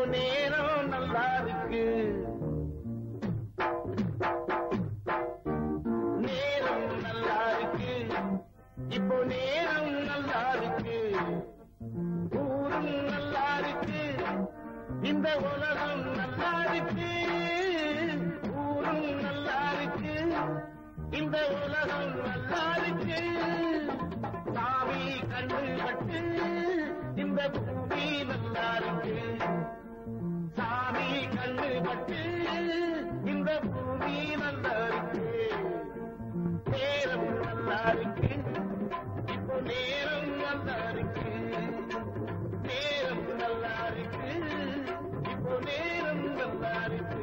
நேரம் நல்லா இருக்கு நேரம் நல்லா இருக்கு இப்போ நேரம் நல்லா இருக்கு ஊரும் நல்லா இருக்கு இந்த உலகம் நல்லா இருக்கு ஊரும் நல்லா இருக்கு இந்த உலகம் நல்லா இருக்கு சாமி கண்ணு பட்டு இந்த பூமி நல்லா இருக்கு சாமி கண்ணு பட்டு இந்த பூமி நல்லா இருக்கு நேரம் நல்லா இருக்கு இப்போ நேரம் நல்லா இருக்கு நேரம் நல்லா இருக்கு இப்போ நேரம் நல்லா இருக்கு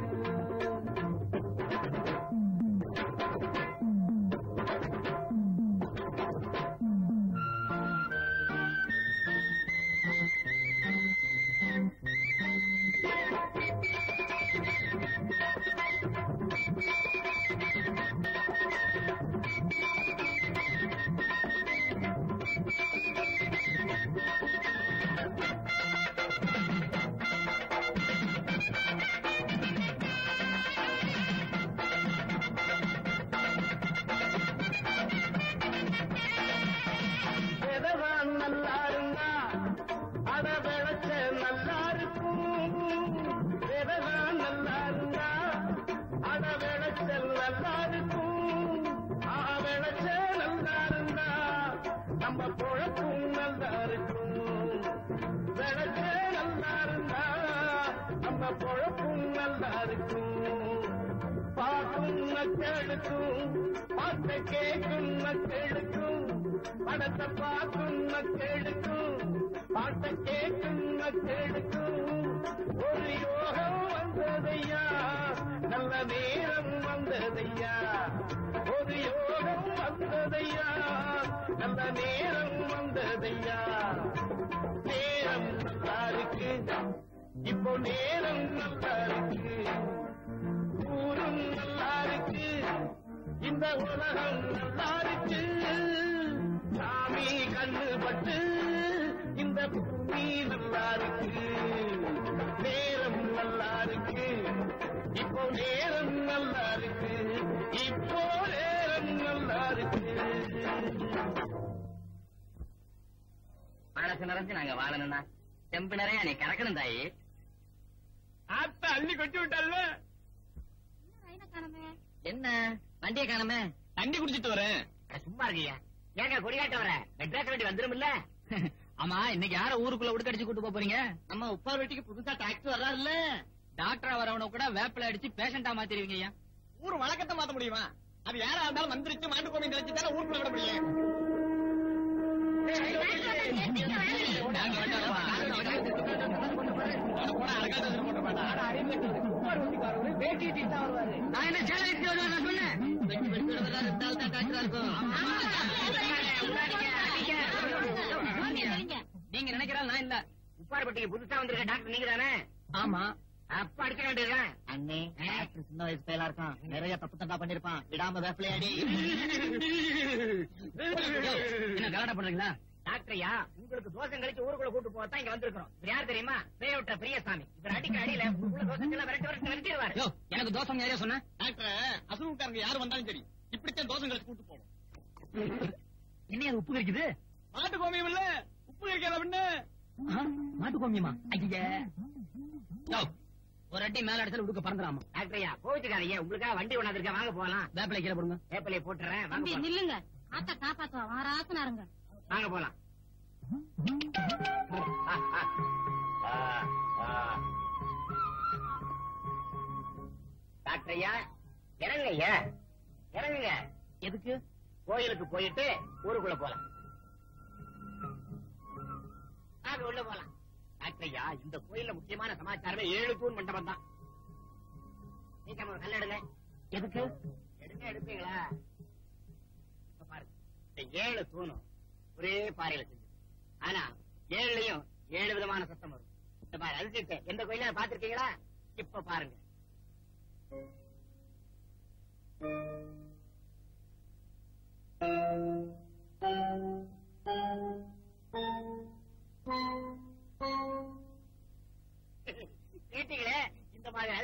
விதவான் நல்லா இருந்தா அத விளைச்ச நல்லா இருக்கும் விதவான் நல்லா இருந்தா அத விளைச்சல் நல்லா இருக்கும் ஆ விளைச்ச நல்லா இருந்தா நம்ம பொழப்பும் நல்லா இருக்கும் விளைச்ச நல்லா இருந்தா நம்ம பொழப்பும் நல்லா இருக்கும் பார்க்கும் மக்களுக்கும் பாட்டை கேட்கும் மக்களுக்கும் படத்தை பார்க்கும் மக்களுக்கும் பாட்டை கேட்கும் மக்களுக்கும் ஒரு யோகம் வந்ததையா நல்ல நேரம் வந்ததையா ஒரு யோகம் வந்ததையா நல்ல நேரம் வந்ததையா நேரம் நல்லா இருக்கு இப்போ நேரம் நல்லா இருக்கு ஊரும் நல்லா இருக்கு இந்த உலகம் நல்லா இருக்கு சாமி கண்ணு பட்டு இந்த பூமி நல்லா இருக்கு நேரம் நல்லா இருக்கு இப்போ நேரம் நல்லா இருக்கு இப்போ நேரம் நல்லா இருக்கு மனசு நிறைஞ்சு நாங்க வாழணும்னா செம்பு நிறைய நீ கறக்கணும் தாயி ஆத்த அள்ளி கொட்டி விட்டால என்ன வண்டியை காணமே தண்ணி குடிச்சிட்டு வரேன் சும்மா இருக்கியா ஏங்க கொடிகாட்ட வர மெட்ராஸ் வண்டி வந்துரும் இல்ல ஆமா இன்னைக்கு யார ஊருக்குள்ள உடுக்கடிச்சு கூட்டு போப் போறீங்க நம்ம உப்பார் வீட்டுக்கு புதுசா டாக்டர் வர்றாருல்ல டாக்டரா வரவன கூட வேப்பில அடிச்சு பேஷண்டா மாத்திருவீங்க ஐயா ஊர் வழக்கத்தை மாத்த முடியுமா அது யாரா இருந்தாலும் மந்திரிச்சு மாட்டு கோமி தெரிச்சு தானே ஊருக்குள்ள விட முடியும் நாங்க வந்தோம். போடா, அழகாத இதுல போட்டு போடா. நான் என்ன சேலை எடுத்து வருவேன் நான் சொன்னேன் வெட்டி வெட்டி வர்றாரு இருந்தால் தான் டாக்டரா இருக்கும் நீங்க நினைக்கிறாள் நான் இல்ல உப்பார்பட்டிக்கு புதுசா வந்திருக்க டாக்டர் நீங்க தானே ஆமா அப்ப அடிக்க வேண்டியதுதான் அண்ணே டாக்டர் சின்ன வயசு பையலா இருக்கான் நிறைய தப்பு தண்டா பண்ணிருப்பான் விடாம வேப்பிலை அடி என்ன கலாட்டா பண்றீங்களா டாக்டர்யா உங்களுக்கு தோசம் கழிச்சு ஊருக்குள்ள கூட்டு போதான் இங்க வந்திருக்கிறோம் இவர் யார் தெரியுமா பேயோட்ட பிரியசாமி இவர் அடிக்கிற அடியில உங்களுக்குள்ள தோசைக்கெல்லாம் விரட்டி விரட்டி விரட்டிடுவாரு யோ எனக்கு தோசம் யாரையா சொன்ன டாக்டர் அசுரக்காரங்க யாரு வந்தாலும் சரி இப்படித்தான் தோசம் கழிச்சு கூட்டு போவோம் என்ன அது உப்பு இருக்குது மாட்டு கோமியம் இல்ல உப்பு கறிக்காத பின்ன மாட்டு கோமியமா ஐயா யோ, ஒரு அடி மேல அடிச்சாலும் உடுக்க பறந்துடாமா டாக்டர்யா கோவிச்சுக்காதீங்க உங்களுக்காக வண்டி ஒண்ணாந்துருக்க வாங்க போலாம் வேப்பிலை கீழே போடுங்க வேப்பிலையை போட்டுறேன் வாங்க தம்பி போலாம். நில்லுங்க ஆத்த காப்பாத்துவா வாராசனாருங்க வாங்க போலாம் டாக்டர் ஐயா இறங்குங்க ஐயா இறங்குங்க எதுக்கு கோயிலுக்கு போயிட்டு ஊருக்குள்ள போலாம் வாங்க உள்ள போலாம் டாக்டர் ஐயா இந்த கோயில்ல முக்கியமான சமாச்சாரமே ஏழு தூண் மண்டபம் தான் நீங்க ஒரு கல் எடுங்க எதுக்கு எடுங்க எடுப்பீங்களா இப்ப பாருங்க இந்த ஏழு தூணும் ஒரே பாறையில செஞ்சு ஆனா ஏழுலயும் ஏழு விதமான சத்தம் வரும் இந்த மாதிரி அழுத்திட்டு எந்த கோயில பாத்திருக்கீங்களா இப்ப பாருங்க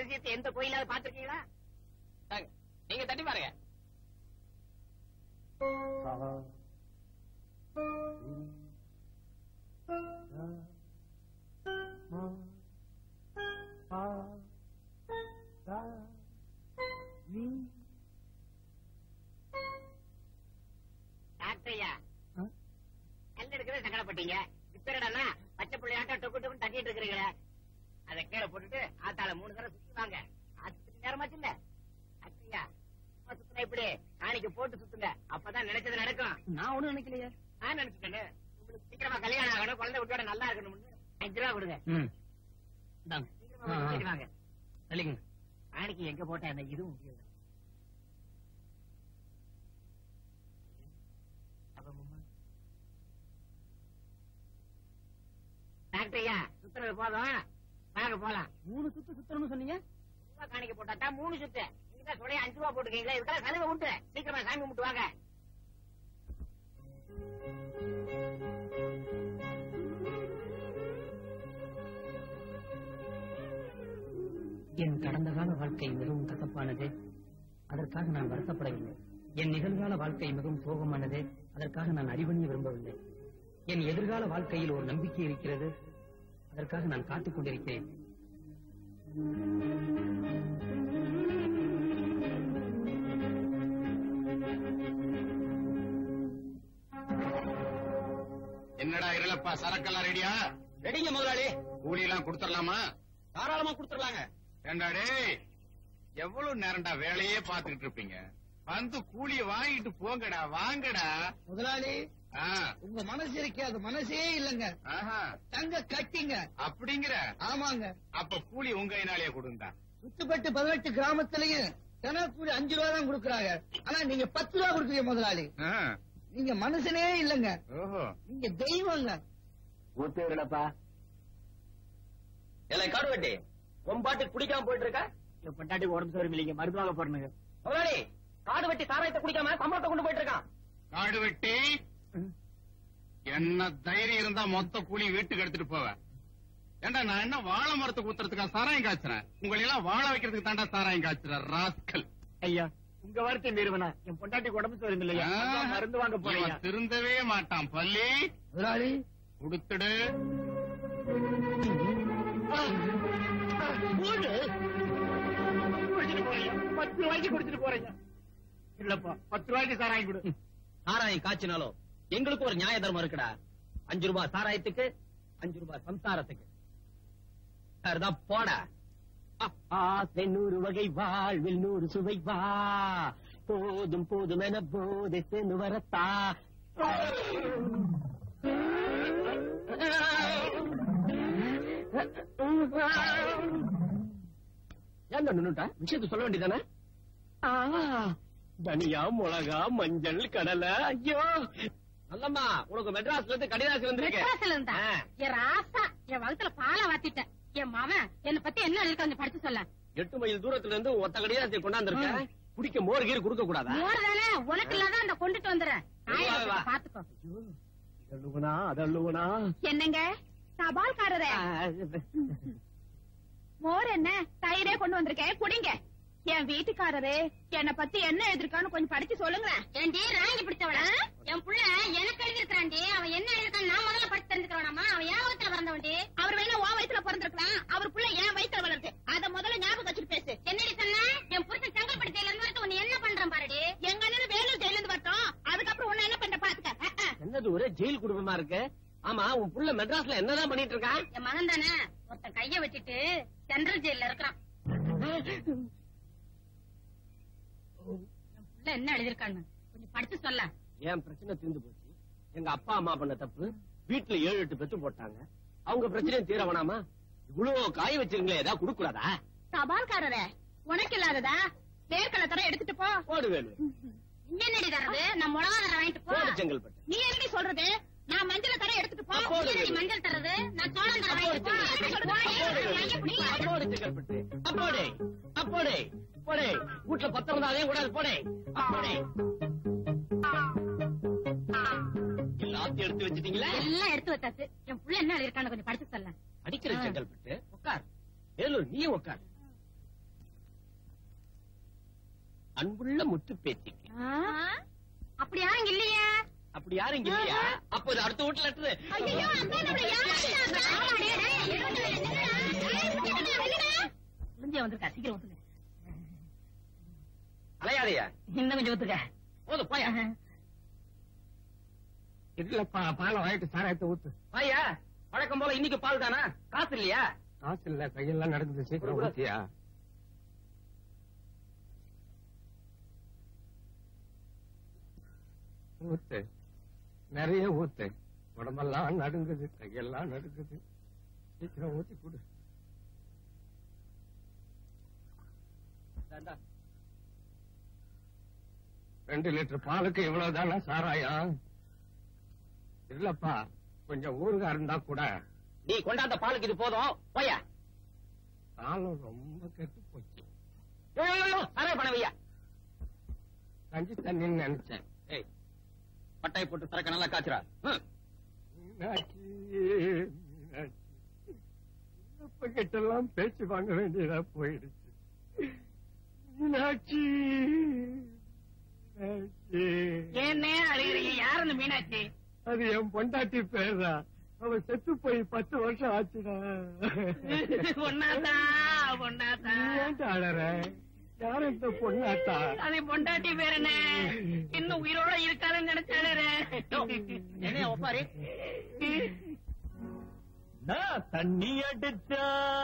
அதிசயத்தை எந்த கோயிலாவது பாத்திருக்கீங்களா தாங்க. நீங்க தட்டி பாருங்க டாக்டரையா கல் எடுக்கவே சங்கடப்பட்டீங்க இப்ப என்னடா பச்சை பிள்ளையாட்டம் டொக்கு டொக்கு தட்டிட்டு இருக்கிறீங்களே அதை கீழே போட்டுட்டு ஆத்தால மூணு தடவை சுத்தி வாங்க ஆத்துக்கு நேரமாச்சு இல்ல டாக்டரையா சும்மா சுத்தினா இப்படி காணிக்கு போட்டு சுத்துங்க அப்பதான் நினைச்சது நடக்கும் நான் ஒண்ணும் நினைக்கலையே நான் நினைச்சுட்டேன்னு உங்களுக்கு சீக்கிரமா கல்யாணம் ஆகணும் குழந்தை விட்டோட நல்லா இருக்கணும்னு அஞ்சு ரூபா கொடுங்க ம் இந்தாங்க சீக்கிரமா போய் கூட்டிட்டு வாங்க தள்ளிங்க காணிக்கு எங்க போட்டா என்ன இதுவும் முடியாது டாக்டரையா சுத்துறது போதும் வாங்க போலாம் மூணு சுத்து சுத்தணும்னு சொன்னீங்க ரூபா காணிக்க போட்டா தான் மூணு சுத்து நீங்க தான் சொல்ல அஞ்சு ரூபா போட்டுக்கீங்களா இதுக்கெல்லாம் சலுகை உண்டு சீக்கிரமா சாமி கும்பிட்டு வாங்க என் கடந்த கால வாழ்க்கை மிகவும் கசப்பானது அதற்காக நான் வருத்தப்படவில்லை என் நிகழ்கால வாழ்க்கை மிகவும் சோகமானது அதற்காக நான் அறிவணிய விரும்பவில்லை என் எதிர்கால வாழ்க்கையில் ஒரு நம்பிக்கை இருக்கிறது அதற்காக நான் காத்துக் கொண்டிருக்கிறேன் என்னடா இருளப்பா சரக்கெல்லாம் ரெடியா ரெடிங்க முதலாளி கூலி எல்லாம் கொடுத்துடலாமா தாராளமா கொடுத்துடலாங்க ஏண்டா டேய் எவ்வளவு நேரம்டா வேலையே பாத்துக்கிட்டு இருப்பீங்க வந்து கூலிய வாங்கிட்டு போங்கடா வாங்கடா முதலாளி ஆ, உங்க மனசு இருக்கே அது மனசே இல்லங்க ஆஹா, தங்க கட்டிங்க அப்படிங்கிற ஆமாங்க அப்ப கூலி உங்க கையினாலே கொடுங்கடா சுத்துப்பட்டு பதினெட்டு கிராமத்திலையும் தினக்கூலி அஞ்சு ரூபா தான் கொடுக்கறாங்க ஆனா நீங்க பத்து ரூபா கொடுக்குறீங்க முதலாளி ஆ, நீங்க மனுஷனே இல்லங்க ஓஹோ நீங்க தெய்வங்க ஊத்துறப்பா இல்லை காடுவெட்டி உன் பாட்டு குடிக்காம போயிட்டு இருக்க என் பொண்டாட்டி உடம்பு சோறு இல்லைங்க மருந்து வாங்க போறணுங்க முதலாளி காடு வெட்டி சாராயத்தை குடிக்காம சம்பளத்தை கொண்டு போயிட்டு இருக்கான் காடு வெட்டி என்ன தைரியம் இருந்தா மொத்த கூலி வீட்டுக்கு எடுத்துட்டு போவ ஏண்டா நான் என்ன வாழை மரத்தை ஊத்துறதுக்கா சாராயம் காய்ச்சறேன் உங்களை எல்லாம் வாழ வைக்கிறதுக்கு தாண்டா சாராயம் காய்ச்சற ராஸ்கல் ஐயா உங்க வார்த்தை மீறுவனா என் பொண்டாட்டி உடம்பு சோறு இல்லையா அதான் மருந்து வாங்க போறீங்க இவன் திருந்தவே மாட்டான் பள்ளி முதலாளி கொடுத்துடு குடிச்சிட்டு போறீங்க பத்து ரூபாய்க்கு குடிச்சிட்டு போறீங்க இல்லப்பா பத்து ரூபாய்க்கு சாராயம் கொடு சாராயம் காய்ச்சினாலும் எங்களுக்கு ஒரு நியாய தர்மம் இருக்குடா அஞ்சு ரூபாய் சாராயத்துக்கு அஞ்சு ரூபாய் சம்சாரத்துக்கு அதுதான் போடா ஆசை நூறு வகை வாழ்வில் நூறு சுவை வா போதும் போதும் என போதை சென்று வரத்தா ஏன் நின்னுட்ட விஷயத்த சொல்ல வேண்டியதானே தனியா மிளகா மஞ்சள் கடலை ஐயோ நல்லம்மா உனக்கு மெட்ராஸ்ல இருந்து கடிதாசி வந்திருக்கு மெட்ராஸ்ல இருந்தா ஆ. என் ராசா என் வகுத்துல பாலை வாத்திட்டேன் என் மவன் என்ன பத்தி என்ன எழுதி கொஞ்சம் படிச்சு சொல்ல எட்டு மைல் தூரத்துல இருந்து ஒத்த கடிதாசி கொண்டாந்துருக்க குடிக்க மோர் கீர் கொடுக்க கூடாதா மோர் தானே உனக்கு இல்லாத அந்த கொண்டுட்டு வந்துடுறேன் வா, வா. பாத்துக்கோ அதல்லுவனா அதல்லுவனா என்னங்க தபால்காரரே மோர் என்ன தயிரே கொண்டு வந்திருக்கேன் குடிங்க என் வீட்டுக்காரரு என்ன பத்தி என்ன எழுதிருக்கான்னு கொஞ்சம் படிச்சு சொல்லுங்களேன் ஏண்டி ராங்கி பிடிச்சவள என் புள்ள எனக்கு எழுதிருக்காண்டி அவன் என்ன எழுதிருக்கான்னு நான் முதல்ல படிச்சு தெரிஞ்சுக்கிறவனாமா அவன் என் வயித்துல பிறந்தவண்டி அவர் வேணா உன் வயித்துல பிறந்திருக்கலாம் அவர் புள்ள என் வயித்துல வளருது அத முதல்ல ஞாபகம் வச்சுட்டு பேசு என்னடி சொன்ன என் புருஷன் செங்கல்பட்டு இருந்து வரட்டும் உன்னை என்ன பண்றான் பாருடி எங்க அண்ணன் வேலூர் ஜெயில இருந்து வரட்டும் அதுக்கப்புறம் உன்னை என்ன பண்ற பாத்துக்க அஹ், அஹ். என்னது ஒரே ஜெயில் குடும்பமா இருக்கு ஆமா உன் புள்ள மெட்ராஸ்ல என்னதான் பண்ணிட்டு இருக்கான் என் மகன் தானே ஒருத்தன் கைய வச்சுட்டு சென்ட்ரல் ஜெயில இருக்கிறான் என் புள்ள என்ன எழுதிருக்கான்னு கொஞ்சம் படிச்சு சொல்ல என் பிரச்சனை தீர்ந்து போச்சு எங்க அப்பா அம்மா பண்ண தப்பு வீட்டுல ஏழு எட்டு பெத்து போட்டாங்க அவங்க பிரச்சனையும் தீர வேணாமா இவ்வளவு காய வச்சிருங்களே ஏதாவது குடுக்கூடாதா தபால்காரரே உனக்கு இல்லாததா வேர்க்கடலை தர எடுத்துட்டு போ போடு வேலு இங்க என்னடி தரது நான் மிளகா தர வாங்கிட்டு போ போடு செங்கல்பட்டு நீ எப்படி சொல்றது நான் மஞ்சள் தர எடுத்துட்டு போ அப்போடு நீ என்னடி வேலு. மஞ்சள் தரது நான் சோளம் தர வாங்கிட்டு போ எப்படி சொல்றது? வாங்கி பிடி. அப்போடு செங்கல்பட்டு அப்போடே அப்போடே போடே வீட்டுல பத்திரம் இருந்தாலே கூடாது போடே அப்போடே எல்லாத்தையும் எடுத்து வச்சிட்டீங்களா எல்லாம் எடுத்து வச்சாச்சு என் புள்ள என்ன எழுதிருக்கான்னு கொஞ்சம் படிச்சு சொல்ல அடிக்கிற செங்கல்பட்டு உட்கார் வேலூர் நீயும் உட்கார் அன்புள்ள முத்து பேச்சுக்கு அப்படி யாரும் இல்லையா அப்படி யாரும் இங்க இல்லையா அப்போ இது அடுத்த வீட்டுல லெட்டரு ஐயோ அதான் நம்மள முடிஞ்சே வந்திருக்கா சீக்கிரம் ஒத்துக்க அலையாதையா இன்னும் கொஞ்சம் ஒத்துக்க போது போயா இல்லப்பா பாலை வாங்கிட்டு சாராயத்தை ஊத்து வாயா வழக்கம் போல இன்னைக்கு பால் தானா காசு இல்லையா காசு இல்ல கையெல்லாம் நடக்குது சீக்கிரம் ஊத்தியா ஊத்து நிறைய ஊத்து உடம்பெல்லாம் நடுங்குது கையெல்லாம் நடுங்குது சீக்கிரம் ஊத்தி கொடு இந்தாண்டா. ரெண்டு லிட்டர் பாலுக்கு இவ்வளவுதானா சாராயம் இல்லப்பா கொஞ்சம் ஊறுகாய் இருந்தா கூட நீ கொண்டாந்த பாலுக்கு இது போதும் போயா காலம் ரொம்ப கெட்டு போச்சு அரே பணவையா கஞ்சி தண்ணின்னு நினைச்சேன் ஏய் பட்டாய் போட்டு சரக்க நல்லா காய்ச்சுறா ம். மீனாட்சி மீனாட்சி அப்ப கிட்டெல்லாம் பேச்சு வாங்க வேண்டியதா போயிடுச்சு மீனாட்சி மீனாட்சி ஏன்னே அழுகிறீங்க யார் அந்த மீனாட்சி அது என் பொண்டாட்டி பேரா அவ செத்து போய் பத்து வருஷம் ஆச்சுடா பொண்ணாத்தா பொண்ணாத்தா நீ ஏன்டா அழற யார் இந்த பொண்ணாத்தா அது பொண்டாட்டி பேர் என்ன இன்னும் உயிரோட இருக்காருன்னு நினைச்சாலே என்னையா ஒப்பாரி நான் தண்ணி அடிச்சா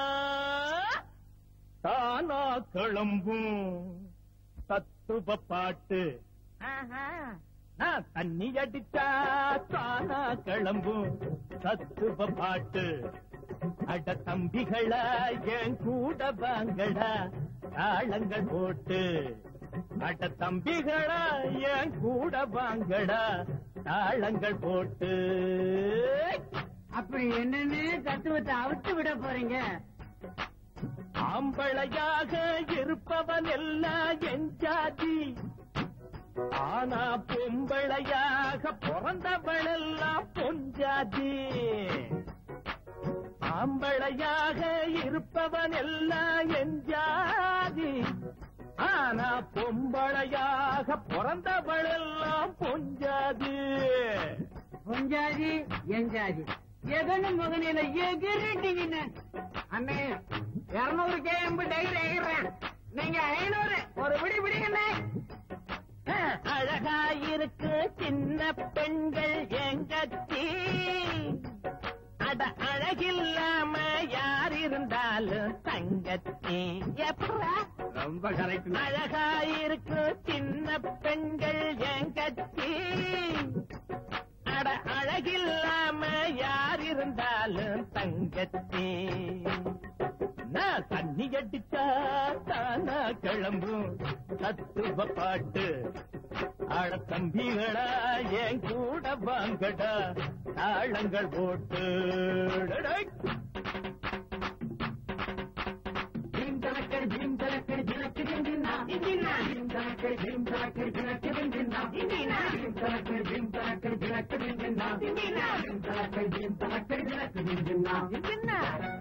தானா கிளம்பும் தத்துவ பாட்டு நான் தண்ணி அடிச்சா தானா கிளம்பும் தத்துவ பாட்டு அட தம்பிகளா என் கூட வாங்கடா தாளங்கள் போட்டு அட தம்பிகளா என் கூட வாங்கடா தாளங்கள் போட்டு அப்படி என்னன்னு தத்துவத்தை அவிட்டு விட போறீங்க ஆம்பளையாக இருப்பவன் எல்லாம் என் ஜாதி ஆனா பொம்பளையாக பிறந்தவளெல்லாம் பொஞ்சாதி ஆம்பளையாக இருப்பவன் எல்லாம் என் ஜாதி ஆனா பொம்பளையாக பிறந்தவளெல்லாம் பொஞ்சாதி பொஞ்சாதி எஞ்சாதி எதனு மகனில எகிரிட்டீங்கன்னு அண்ணே இருநூறு கேம்பு டைரி எகிறேன் நீங்க ஐநூறு ஒரு பிடி பிடிங்கண்ணே அழகா இருக்கு சின்ன பெண்கள் எங்கத்தி அட அழகில்லாம யார் இருந்தாலும் தங்கத்தி எப்படா ரொம்ப கரெக்ட் அழகா இருக்கு சின்ன பெண்கள் எங்கத்தி அட அழகில்லாம யார் இருந்தாலும் தங்கத்தி நான் தண்ணி அடிச்சா தானா கிளம்பும் தத்துவ பாட்டு அட தம்பிகளா என் கூட வாங்கடா தாளங்கள் போட்டு டடடை. ஜீம் தலக்கடி ஜீம் தலக்கடி ஜிலக்கு ஜிந்தினா இந்தினா ஜீம் தலக்கடி ஜீம் தலக்கடி ஜிலக்கு ஜிந்தினா இந்தினா ஜீம் தலக்கடி ஜீம் தலக்கடி ஜிலக்கு ஜிந்தினா இந்தினா ஜீம் தலக்கடி ஜீம் தலக்கடி ஜிலக்கு ஜிந்தினா இந்தினா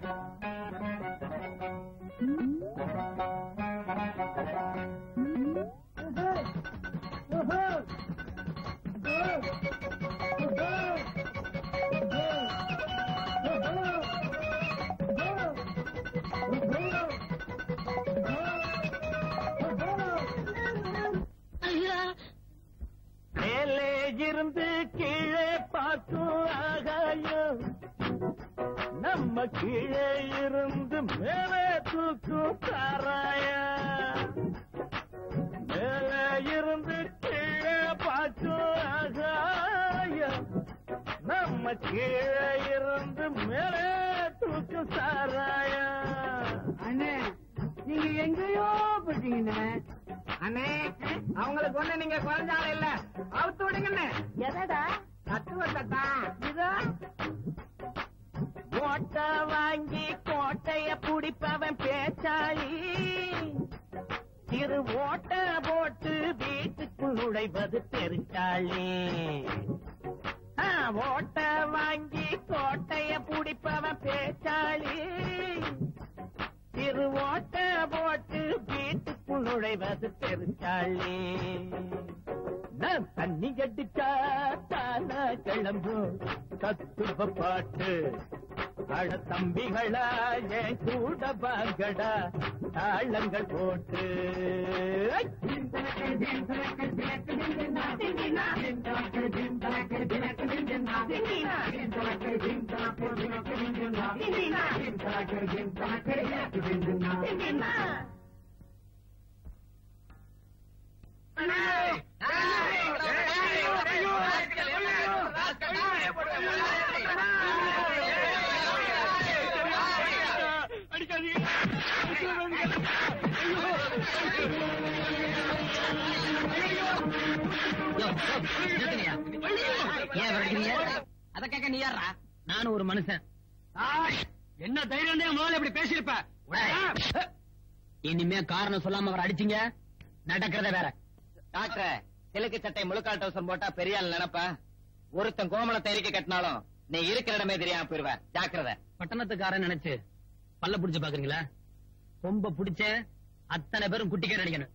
மேலே இருந்து கீழே பார்க்கும் ஆகாயம் நம்ம கீழே இருந்து மேலே தூக்கும் சாராயம் மேலே இருந்து கீழே பார்க்கும் ஆகாயம் நம்ம கீழே இருந்து மேலே தூக்கும் சாராயம் அண்ணே நீங்க எங்கேயோ போட்டீங்கண்ணே அண்ணே அவங்களுக்கு ஒண்ணு நீங்க குறைஞ்சாலும் இல்ல அவுத்து விடுங்கண்ணே எதடா தத்துவத்தை தான் இதோ ஓட்ட வாங்கி கோட்டைய புடிப்பவன் பேச்சாளி திரு ஓட்ட போட்டு வீட்டுக்குள் நுழைவது பெருச்சாளி ஆ, ஓட்ட வாங்கி கோட்டைய புடிப்பவன் பேச்சாளி திரு ஓட்ட போட்டு வீட்டுக்குள் வீட்டுக்குள் நுழைவது பெருச்சாளி நான் தண்ணி அடிச்சா தானா கிளம்பும் தத்துவ பாட்டு அட தம்பிகளா என் கூட வாங்கடா தாளங்கள் போட்டு யோ, யோ, நிறுத்துங்கய்யா. ஏன் விரட்டுறீங்க அத கேட்க நீ யாரா நானும் ஒரு மனுஷன் என்ன தைரியம் தான் முதல்ல இப்படி பேசியிருப்ப இனிமே காரணம் சொல்லாம அவர் அடிச்சீங்க நடக்கிறத வேற டாக்டர் சிலுக்கு சட்டை முழுக்கால் டவுசர் போட்டா பெரிய ஆள் நினைப்ப ஒருத்தன் கோமல தைரிக்க கட்டினாலும் நீ இருக்கிற இடமே தெரியாம போயிருவ ஜாக்கிரதை பட்டணத்துக்காரன் நினைச்சு பல்ல புடிச்சு பாக்குறீங்களா கொம்ப புடிச்ச அத்தனை பேரும் குட்டிக்கே நடிக்கணும்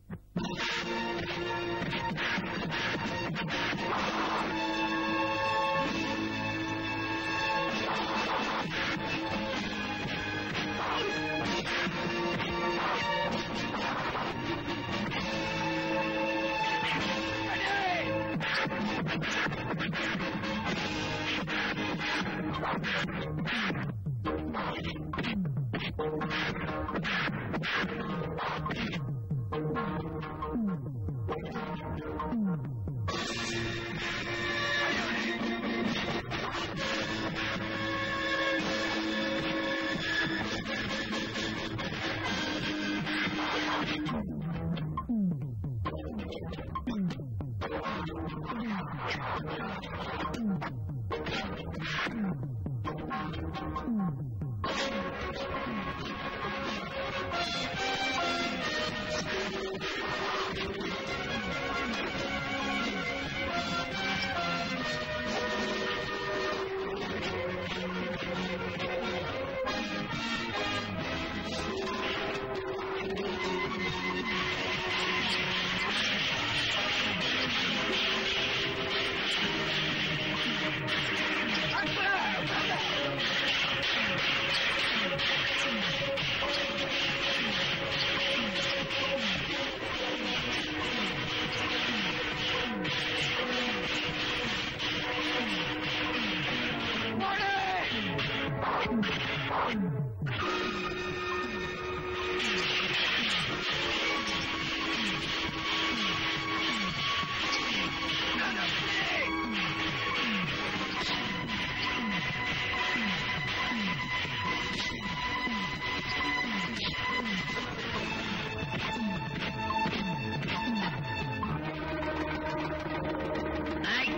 ஏய்.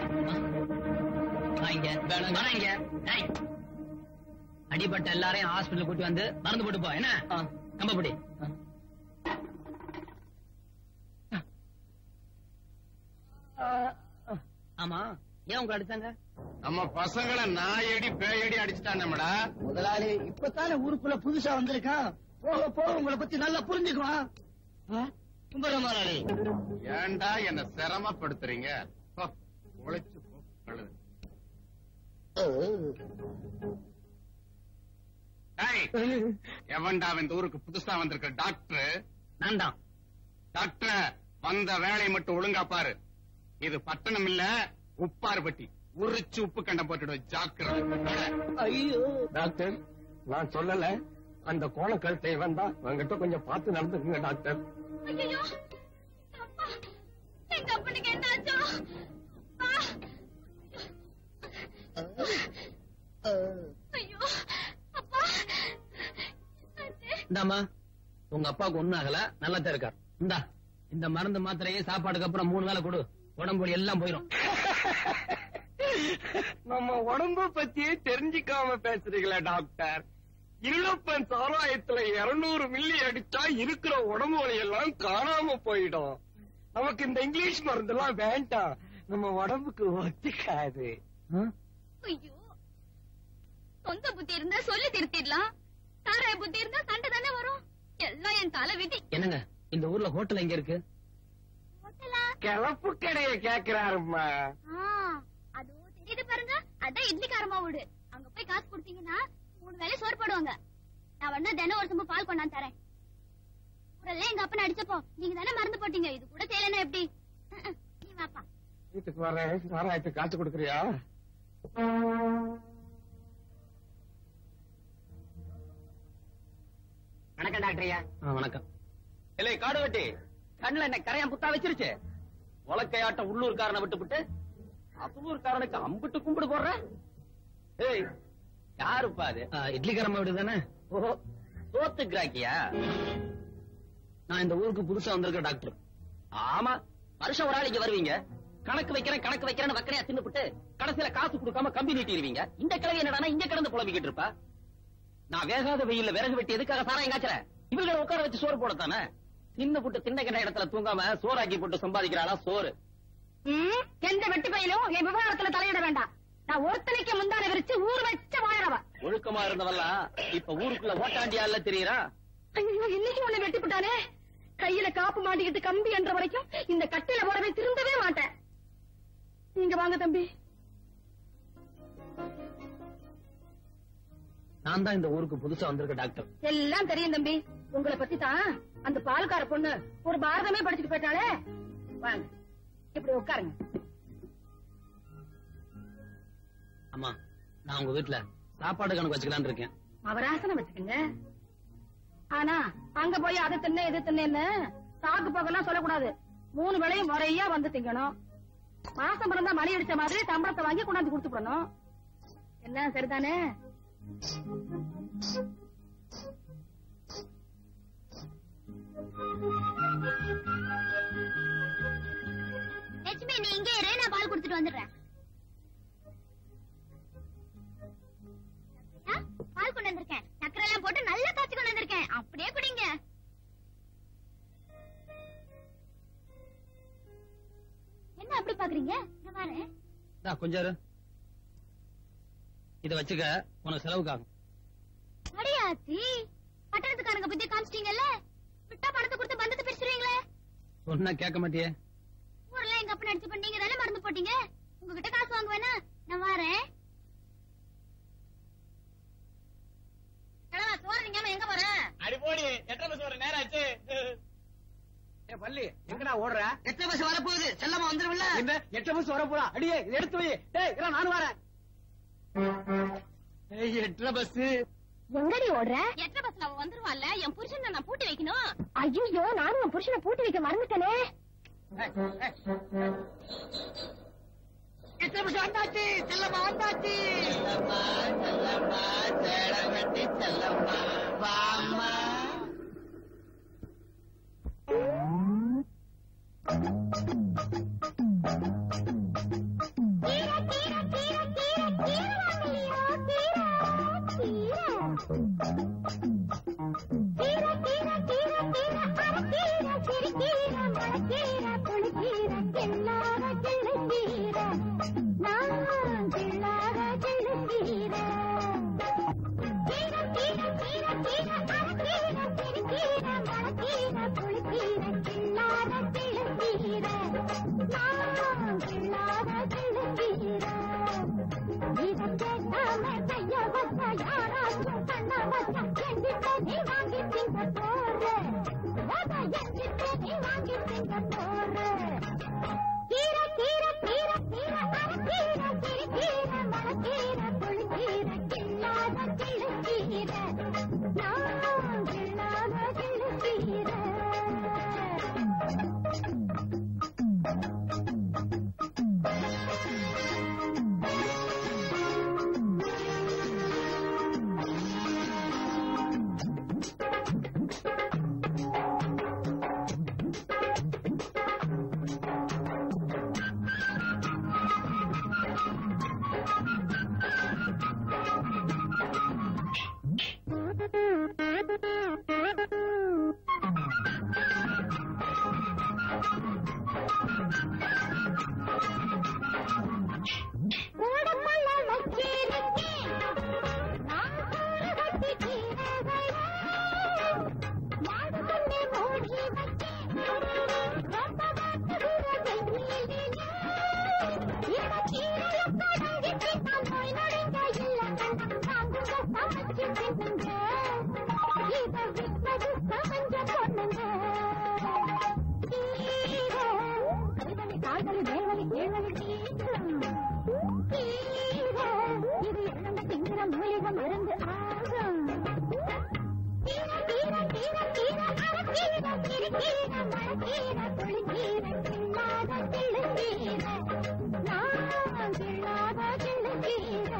வா இங்க. வா இங்க. ஏய். அடிபட்ட எல்லாரையும் ஹாஸ்பிடல் கூட்டி வந்து மருந்து போட்டு போ என்ன கம்பப்படி ஆமா ஏன் உங்களை அடிச்சாங்க நம்ம பசங்களை நாயடி பேயடி அடிச்சுட்டானேடா முதலாளி இப்பதானே ஊருக்குள்ள புதுசா வந்திருக்கான் போக போக உங்களை பத்தி நல்லா புரிஞ்சுக்குவான் ஆ? கும்பிடுறேன் முதலாளி ஏன்டா என்ன சிரமப்படுத்துறீங்க போ, உழைச்சு போ, கழுதை. டேய், எவன்டா அவன் இந்த ஊருக்கு புதுசா வந்திருக்க டாக்டர் நான் தான் டாக்டர் வந்த வேலையை மட்டும் ஒழுங்கா பாரு இது பட்டணம் இல்ல உப்பாறுபட்டி உரிச்சு உப்பு கண்டம் போட்டுடும் ஜாக்கிரதை ஐயோ டாக்டர் நான் சொல்லல அந்த கோணக்கழுத்தை வந்தா உங்ககிட்ட கொஞ்சம் பார்த்து நடந்துக்குங்க டாக்டர் ஐயோ அப்பா எங்க அப்பனுக்கு என்ன ஆச்சோ அப்பா. ஐயோ அப்பா என்னாச்சு? இந்தாம்மா உங்க அப்பாவுக்கு ஒண்ணும் ஆகல நல்லா தான் இருக்கார் இந்தா இந்த மருந்து மாத்திரையே சாப்பாடுக்கு அப்புறம் மூணு வேளை கொடு உடம்பு வலி எல்லாம் போயிடும் நம்ம உடம்ப பத்தியே தெரிஞ்சுக்காம பேசுறீங்களா டாக்டர் இருளப்பன் சாராயத்துல இருநூறு மில்லி அடிச்சா இருக்கிற உடம்பு வலி எல்லாம் காணாம போயிடும் நமக்கு இந்த இங்கிலீஷ் மருந்தெல்லாம் வேண்டாம் நம்ம உடம்புக்கு ஒத்துக்காது ஐயோ சொந்த புத்தி இருந்தா சொல்லி திருத்திடலாம் சாராய புத்தி இருந்தா சண்டை தானே வரும் எல்லாம் என் தலை விதி என்னங்க இந்த ஊர்ல ஹோட்டல் எங்க இருக்கு ஹோட்டலா கிளப்பு கடைய கேக்குறாருமா ஆ, அதோ தெரியுது பாருங்க அதான் இட்லிக்காரமா வீடு அங்க போய் காசு கொடுத்தீங்கன்னா மூணு வேளை சோறு போடுவாங்க நான் வேணா தினம் ஒரு சம்பு பால் கொண்டாந்து தரேன் ஊரெல்லாம் எங்க அப்பா அடிச்சப்போ நீங்க தானே மறந்து போட்டீங்க இது கூட செய்யலன்னா எப்படி அஹ், அஹ், நீ வாப்பா வீட்டுக்கு வரேன் சாராயத்துக்கு காசு கொடுக்குறியா வணக்கம் டாக்டர்யா ஆ, வணக்கம் இல்லை காடு வெட்டி கண்ணுல என்ன கரையான் புத்தா வச்சிருச்சு உலக்கையாட்டம் உள்ளூர்காரனை விட்டுவிட்டு அசலூர்காரனுக்கு அம்பிட்டு கும்பிடு போடுற ஏய் யாருப்பா அது ஆ, இட்லிக்காரம்மா வீடு தானே ஓஹோ சோத்து கிராக்கியா நான் இந்த ஊருக்கு புதுசா வந்திருக்க டாக்டர் ஆமா வருஷம் ஒரு ஆள் இங்க வருவீங்க கணக்கு வைக்கிறேன் கணக்கு வைக்கிறேன்னு வக்கனையா தின்னுபிட்டு கடைசியில காசு கொடுக்காம கம்பி நீட்டிடுவீங்க இந்த கிழவி என்னடானா இங்க கிடந்து புலம்பிக்கிட்டு இருப்பா நான் வேகாத வெயில்ல விறகு வெட்டி எதுக்காக சாராயம் காய்ச்சற இவங்களை உட்கார வச்சு சோறு போடத்தானே தின்னு புட்டு தின்ன கிட்ட இடத்துல தூங்காம சோறாக்கி போட்டு சம்பாதிக்கிறாளா சோறு ம், எந்த வெட்டி பையிலும் என் விவகாரத்துல தலையிட வேண்டாம் நான் ஒருத்தனைக்கு முந்தான விரிச்சு ஊர் வச்ச வாழறவ ஒழுக்கமா இருந்தவெல்லாம் இப்ப ஊருக்குள்ள ஓட்டாண்டியா இல்ல தெரியறா ஐயோ இன்னைக்கு உன்னை வெட்டி போட்டானே கையில காப்பு மாட்டிக்கிட்டு கம்பி என்ற வரைக்கும் இந்த கட்டில போடவே திருந்தவே மாட்டேன் நீங்க வாங்க தம்பி நான் தான் இந்த ஊருக்கு புதுசா வந்திருக்க டாக்டர் எல்லாம் தெரியும் தம்பி உங்களை பத்தி தான் அந்த பால்கார பொண்ணு ஒரு பாரதமே படிச்சுட்டு போயிட்டாளே வாங்க இப்படி உட்காருங்க அம்மா நான் உங்க வீட்டுல சாப்பாடு கணக்கு வச்சுக்கலாம்னு இருக்கேன் அவராசனம் வச்சுக்கோங்க ஆனா அங்க போய் அதை தின்ன இது தின்னு சாக்கு போகலாம் சொல்லக்கூடாது மூணு வேளையும் முறையா வந்து திங்கணும் மாசம் பிறந்தா மணி அடிச்ச மாதிரி சம்பளத்தை வாங்கி கொண்டாந்து கொடுத்துடணும் என்ன சரிதானே லட்சுமி நீ இங்கே இரு நான் பால் கொடுத்துட்டு வந்துடுறேன் ஆ, பால் கொண்டு வந்திருக்கேன் சக்கரை எல்லாம் போட்டு நல்லா காய்ச்சி கொண்டு வந்திருக்கேன் அப்படியே குடிங்க என்ன அப்படி பாக்குறீங்க நான் வரேன் இந்தா, கொஞ்சம் இரு. இத வச்சுக்க உனக்கு செலவுக்காகும் அடியாத்தி பட்டணத்துக்காரங்க பத்தி காமிச்சிட்டீங்கல்ல விட்டா பணத்தை கொடுத்து பந்தத்தை பிரிச்சிருவீங்களே சொன்னா கேட்க மாட்டியே ஊர்ல எங்க அப்பா நடிச்சு பண்ணீங்க தானே மறந்து போட்டீங்க உங்ககிட்ட காசு வாங்குவேனா நான் வரேன் கிழவா சோறு நீங்க எங்க போற அடி போடி எத்தனை பஸ் வர நேரம் ஆச்சு பள்ளி எங்கடா ஓடுற எத்தனை பஸ் வரப்போகுது செல்லமா வந்துருவில்ல இந்த எட்டு பஸ் வர போறா அடியே இதை எடுத்து வை டேய் இதெல்லாம் நானும் வரேன் ஏய், எட்டரை பஸ் எங்கடி ஓடுற எத்தனை பஸ்ல அவன் வந்துருவான்ல என் புருஷனை நான் பூட்டி வைக்கணும் ஐயோ நானும் என் புருஷனை பூட்டி வைக்க மறந்துட்டேனே எத்தனை பஸ் வந்தாச்சு செல்லமா வந்தாச்சு மூலிகை மருந்து ஆகும் கீர கீர கீர கீர அரைக்கீர சிறுகீர மரக்கீர புளிக்கீர கிள்ளாத கிள்ளுக்கீர நான் கிள்ளாத கிள்ளுக்கீர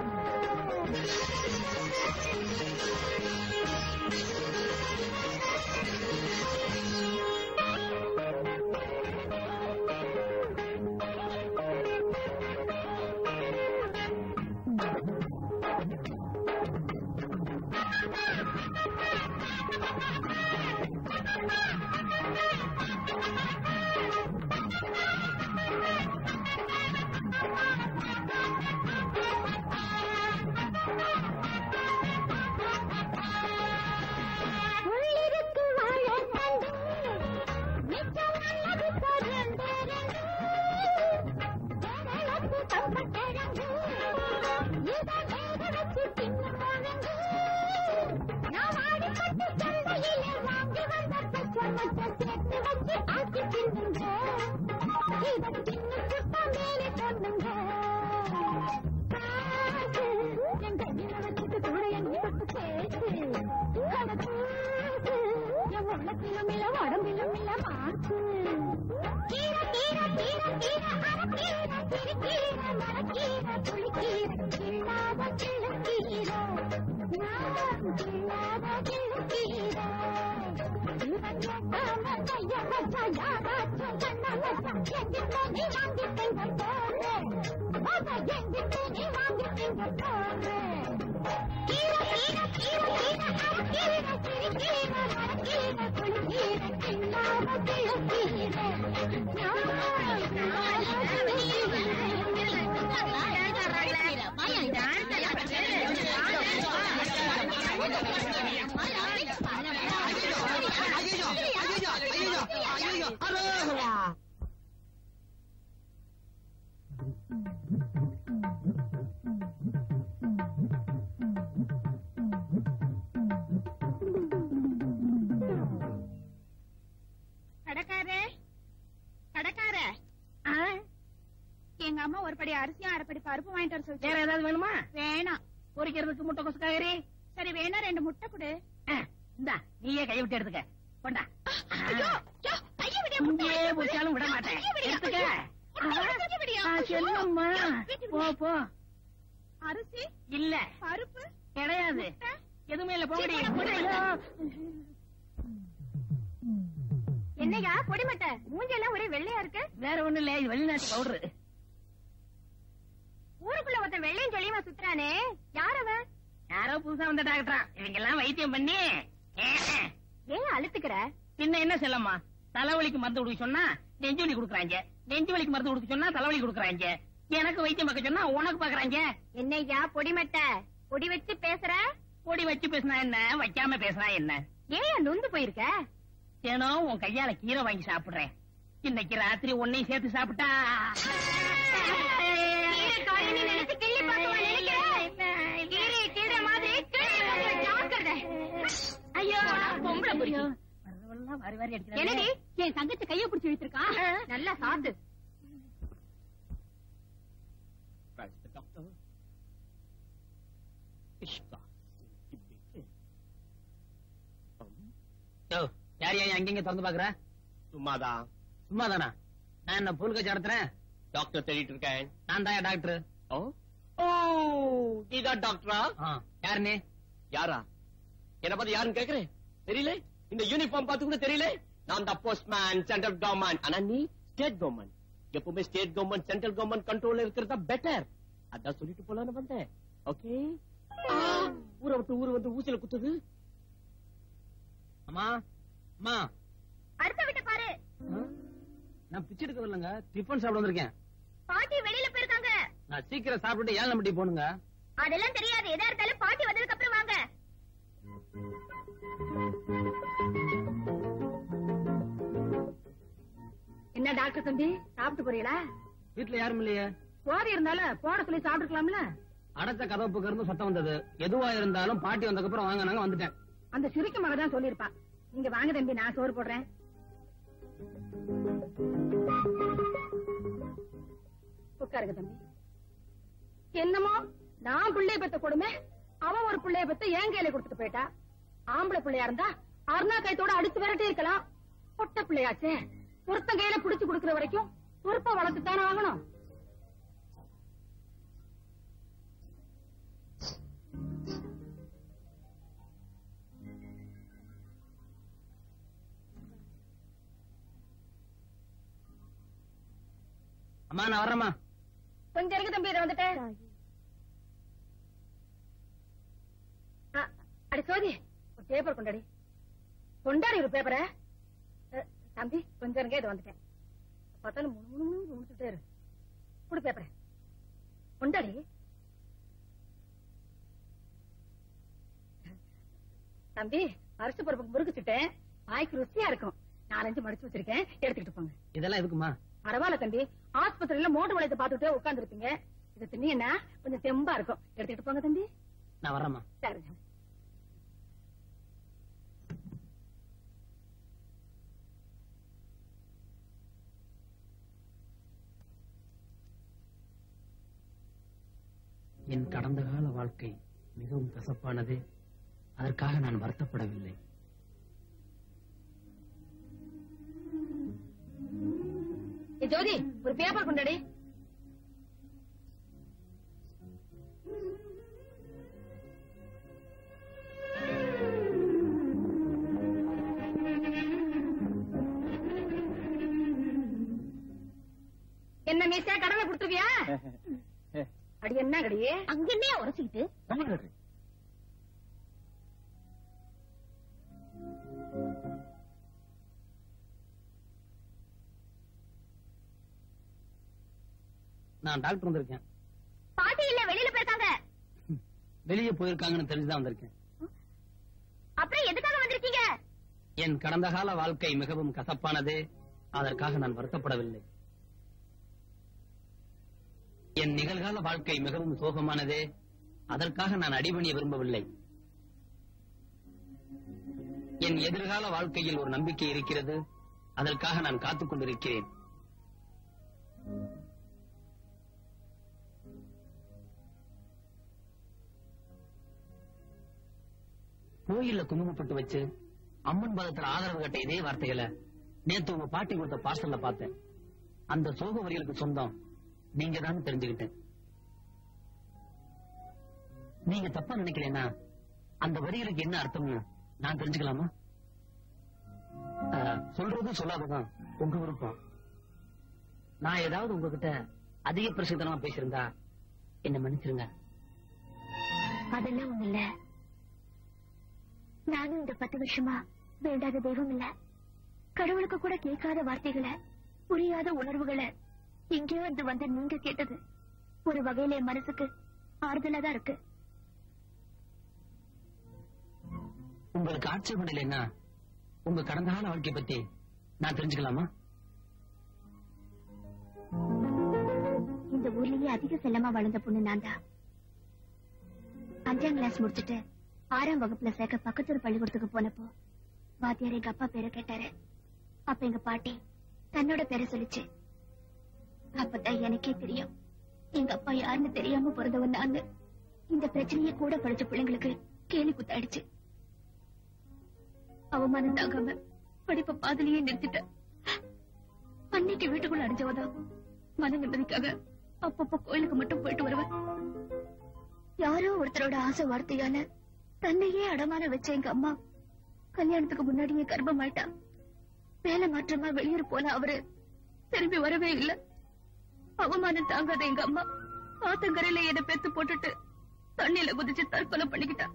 உள்ளிருக்கு வாழைத்தண்டு, மிச்சம் நல்லது கொரியந்தரங்கு. கேரளத்து கம்பக்கிழங்கு, இதை வேக வச்சு தின்னும் ஒழுங்கு. நான் ஆடிப்பட்டு சந்தையிலே வாங்கி வந்த பச்சை மட்டை சேர்த்து வச்சு ஆக்கி தின்னுங்க. இதை தின்னு சுத்தா மேலே பொண்ணுங்க. காசு, என் கையில வச்சுட்டு கூட என் இடுப்பு கேட்டு என் உள்ளத்திலும் இல்ல உடம்பிலும் இல்ல மாசு கீர கீர கீர கீர அரைக்கீர சிறுகீர மரக்கீர புளிக்கீர கிள்ளாத கிழக்கீர நான் கிள்ளாத கிழக்கீர இவன் கேட்காம கைய வச்சா யாராச்சும் கண்ண வச்சா எங்கிட்ட நீ வாங்கி திங்க போறேன் எங்கிட்ட நீ வாங்கி திங்க போறேன் கீர கீர கீர கீர அரைக்கீர சிறுகீர மரக்கீர புளிக்கீர கிள்ளாத கிழக்கீர கடைக்காரே கடைக்கார எங்க அம்மா ஒரு படி அரிசியும் அரைப்படி பருப்பு வாங்கிட்டு வர சொல்லி வேற ஏதாவது வேணுமா வேணாம் பொரிக்கிறதுக்கு முட்டை கொசு காய்கறி சரி வேணா ரெண்டு முட்டை கொடு இந்தா நீயே கையை விட்டு எடுத்துக்க கொண்டா ஐயோ, ஐயோ, கையை விடு, முட்டை இங்கே வாங்கி கொடு. பிடிச்சாலும் விட மாட்டேன் கையை விடு, எடுத்துக்க ஐயோ, முட்டை கையை விடு. ஆ, செல்லம்மா வீட்டுக்கு போ விடு. போ அரிசி இல்ல பருப்பு கிடையாது முட்டை. எதுவுமே இல்ல போகடி சீ, போடா, போடா. என்னையா பொடிமட்டை மூஞ்செல்லாம் ஒரே வெள்ளையா இருக்கு வேற ஒண்ணு இல்ல இது வெளிநாட்டு பவுடர் ஊருக்குள்ள ஒருத்தன் வெள்ளையும் சொல்லியுமா சுத்துறானே யார் அவன் யாரோ புதுசா வந்த டாக்டரா இவங்க எல்லாம் வைத்தியம் பண்ணி ஏன் அழுத்துக்கிற பின்ன என்ன செல்லம்மா தலைவலிக்கு மருந்து கொடுக்க சொன்னா நெஞ்சு வலி கொடுக்குறாங்க நெஞ்சு வலிக்கு மருந்து கொடுக்க சொன்னா தலைவலி கொடுக்குறாங்க எனக்கு வைத்தியம் பார்க்க சொன்னா உனக்கு பாக்குறாங்க என்னய்யா பொடிமட்டை பொடி வச்சு பேசுற பொடி வச்சு பேசினா என்ன வைக்காம பேசினா என்ன ஏன் நொந்து போயிருக்க தினம் உன் கையால கீரை வாங்கி சாப்பிடுறேன் இன்னைக்கு ராத்திரி உன்னையும் சேர்த்து சாப்பிட்டா கீரை காயின்னு நினைச்சு கிள்ளி பார்க்கவா நினைக்கிற? கீரையை கீரை மாதிரி கிள்ளி பார்க்கிற ஜாக்கிரதை. ஐயோ பொம்பளை பொறுக்கி. வரதெல்லாம் வாரி வாரி அடிக்கிறாங்க. என்னடி என் தங்கச்சி கைய பிடிச்சு இழுத்துருக்கா நல்லா சாத்து யோ, யார் யார் அங்கங்க திறந்து பாக்குற சும்மாதான் சும்மா தானா நான் என்ன புல் கட்சி நடத்துறேன் டாக்டர் தேடிட்டு இருக்கேன் நான் தான் டாக்டர் ஓ ஓ நீதான் டாக்டரா யாரு நீ யாரா என்ன பத்தி யாருன்னு கேக்குறேன் தெரியல இந்த யூனிஃபார்ம் பார்த்து கூட தெரியல நான் தான் போஸ்ட்மேன் சென்ட்ரல் கவர்மெண்ட் ஆனா நீ ஸ்டேட் கவர்மெண்ட் எப்பவுமே ஸ்டேட் கவர்மெண்ட் சென்ட்ரல் கவர்மெண்ட் கண்ட்ரோல்ல இருக்கிறதா பெட்டர் அதான் சொல்லிட்டு போலான்னு வந்தேன் ஓகே ஊரை விட்டு ஊரு வந்து ஊசில குத்துது அம்மா அம்மா அடுத்த விட்டு பாரு ஆ? நான் பிச்சை எடுக்க வரலங்க டிஃபன் சாப்பிட வந்திருக்கேன் பாட்டி வெளியில போயிருக்காங்க நான் சீக்கிரம் சாப்பிட்டுட்டு ஏழு மட்டி போனுங்க அதெல்லாம் தெரியாது எதா இருந்தாலும் பாட்டி வந்ததுக்கு அப்புறம் வாங்க என்ன டாக்டர் தம்பி சாப்பிட்டு போறீங்களா வீட்டுல யாரும் இல்லையே சோறு இருந்தாலும் போட சொல்லி சாப்பிட்டுக்கலாம்ல அடைச்ச கதவுக்கு இருந்து சத்தம் வந்தது எதுவா இருந்தாலும் பாட்டி வந்ததுக்கு அப்புறம் வாங்க நாங்க வந்துட்டேன் அந்த சுருக்கி மக தான் சொல்லிருப்பா நீங்க வாங்க தம்பி நான் சோறு போடுறேன் உட்காருங்க தம்பி என்னமோ நான் பிள்ளைய பெத்த கொடுமை அவன் ஒரு பிள்ளைய பெத்த என் கையில கொடுத்துட்டு போயிட்டா ஆம்பளை பிள்ளையா இருந்தா அருணா கைத்தோட அடிச்சு விரட்டி இருக்கலாம் பொட்ட பிள்ளையாச்சே ஒருத்தன் கையில புடிச்சு கொடுக்கிற வரைக்கும் பொறுப்பா வளர்த்துத்தானே ஆகணும் அம்மா நான் வர்றேம்மா கொஞ்சம் இருக்கு தம்பி இதை வந்துட்டேன் ஆ, அடி சோதி ஒரு பேப்பர் கொண்டாடி கொண்டாடி ஒரு பேப்பரை அ, தம்பி கொஞ்சம் இருங்க இதை வந்துட்டேன் பார்த்தாலும் முழு முழு முடிச்சுட்டே இரு கொடு பேப்பரை கொண்டாடி தம்பி அரிசி பருப்புக்கு முறுக்குச்சுட்டேன் வாய்க்கு ருசியா இருக்கும் நாலஞ்சு மடிச்சு வச்சிருக்கேன் எடுத்துக்கிட்டு போங்க இதெல்லாம் எதுக்குமா பரவாயில்ல தம்பி ஆஸ்பத்திரியில மோட்டர் வளையத்தை பார்த்துட்டே உட்கார்ந்து இருப்பீங்க இது தின்னீங்கன்னா கொஞ்சம் தெம்பா இருக்கும் எடுத்துக்கிட்டு போங்க தம்பி நான் வர்றேம்மா சரிங்க என் கடந்த கால வாழ்க்கை மிகவும் கசப்பானது அதற்காக நான் வருத்தப்படவில்லை ஏ ஜோதி ஒரு பேப்பர் கொண்டாடி என்ன மீசா கடமை கொடுத்துருவியா அடி என்ன கடி அங்க என்ன உரசிக்கிட்டு நான் டாக்டர் வந்திருக்கேன் பாட்டி இல்ல வெளியில போயிருக்காங்க வெளியே போயிருக்காங்கன்னு தெரிஞ்சுதான் வந்திருக்கேன் அப்புறம் எதுக்காக வந்திருக்கீங்க என் கடந்த கால வாழ்க்கை மிகவும் கசப்பானது அதற்காக நான் வருத்தப்படவில்லை என் நிகழ்கால வாழ்க்கை மிகவும் சோகமானது அதற்காக நான் அடிபணிய விரும்பவில்லை என் எதிர்கால வாழ்க்கையில் ஒரு நம்பிக்கை இருக்கிறது அதற்காக நான் காத்துக் கொண்டிருக்கிறேன் கோயில்ல குங்குமப்பட்டு வச்சு அம்மன் பாதத்துல ஆதரவு கட்ட இதே வார்த்தைகளை நேத்து உங்க பாட்டி கொடுத்த பார்சல்ல பார்த்தேன் அந்த சோக வரிகளுக்கு சொந்தம் நீங்க தான் தெரிஞ்சுக்கிட்டேன் நீங்க தப்பா நினைக்கலனா அந்த வரிகளுக்கு என்ன அர்த்தம்னு நான் தெரிஞ்சுக்கலாமா ஆஹ், சொல்றதும் சொல்லாததான் உங்க விருப்பம் நான் ஏதாவது உங்ககிட்ட அதிக பிரசித்தனமா பேசியிருந்தா என்ன மன்னிச்சிருங்க அதெல்லாம் ஒண்ணு இல்ல நானும் இந்த பத்து வருஷமா வேண்டாத தெய்வம் இல்ல கடவுளுக்கு கூட கேட்காத வார்த்தைகளை புரியாத உணர்வுகளை எங்கேயோ இருந்து வந்த நீங்க கேட்டது ஒரு வகையில என் மனசுக்கு ஆறுதலா தான் இருக்கு உங்களுக்கு ஆட்சேபம் இல்லைன்னா உங்க கடந்த கால வாழ்க்கை பத்தி நான் தெரிஞ்சுக்கலாமா இந்த ஊர்லயே அதிக செல்லமா வளர்ந்த பொண்ணு நான் தான் அஞ்சாம் கிளாஸ் முடிச்சிட்டு ஆறாம் வகுப்புல சேர்க்க பக்கத்தூர் பள்ளிக்கூடத்துக்கு போனப்போ வாத்தியார் எங்க அப்பா பேரை கேட்டாரு அப்ப எங்க பாட்டி தன்னோட பேரை சொல்லிச்சு அப்பதான் எனக்கே தெரியும் எங்க அப்பா யாருன்னு தெரியாம பிறந்தவன் நானு இந்த பிரச்சனையே கூட படிச்ச பிள்ளைங்களுக்கு கேலி குத்தாயிடுச்சு அவமானம் தாங்காம படிப்பை பாதிலேயே நிறுத்திட்டேன் அன்னைக்கு வீட்டுக்குள்ள அடைஞ்சவதான் மன நிம்மதிக்காக அப்பப்போ கோயிலுக்கு மட்டும் போயிட்டு வருவேன் யாரோ ஒருத்தரோட ஆசை வார்த்தையால தன்னையே அடமான வச்ச எங்க அம்மா கல்யாணத்துக்கு முன்னாடியே கர்ப்பமாயிட்டா வேலை மாற்றமா வெளியூர் போன அவரு திரும்பி வரவே இல்ல அவமானம் தாங்காத எங்க அம்மா ஆத்தங்கரையில என்ன பெத்து போட்டுட்டு தண்ணியில குதிச்சு தற்கொலை பண்ணிக்கிட்டா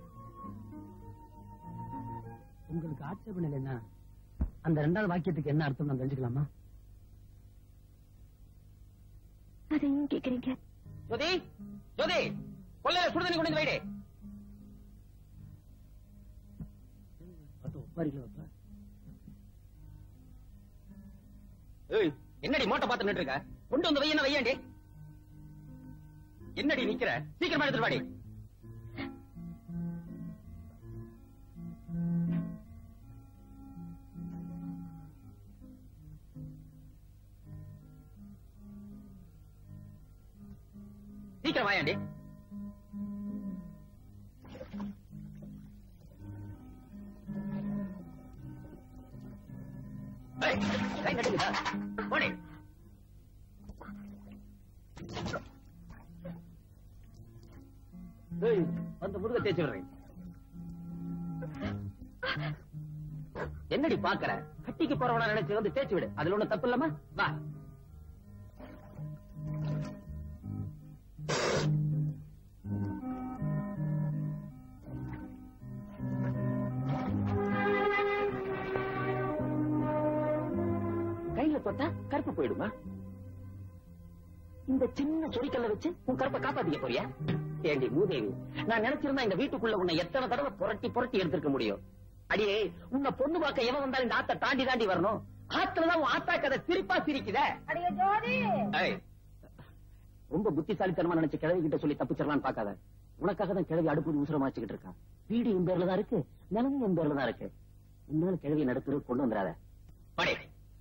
உங்களுக்கு ஆட்சேபம் இல்லைன்னா அந்த ரெண்டாவது வாக்கியத்துக்கு என்ன அர்த்தம் நான் தெரிஞ்சுக்கலாமா அதையும் கேக்குறீங்க ஜோதி ஜோதி கொள்ளையில சுடுதண்ணி கொண்டு வந்து வைடு ஏய் என்னடி மோட்டை பார்த்து நின்று இருக்க கொண்டு வந்து வையன வையாண்டி என்னடி நிக்கிற சீக்கிரமா எடுத்துட்டு வாடி சீக்கிரம் வாயாண்டி பயம் கட்டுக்குதா போடி ஏய், வந்து முருக தேய்ச்சி விடுறேன் என்னடி பாக்குற கட்டிக்கு போறவனா நினைச்சு வந்து தேய்ச்சி விடு அதுல ஒண்ணு தப்பு இல்லமா வா கையில தொட்டா கருப்பு போயிடுமா இந்த சின்ன சொடிக்கல்ல வச்சு உன் கருப்பை காப்பாத்திக்க போறியா ஏண்டி மூதேவி நான் நினைச்சிருந்தா இந்த வீட்டுக்குள்ள உன்னை எத்தனை தடவை புரட்டி புரட்டி எடுத்திருக்க முடியும் அடியே உன்னை பொண்ணு பார்க்க எவன் வந்தாலும் இந்த ஆத்த தாண்டி தாண்டி வரணும் ஆத்துலதான் உன் ஆத்தா கதை சிரிப்பா சிரிக்குதே ஏய், ரொம்ப புத்திசாலித்தனமா நினைச்ச கிழவி கிட்ட சொல்லி தப்பிச்சிடலாம்னு பாக்காத உனக்காக தான் கிழவி அடுப்பு உசுரமா வச்சுக்கிட்டு இருக்கா வீடு என் பேர்ல தான் இருக்கு நிலமும் என் பேர்ல தான் இருக்கு உன்னால கிழவி நடத்துறது கொண்டு வந்துடாத படே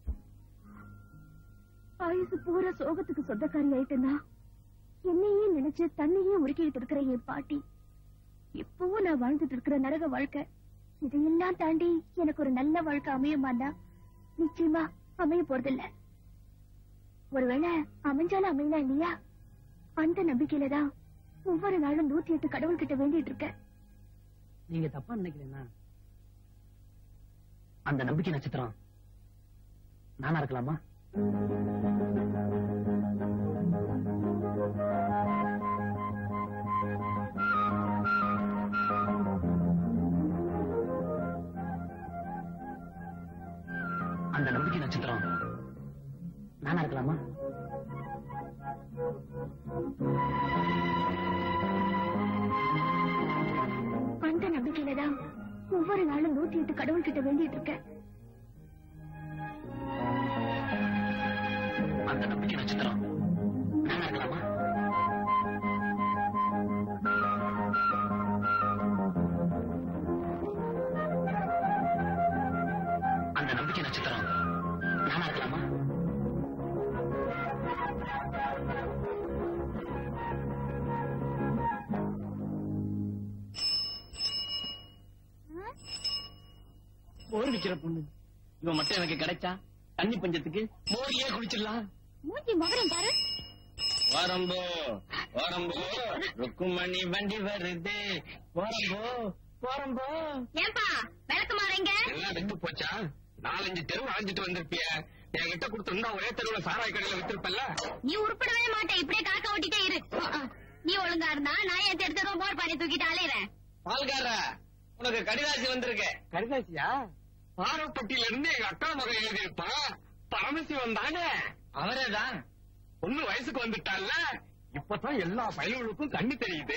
ஆயுசு பூரா சோகத்துக்கு சொந்தக்காரி ஆயிட்டேன்னா என்னையே நினைச்சு தன்னையே உருக்கிட்டு இருக்கிற என் பாட்டி இப்பவும் நான் வாழ்ந்துட்டு இருக்கிற நரக வாழ்க்கை இதையெல்லாம் தாண்டி எனக்கு ஒரு நல்ல வாழ்க்கை அமையுமான்னா நிச்சயமா அமைய போறதில்ல ஒருவேளை அமைஞ்சாலும் அமையலாம் இல்லையா அந்த நம்பிக்கையில தான் ஒவ்வொரு நாளும் நூத்தி எட்டு கடவுள்கிட்ட வேண்டிட்டு இருக்கேன் நீங்க தப்பா நினைக்கலன்னா அந்த நம்பிக்கை நட்சத்திரம் நானா இருக்கலாமா அந்த நம்பிக்கை நட்சத்திரம் நானா இருக்கலாமா அந்த நம்பிக்கையில தான் ஒவ்வொரு நாளும் நூத்தி எட்டு கடவுள்கிட்ட வேண்டிட்டு இருக்கேன் அந்த நம்பிக்கை நட்சத்திரம் நானா இருக்கலாமா அந்த நம்பிக்கை நட்சத்திரம் நானா இருக்கலாமா மோர் விக்கிற பொண்ணு இவன் மட்டும் எனக்கு கிடைச்சா தண்ணி பஞ்சத்துக்கு மோரியே குடிச்சிடலாம் மூஞ்சி மகரம் பாரு வரம்போ வரம்போ ருக்குமணி வண்டி வருது வரம்போ வரம்போ ஏன்பா விளக்கு மாறீங்க எல்லாம் வித்து போச்சா நாலஞ்சு தெருவு அழைஞ்சிட்டு வந்திருப்பிய என்கிட்ட கொடுத்திருந்தா ஒரே தெருவுல சாராய் கடையில வித்திருப்பல்ல நீ உருப்படவே மாட்டே இப்படியே காக்க ஓட்டிட்டே இரு நீ ஒழுங்கா இருந்தா நான் என் எடுத்து மோர் பானை தூக்கிட்டு அலையிறேன் பால்கார உனக்கு கடிதாசி வந்திருக்கு கடிதாசியா பாரப்பட்டியில இருந்து எங்க அக்கா மகன் எழுதியிருப்பான் பரமசிவன் தானே அவரேதான் பொண்ணு வயசுக்கு வந்துட்டால இப்பதான் எல்லா பயல்களுக்கும் கண்ணு தெரியுது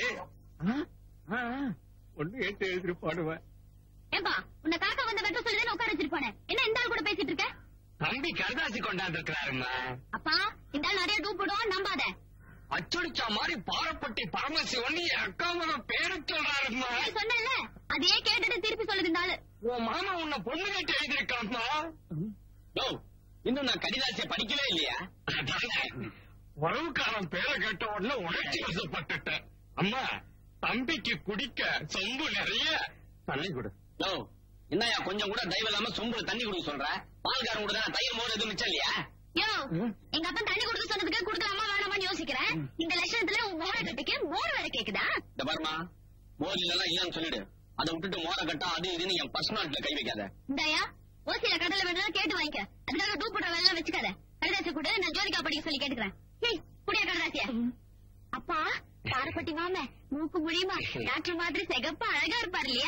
ஒண்ணு கேட்டு எழுதிருப்பாடுவேன் ஏன்பா உன்னை காக்க வந்த வெட்ட சொல்லி உட்கார வச்சிட்டு போனேன் என்ன இந்த ஆள் கூட பேசிட்டு இருக்க தம்பி கடிதாசி கொண்டாந்து இருக்கிறாருமா அப்பா இந்த ஆள் நிறைய டூப்பிடும் நம்பாத அச்சடிச்சா மாதிரி பாரப்பட்டி பரமசிவன் என் அக்கா மகன் பேரு சொல்றாருமா நீ சொன்னல அதையே கேட்டுட்டு திருப்பி சொல்லுது இந்த ஆளு உன் மாமா உன்னை பொண்ணு கேட்டு எழுதியிருக்கான்மா இன்னும் நான் கடிதாசிய படிக்கவே இல்லையா உறவுக்காரன் பேரை கேட்ட உடனே உணர்ச்சி வசப்பட்டுட்டேன் அம்மா தம்பிக்கு குடிக்க சொம்பு நிறைய தண்ணி கொடு என்னையா கொஞ்சம் கூட தயவு இல்லாம சொம்புல தண்ணி குடிக்க சொல்ற பால்காரன் கூட தான் தயிர் மோர் எதுவும் மிச்சம் இல்லையா யோ எங்க அப்பா தண்ணி கொடுக்க சொன்னதுக்கு கொடுக்கலாமா வேணாமான்னு யோசிக்கிறேன் இந்த லட்சணத்துல உன் மோர கட்டிக்கு மோர் வேற கேக்குதா இந்த பாருமா மோர் இல்லைன்னா இல்லன்னு சொல்லிடு அதை விட்டுட்டு மோர கட்டா அது இதுன்னு என் பர்சனாலிட்டில கை வைக்காத இந்தாயா ஓசியில கடல வேணாலும் கேட்டு வாங்கிக்க அதுக்காக டூப் போடுற வேலை வச்சுக்காத கடிதாசி கூட நான் ஜோதிகா படிக்க சொல்லி கேட்டுக்கிறேன் ஏய், குடியா கடிதாசிய அப்பா பாரப்பட்டி மாம மூக்கு முடியுமா டாக்டர் மாதிரி சிகப்பா அழகா இருப்பாரு இல்லையா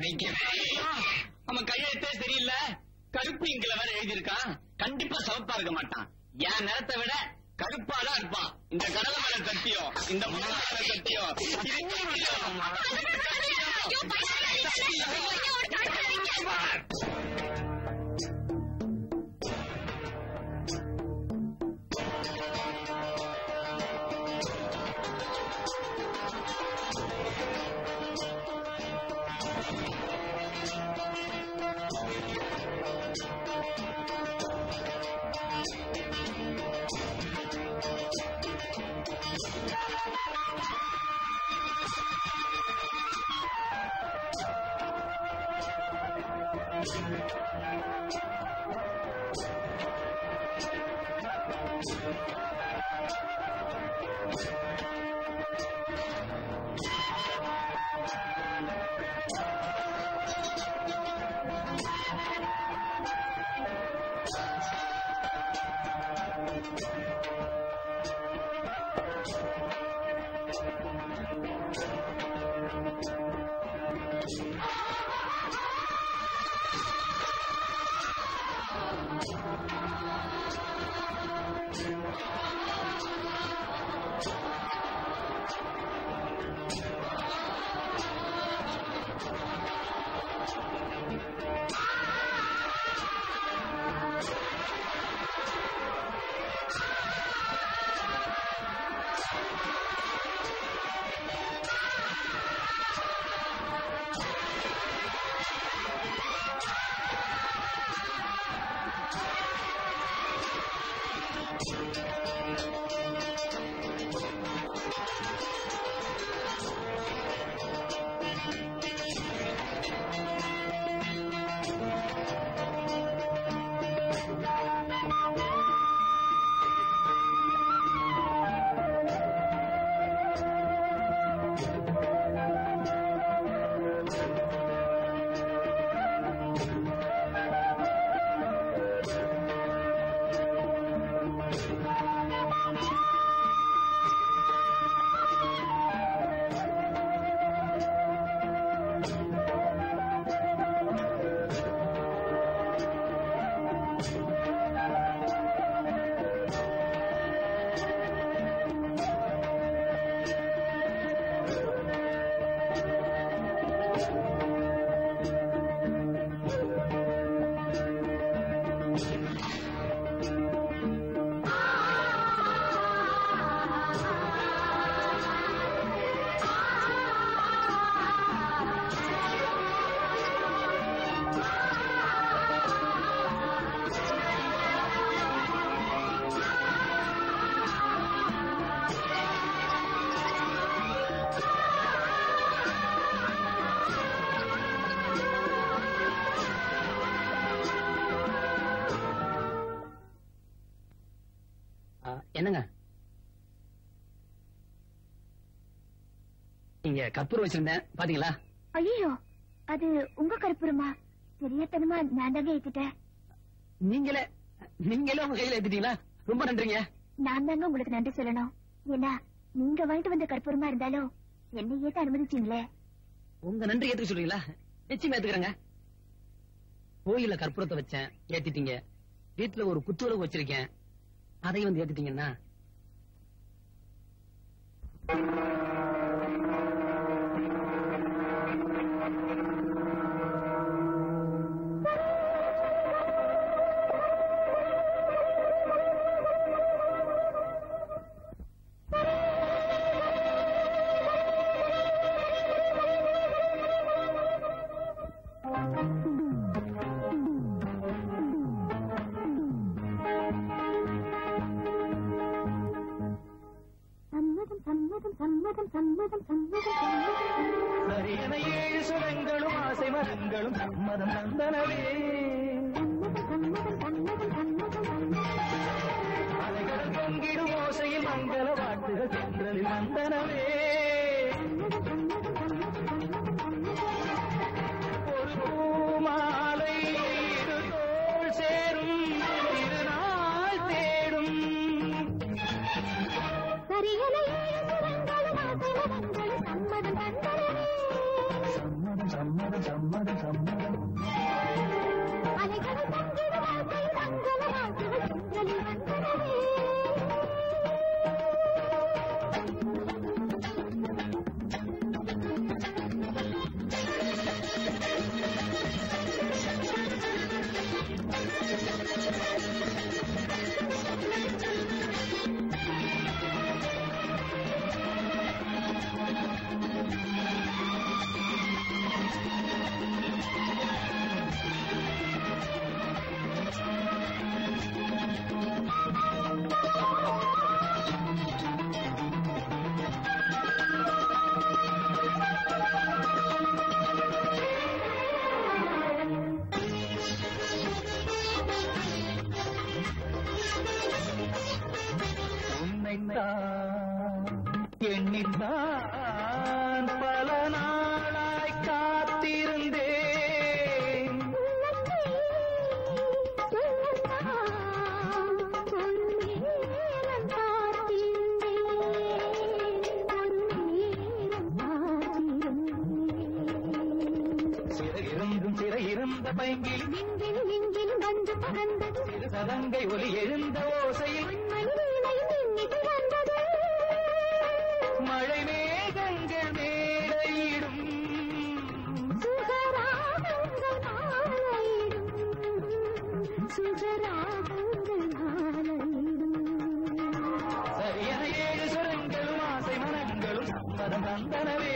அவன் கையெழுத்தே சரியில்லை கருப்பு இங்கில வேற எழுதியிருக்கான் கண்டிப்பா சிவப்பா இருக்க மாட்டான் என் நிறத்தை விட கருப்பா தான் இருப்பான் இந்த கடலை மேல சத்தியம் இந்த மலை மேல சத்தியம் இது ஆ, என்னங்க இங்க கற்பூரம் வச்சிருந்தேன் பாத்தீங்களா ஐயோ அது உங்க கற்பூரமா தெரியாதனமா நான் தாங்க ஏத்துட்டேன் நீங்களே நீங்களே உங்க கையில எடுத்துட்டீங்களா ரொம்ப நன்றிங்க நான் தாங்க உங்களுக்கு நன்றி சொல்லணும் ஏன்னா நீங்க வாங்கிட்டு வந்த கற்பூரமா இருந்தாலும் என்னை ஏத்த அனுமதிச்சீங்களே உங்க நன்றி ஏத்துக்க சொல்றீங்களா நிச்சயமா ஏத்துக்கிறேங்க கோயில்ல கற்பூரத்தை வச்சேன் ஏத்திட்டீங்க வீட்டுல ஒரு குத்துவிளக்கு வச்சிருக்கேன் அதையும் வந்து ஏத்திட்டீங்கன்னா சம்மதம் சம்மதம் சம்மதம் சம்மதம் சம்மதம் சம்மதம் சரியன ஏழு சுரங்களும் ஆசை மரங்களும் சம்மதம் தந்தனவே சம்மதம் சம்மதம் சம்மதம் சம்மதம் அலைகள் பொங்கிடும் ஓசையில் மங்கள வாட்டுகள் சென்றலில் வந்தனவே ஒரு பூமாலை இரு தோள் சேரும் திருநாள் தேடும் சரியலை சுரங்களும் ஆசை மரங்களும் சம்மதம் தந்தனவே சம்மதம் சம்மதம் சம்மதம் சம்மதம் அலைகளை தங்கிடும் ஆசை மங்கள வாக்குகள் சென்றலில் வந்தனவே உன்னைத்தான் எண்ணித்தான் பல நாளாய் காத்திருந்தேன் சிறையிருந்தும் சிறையிருந்த பைங்கில் சிறு சதங்கை ஒலி எழுந்த ஓசையில் மழை மேகங்கள் மேடையிடும் சரியன ஏழு சுரங்களும் ஆசை மனங்களும் சம்மதம் தந்தனவே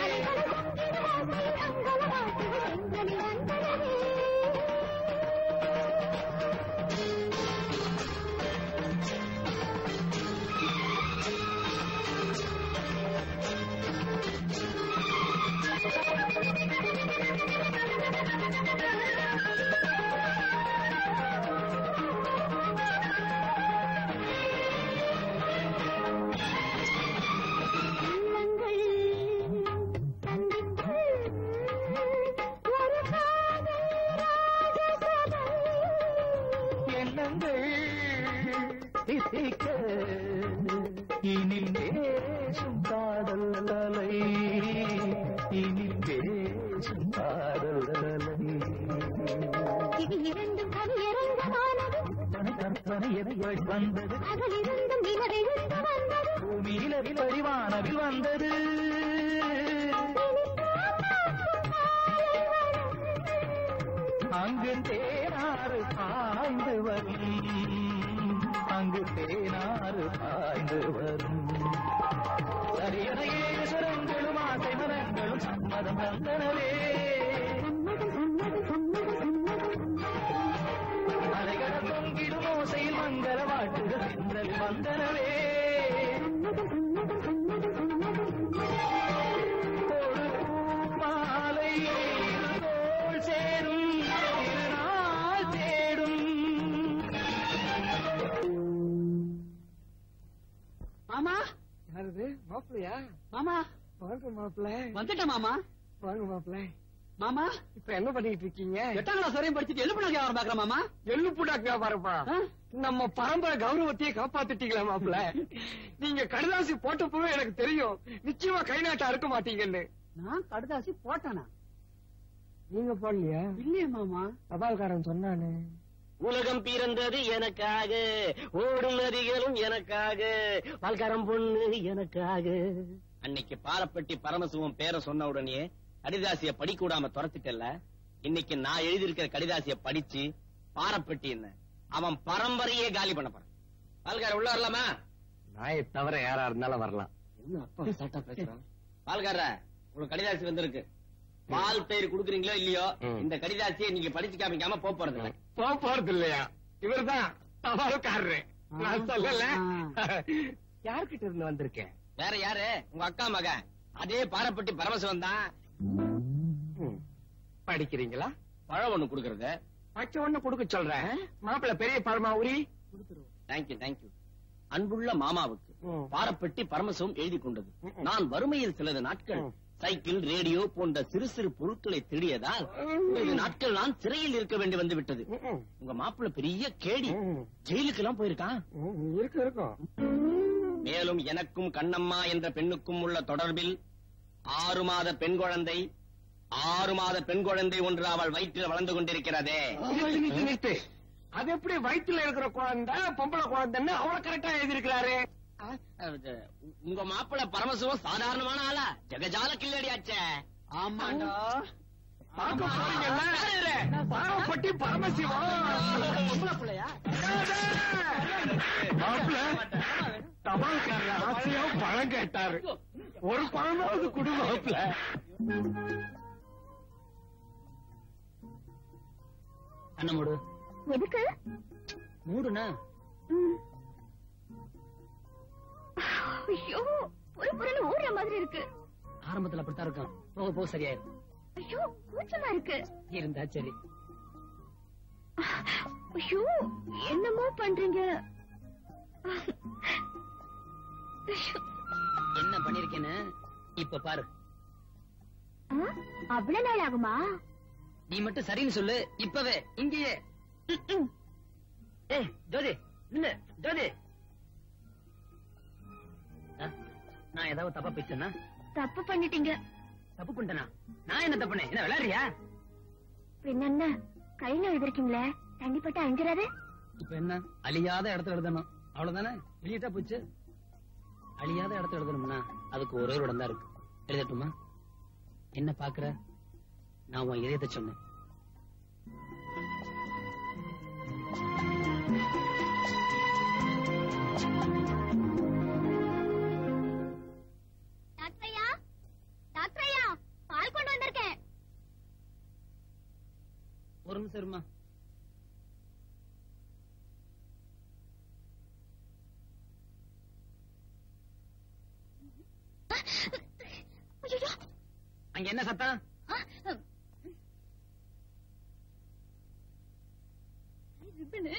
எண்ணங்கள் தித்திக்க இனில் பேசும் காதல் அலை இனில் பேசும் காதல் அலை இரண்டும் கவியரங்கமானது கற்பனை கற்பனை எதையாய் வந்தது அதிலிருந்தும் நிலவெழுந்து வந்தது பூமியில பரிவானவில் வந்தது தேனாறு பாய்ந்து வரும் அங்கு தேனாறு பாய்ந்து வரும் சரியன ஏழு சுரங்களும் ஆசை மரங்களும் சம்மதம் தந்தனவே அலைகட தொங்கிடும் ஓசையில் மங்கள வாட்டுகள் சென்றல் வந்தனவே ஒரு பூமாலை தோள் சேரும் திருநாள் தேடும் மாமா யாருது மாப்பிள்ளையா மாமா வாங்க மாப்பிள்ள வந்துட்ட மாமா வாங்க மாப்பிள்ள மாமா இப்ப என்ன பண்ணிட்டு இருக்கீங்க எட்டாம் கிளாஸ் வரையும் படிச்சுட்டு எழுப்பு நான் வியாபாரம் பாக்குறேன் மாமா எள்ளு புடாக்கு வியாபாரமா ஆ? நம்ம பரம்பரை கௌரவத்தையே காப்பாத்திட்டீங்களா மாப்பிள்ள நீங்க கடுதாசி போட்டப்பவே எனக்கு தெரியும் நிச்சயமா கை நாட்டா இருக்க மாட்டீங்கன்னு நான் கடுதாசி போட்டானா நீங்க போடலையா இல்லையே மாமா தபால்காரன் சொன்னானே உலகம் பிறந்தது எனக்காக ஓடும் நதிகளும் எனக்காக பால்காரம் பொண்ணு எனக்காக அன்னைக்கு பாலப்பட்டி பரமசிவம் பேரை சொன்ன உடனே கடிதாசிய படிக்க விடாம துரத்திட்டல இன்னைக்கு நான் எழுதியிருக்கிற கடிதாசிய படிச்சு பாரப்பட்டி என்ன அவன் பரம்பரையே காலி பண்ண போறான் பால்கார உள்ள வரலாமா நாயை தவிர யாரா இருந்தாலும் வரலாம் என்ன அப்பா சாட்டா பேசுறான் பால்கார உங்களுக்கு கடிதாசி வந்திருக்கு பால் தயிர் குடுக்குறீங்களோ இல்லையோ ம். இந்த கடிதாசியை நீங்க படிச்சு காமிக்காம போப் போறது இல்ல. போக போறது இல்லையா இவர்தான் தபால்காரரு நான் சொல்லல யார்கிட்ட இருந்து வந்திருக்கேன் வேற யாரு உங்க அக்கா மகன் அதே பாரப்பட்டி பரமசிவன் தான் ம். படிக்கிறீங்களா பழம் ஒண்ணு குடுக்கறது பச்சை ஒண்ணு கொடுக்க சொல்றேன் மாப்பிள்ள பெரிய பழமா உரி தேங்க்யூ தேங்க்யூ அன்புள்ள மாமாவுக்கு ம். பாரப்பட்டி பரமசிவம் எழுதி கொண்டது ம். நான் வறுமையில் சிலது நாட்கள் ம். சைக்கிள் ரேடியோ போன்ற சிறு சிறு பொருட்களை திருடியதால் சிறிது நாட்கள் நான் சிறையில் இருக்க வேண்டி வந்து விட்டது ம், உங்க மாப்பிள்ள பெரிய கேடி ம். ஜெயிலுக்கு எல்லாம் போயிருக்கான் ம், இருக்கும் இருக்கும் மேலும் எனக்கும் கண்ணம்மா என்ற பெண்ணுக்கும் உள்ள தொடர்பில் ஆறு மாத பெண் குழந்தை ஆறு மாத பெண் குழந்தை ஒன்று அவள் வயிற்றில் வளர்ந்து கொண்டிருக்கிறதே நிறுத்து, நிறுத்து, நிறுத்து. அது எப்படி வயித்துல இருக்கிற குழந்தை பொம்பளை குழந்தைன்னு அவ்வளவு கரெக்டா எழுதிருக்கிறாரு அது, உ- உங்க மாப்பிள்ள பரமசிவம் சாதாரணமான ஆளா ஜெகஜால கில்லடியாச்சே ஆமாண்டா பார்க்க போறீங்கல்ல பாவப்பட்டி பரமசிவம் பொம்பளை பிள்ளையா மாப்பிள்ள தபால்காரர் ஆசையா பழம் கேட்டாரு ஒரு பழமாவது குடு மாப்பிள்ள கண்ண மூடு எதுக்கு மூடுனா ம். ஐயோ ஒரு பொருள் ஊறுற மாதிரி இருக்கு ஆரம்பத்துல அப்படித்தான் இருக்கும் போக போக சரியாயிரும் ஐயோ கூச்சமா இருக்கு இருந்தா சரி ஐயோ என்னமோ பண்றீங்க ஐயோ, என்ன பண்ணிருக்கேன்னு இப்ப பாரு ஆ, அவ்வளவு நாள் ஆகுமா நீ மட்டும் சரின்னு சொல்லு இப்பவே இங்கேயே ம், ம். ஏய் ஜோதி நில்லு ஜோதி ஆ, நான் ஏதாவது தப்பா பேசுனா தப்பு பண்ணிட்டீங்க தப்பு பண்ணிட்டேனா நான் என்ன தப்புனேன் என்ன விளையாடுறியா பின்ன என்ன கையில எழுதிருக்கீங்களே தண்ணி பட்டு அஞ்சிராது இப்ப என்ன அழியாத இடத்துல எழுதணும் அவ்வளவுதானே எழுதிட்டா போச்சு அழியாத இடத்துல எழுதணும்னா அதுக்கு ஒரே ஒரு இடம் தான் இருக்கு எழுதட்டுமா என்ன பாக்குற நான் உன் இதயத்தை சொன்னேன் டாக்டரையா டாக்டரையா பால் கொண்டு வந்திருக்கேன் ஒரு நிமிஷம் இருமா ஐயோ அங்க என்ன சத்தம் ரிப்பனு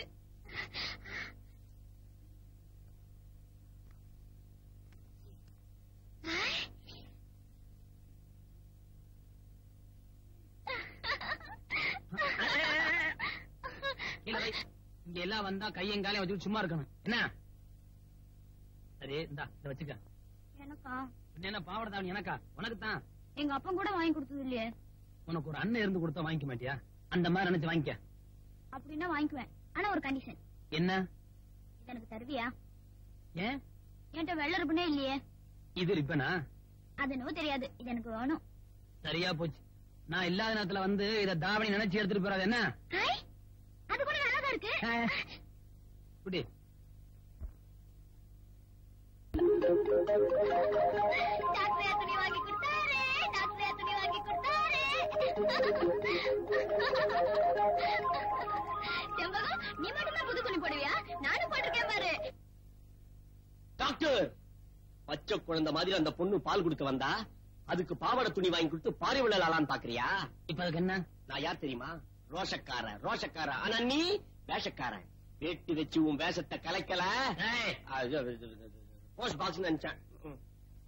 கீழே வை. இங்க எல்லாம் வந்தா கையங்காலையும் வச்சுட்டு சும்மா இருக்கணும் என்ன சரி இந்தா இத வச்சுக்க எனக்கா பின்ன என்ன பாவட தாவணி எனக்கா உனக்கு தான் எங்க அப்பா கூட வாங்கி கொடுத்தது இல்லையே உனக்கு ஒரு அண்ணன் இருந்து கொடுத்தா வாங்கிக்க மாட்டியா அந்த மாதிரி நினைச்சு வாங்கிக்க அப்படின்னா வாங்கிக்குவேன் ஆனா ஒரு கண்டிஷன் என்ன இது எனக்கு தருவியா ஏன் என்கிட்ட வெள்ள ரிப்பனே இல்லையே இது ரிப்பனா அது என்னவோ தெரியாது இது எனக்கு வேணும் சரியா போச்சு நான் இல்லாத நேரத்துல வந்து இத தாவணி நினைச்சு எடுத்துட்டு போறாது என்ன ஹாய், அது கூட நல்லாதான் இருக்கு குடி டாக்டரே துணி வாங்கி கொடுத்தாரு டாக்டரே துணி வாங்கி கொடுத்தாரு செம்பகம் நீ மட்டும்தான் புது துணி போடுவியா நானும் போட்டிருக்கேன் பாரு டாக்டர் பச்சை குழந்தை மாதிரி அந்த பொண்ணு பால் கொடுக்க வந்தா அதுக்கு பாவாடை துணி வாங்கி கொடுத்து பாரி விழலான்னு பாக்குறியா இப்ப அதுக்கு என்ன நான் யார் தெரியுமா ரோஷக்கார ரோஷக்கார ஆனா நீ வேஷக்காரன் வேட்டி வச்சு உன் வேஷத்தை கலைக்கல ஏய், போஸ்ட் பாக்ஸ் நினைச்சேன் ம்.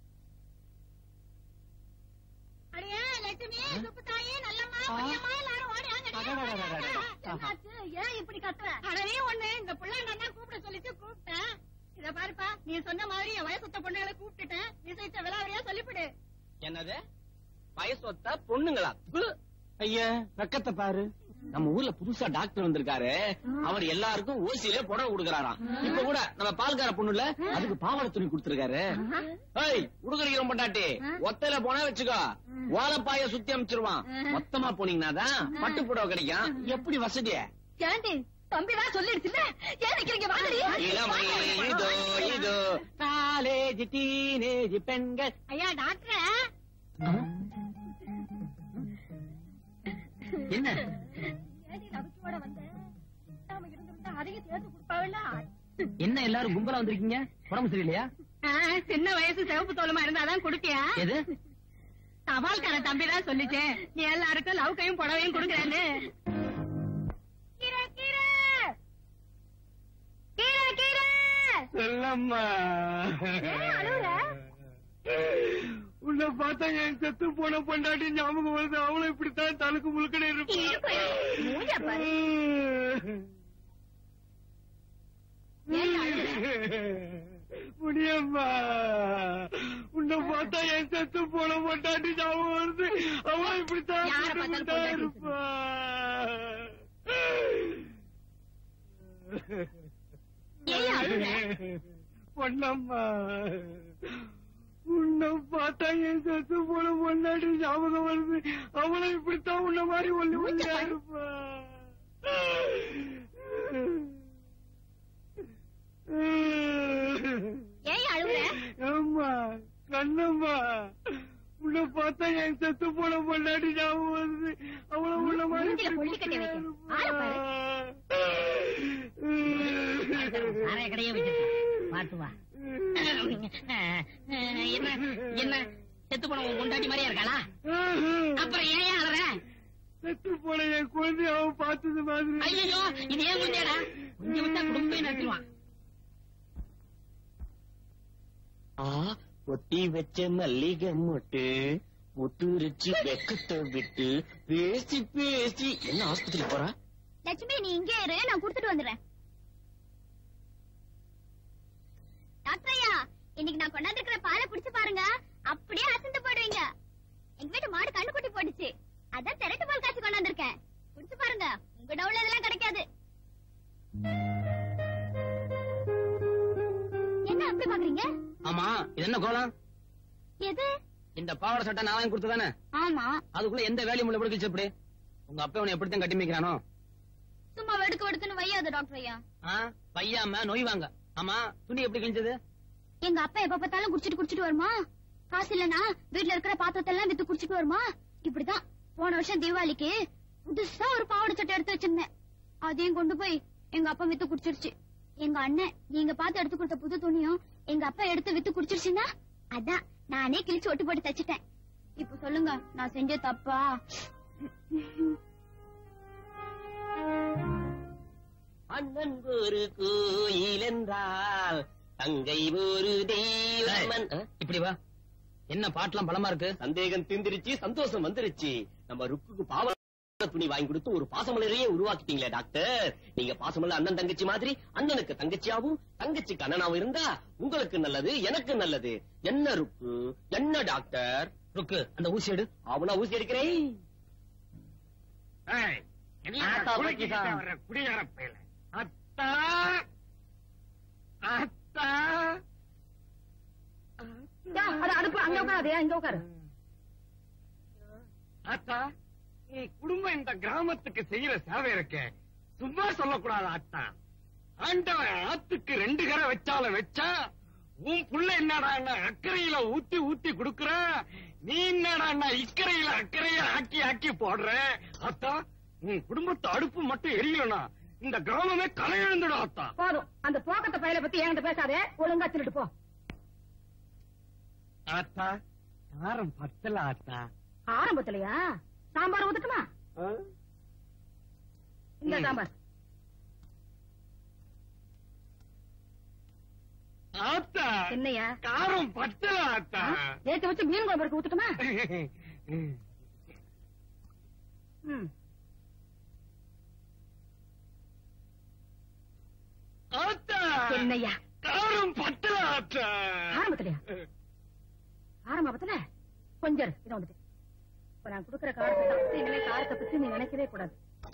அடியே லட்சுமி சுப்புத்தாயி நல்லம்மா பையம்மா எல்லாரும் ஓடி வாங்கடி. என்னாச்சு? ஏன் இப்படி கத்துற அடவே ஒண்ணு இந்த பிள்ளைங்க கூப்பிட சொல்லிட்டு கூப்பிட்டேன் இத பாருப்பா நீ சொன்ன மாதிரி என் வயசுத்த பொண்ணுகளை கூப்பிட்டுட்டேன் விசேஷ விழாவறியா சொல்லிவிடு என்னது வயசொத்த பொண்ணுங்களா ப்பு. ஐயா வெக்கத்தை பாரு நம்ம ஊர்ல புதுசா டாக்டர் வந்திருக்காரு அவர் எல்லாருக்கும் ஓசியிலே புடவை கொடுக்கறாராம் இப்ப கூட நம்ம பால்கார பொண்ணுல அதுக்கு பாவாடை துணி கொடுத்திருக்காரு ஏய் உடுக்கடிக்கிறோம் பொண்டாட்டி ஒத்தையில போனா வச்சுக்கோ ஓலப்பாய சுத்தி அமைச்சிருவான் மொத்தமா போனீங்கன்னா தான் பட்டு புடவை கிடைக்கும் எப்படி வசதிய ஏண்டி தம்பிதான் சொல்லிடுச்சுல ஏன் நிக்கிறீங்க வாங்கடி இளமை இதோ இதோ காலேஜ் டீனேஜ் பெண்கள் ஐயா டாக்டர் என்ன ஏடி நம்பிக்கையோட வந்த நாம இருந்திருந்தா அதையும் சேர்த்து கொடுப்பாவில்ல என்ன எல்லாரும் கும்பலா வந்திருக்கீங்க உடம்பு சரியில்லையா சின்ன வயசு சிவப்பு தோலுமா இருந்தாதான் குடுப்பியா எது தபால்கார தம்பி தான் சொல்லிச்சே நீ எல்லாருக்கும் லவ் கையும் புடவையும் கொடுக்குறேன்னு கீரை கீரை கீரை கீரை செல்லம்மா ஏன் அழுவுற? உன்னை பார்த்தா என் செத்து போன பொண்டாட்டி ஞாபகம் வருது அவளும் இப்படித்தான் தலுக்கு முழுக்கனே இருப்பா. மூஞ்ச பாரு. ஏன் அழுவுற? முடியம்மா உன்னை பார்த்தா என் செத்து போன பொண்டாட்டி ஞாபகம் வருது அவளும் இப்படித்தான் யாரை பார்த்தாலும் இப்படித்தான் பொண்டாட்டி இருப்பா ஏன் அழுவுற? பொன்னம்மா உன்னை பார்த்தா என் செத்து போன பொண்டாட்டி ஞாபகம் வருது அவளும் இப்படித்தான் உன்ன மாதிரி ஒண்ணு ஒண்ணா இருப்பா ஏன் அழுவுற? அம்மா கண்ணம்மா உன்னை பார்த்தா என் செத்து போன பொண்டாட்டி ஞாபகம் வருது அவளும் உன்ன மாதிரி மூஞ்சில கொள்ளி கட்டி வைக்க. ஆளை பாரு. சாராய கடையே வச்சிருக்கேன் பார்த்து வா என்ன என்ன செத்து போன உன் முண்டாட்டி மாதிரியா இருக்காளா அப்புறம் ஏன் அழற செத்து போன என் குழந்தைய அவன் பார்த்தது மாதிரி ஐயோ இது ஏன் முந்தியாடா கொஞ்சம் விட்டா குடும்பமே நடத்திடுவான் ஆ ஒட்டி வச்ச மல்லிகை மொட்டு முத்துரிச்சு வெக்கத்தை விட்டு பேசி பேசி என்ன ஆஸ்பத்திரி போறா லட்சுமி நீ இங்கே இரு நான் குடுத்துட்டு வந்துடுறேன் டாக்டர் ஐயா இன்னைக்கு நான் கொண்டாந்துருக்கிற பாலை குடிச்சு பாருங்க அப்படியே அசந்து போடுவீங்க எங்க வீட்டு மாடு கண்ணுக்குட்டி போட்டுச்சு அதான் திரட்டு பால் காய்ச்சி கொண்டாந்துருக்கேன் குடிச்சு பாருங்க உங்க டவுல இதெல்லாம் கிடைக்காது என்ன அப்படி பாக்குறீங்க ஆமா இது என்ன கோலம் எது இந்த பாவாடை சட்டை நான் வாங்கி கொடுத்ததானே ஆமா அதுக்குள்ள எந்த வேலையும் உள்ள பிடிக்கச்சு எப்படி உங்க அப்பா உன்னை எப்படித்தான் கட்டி மிக்கிறானோ சும்மா வெடுக்க வெடுக்குன்னு வையாது டாக்டர் ஐயா ஆ பையாம நொய்வாங்க ஆமா துணி எப்படி கிழிஞ்சது எங்க அப்பா எப்ப பார்த்தாலும் குடிச்சிட்டு குடிச்சிட்டு வருமா காசு இல்லனா வீட்ல இருக்கிற பாத்திரத்தை எல்லாம் வித்து குடிச்சிட்டு வருமா இப்படிதான் போன வருஷம் தீபாவளிக்கு புதுசா ஒரு பாவாடை சட்டை எடுத்து வச்சிருந்தேன் அதையும் கொண்டு போய் எங்க அப்பா வித்து குடிச்சிருச்சு எங்க அண்ணன் நீங்க பார்த்து எடுத்து கொடுத்த புது துணியும் எங்க அப்பா எடுத்து வித்து குடிச்சிருச்சுன்னா அதான் நானே கிழிச்சு ஒட்டு போட்டு தச்சிட்டேன் இப்ப சொல்லுங்க நான் செஞ்ச தப்பா அண்ணன் ஒரு கோயில் என்றால் தங்கை ஒரு தெய்வம் ஆ? இப்படி வா என்ன பாட்டுலாம் பலமா இருக்கு சந்தேகம் தீர்ந்துருச்சு சந்தோஷம் வந்துருச்சு நம்ம ருக்குக்கு பாவ துணி வாங்கி கொடுத்து ஒரு பாசமலரையே உருவாக்கிட்டீங்களே டாக்டர் நீங்க பாசமலர் அண்ணன் தங்கச்சி மாதிரி அண்ணனுக்கு தங்கச்சியாவும் தங்கச்சிக்கு அண்ணனாவும் இருந்தா உங்களுக்கு நல்லது எனக்கு நல்லது என்ன ருக்கு என்ன டாக்டர் ருக்கு அந்த ஊசி எடு அவனா ஊசி எடுக்கிறேன் ஏய், என்னையா ஆத்தா, குலுக்கிக்கிட்டே பக்கிசா. வர்ற குடிகார பயல. அத்தா அத்தா அது அடுப்பு அங்க உட்காரு இங்க உட்காரு அத்தா உன் குடும்பம் இந்த கிராமத்துக்கு செய்யற சேவை இருக்க சும்மா சொல்லக்கூடாது ஆத்தா ஆண்டவன் ஆத்துக்கு ரெண்டு கரை வச்சாலும் வச்சா உன் புள்ள என்னடா அக்கறையில ஊத்தி ஊத்தி குடுக்குற நீ என்னடா இக்கரையில அக்கறைய ஆக்கி ஆக்கி போடுற அத்தா உன் குடும்பத்து அடுப்பு மட்டும் எரியலனா இந்த கிராமமே கலை எழுந்துடும் அத்தா போதும் அந்த போக்கத்தை பயில பத்தி என்கிட்ட பேசாதே ஒழுங்கா சொல்லிட்டு போ ஆத்தா காரம் பத்தல ஆத்தா ஆரம்பத்திலயா சாம்பார் ஊத்துட்டுமா இந்த ம். சாம்பார் ஆத்தா என்னையா காரம் பத்தல ஆத்தா ஏத்தி வச்சு மீன் குழம்பு இருக்கு ஊத்துட்டுமா ம். ஆத்தா என்னையா காரம் பத்தல ஆத்தா ஆரம்பத்திலயா ஆரம்பத்துல கொஞ்சம் இரு, இதை வந்துட்டு இப்ப நான் குடுக்கற காரத்தை சாப்பிட்டு இனிமே காரத்தை பத்தி நீ நினைக்கவே கூடாது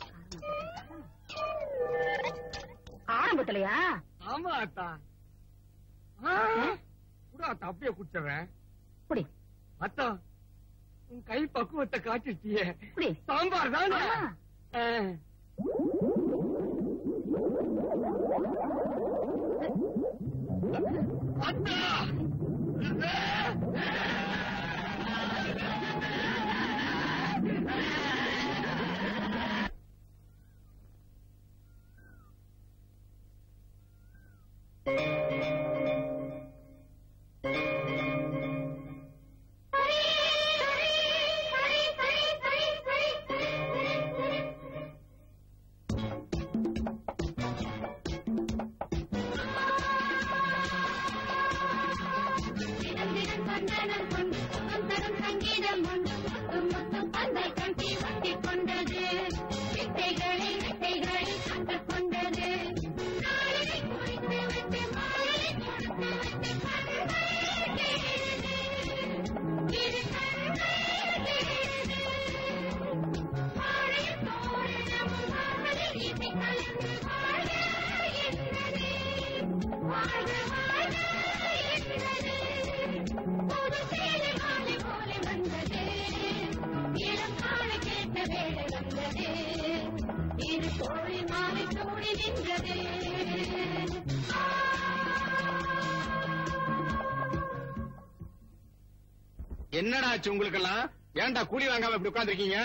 ஆரம்பத்திலயா ஆமா ஆத்தா ஆ, கூட ஆத்தா அப்படியே குடிச்சவன் குடி அத்தா உன் கை பக்குவத்தை காட்டிட்டியே குடி சாம்பார் தானே ஆமா. ஆ. அத்தா என்னடா ஆச்சு உங்களுக்கு எல்லாம் ஏன்டா கூலி வாங்காம இப்படி உட்கார்ந்திருக்கீங்க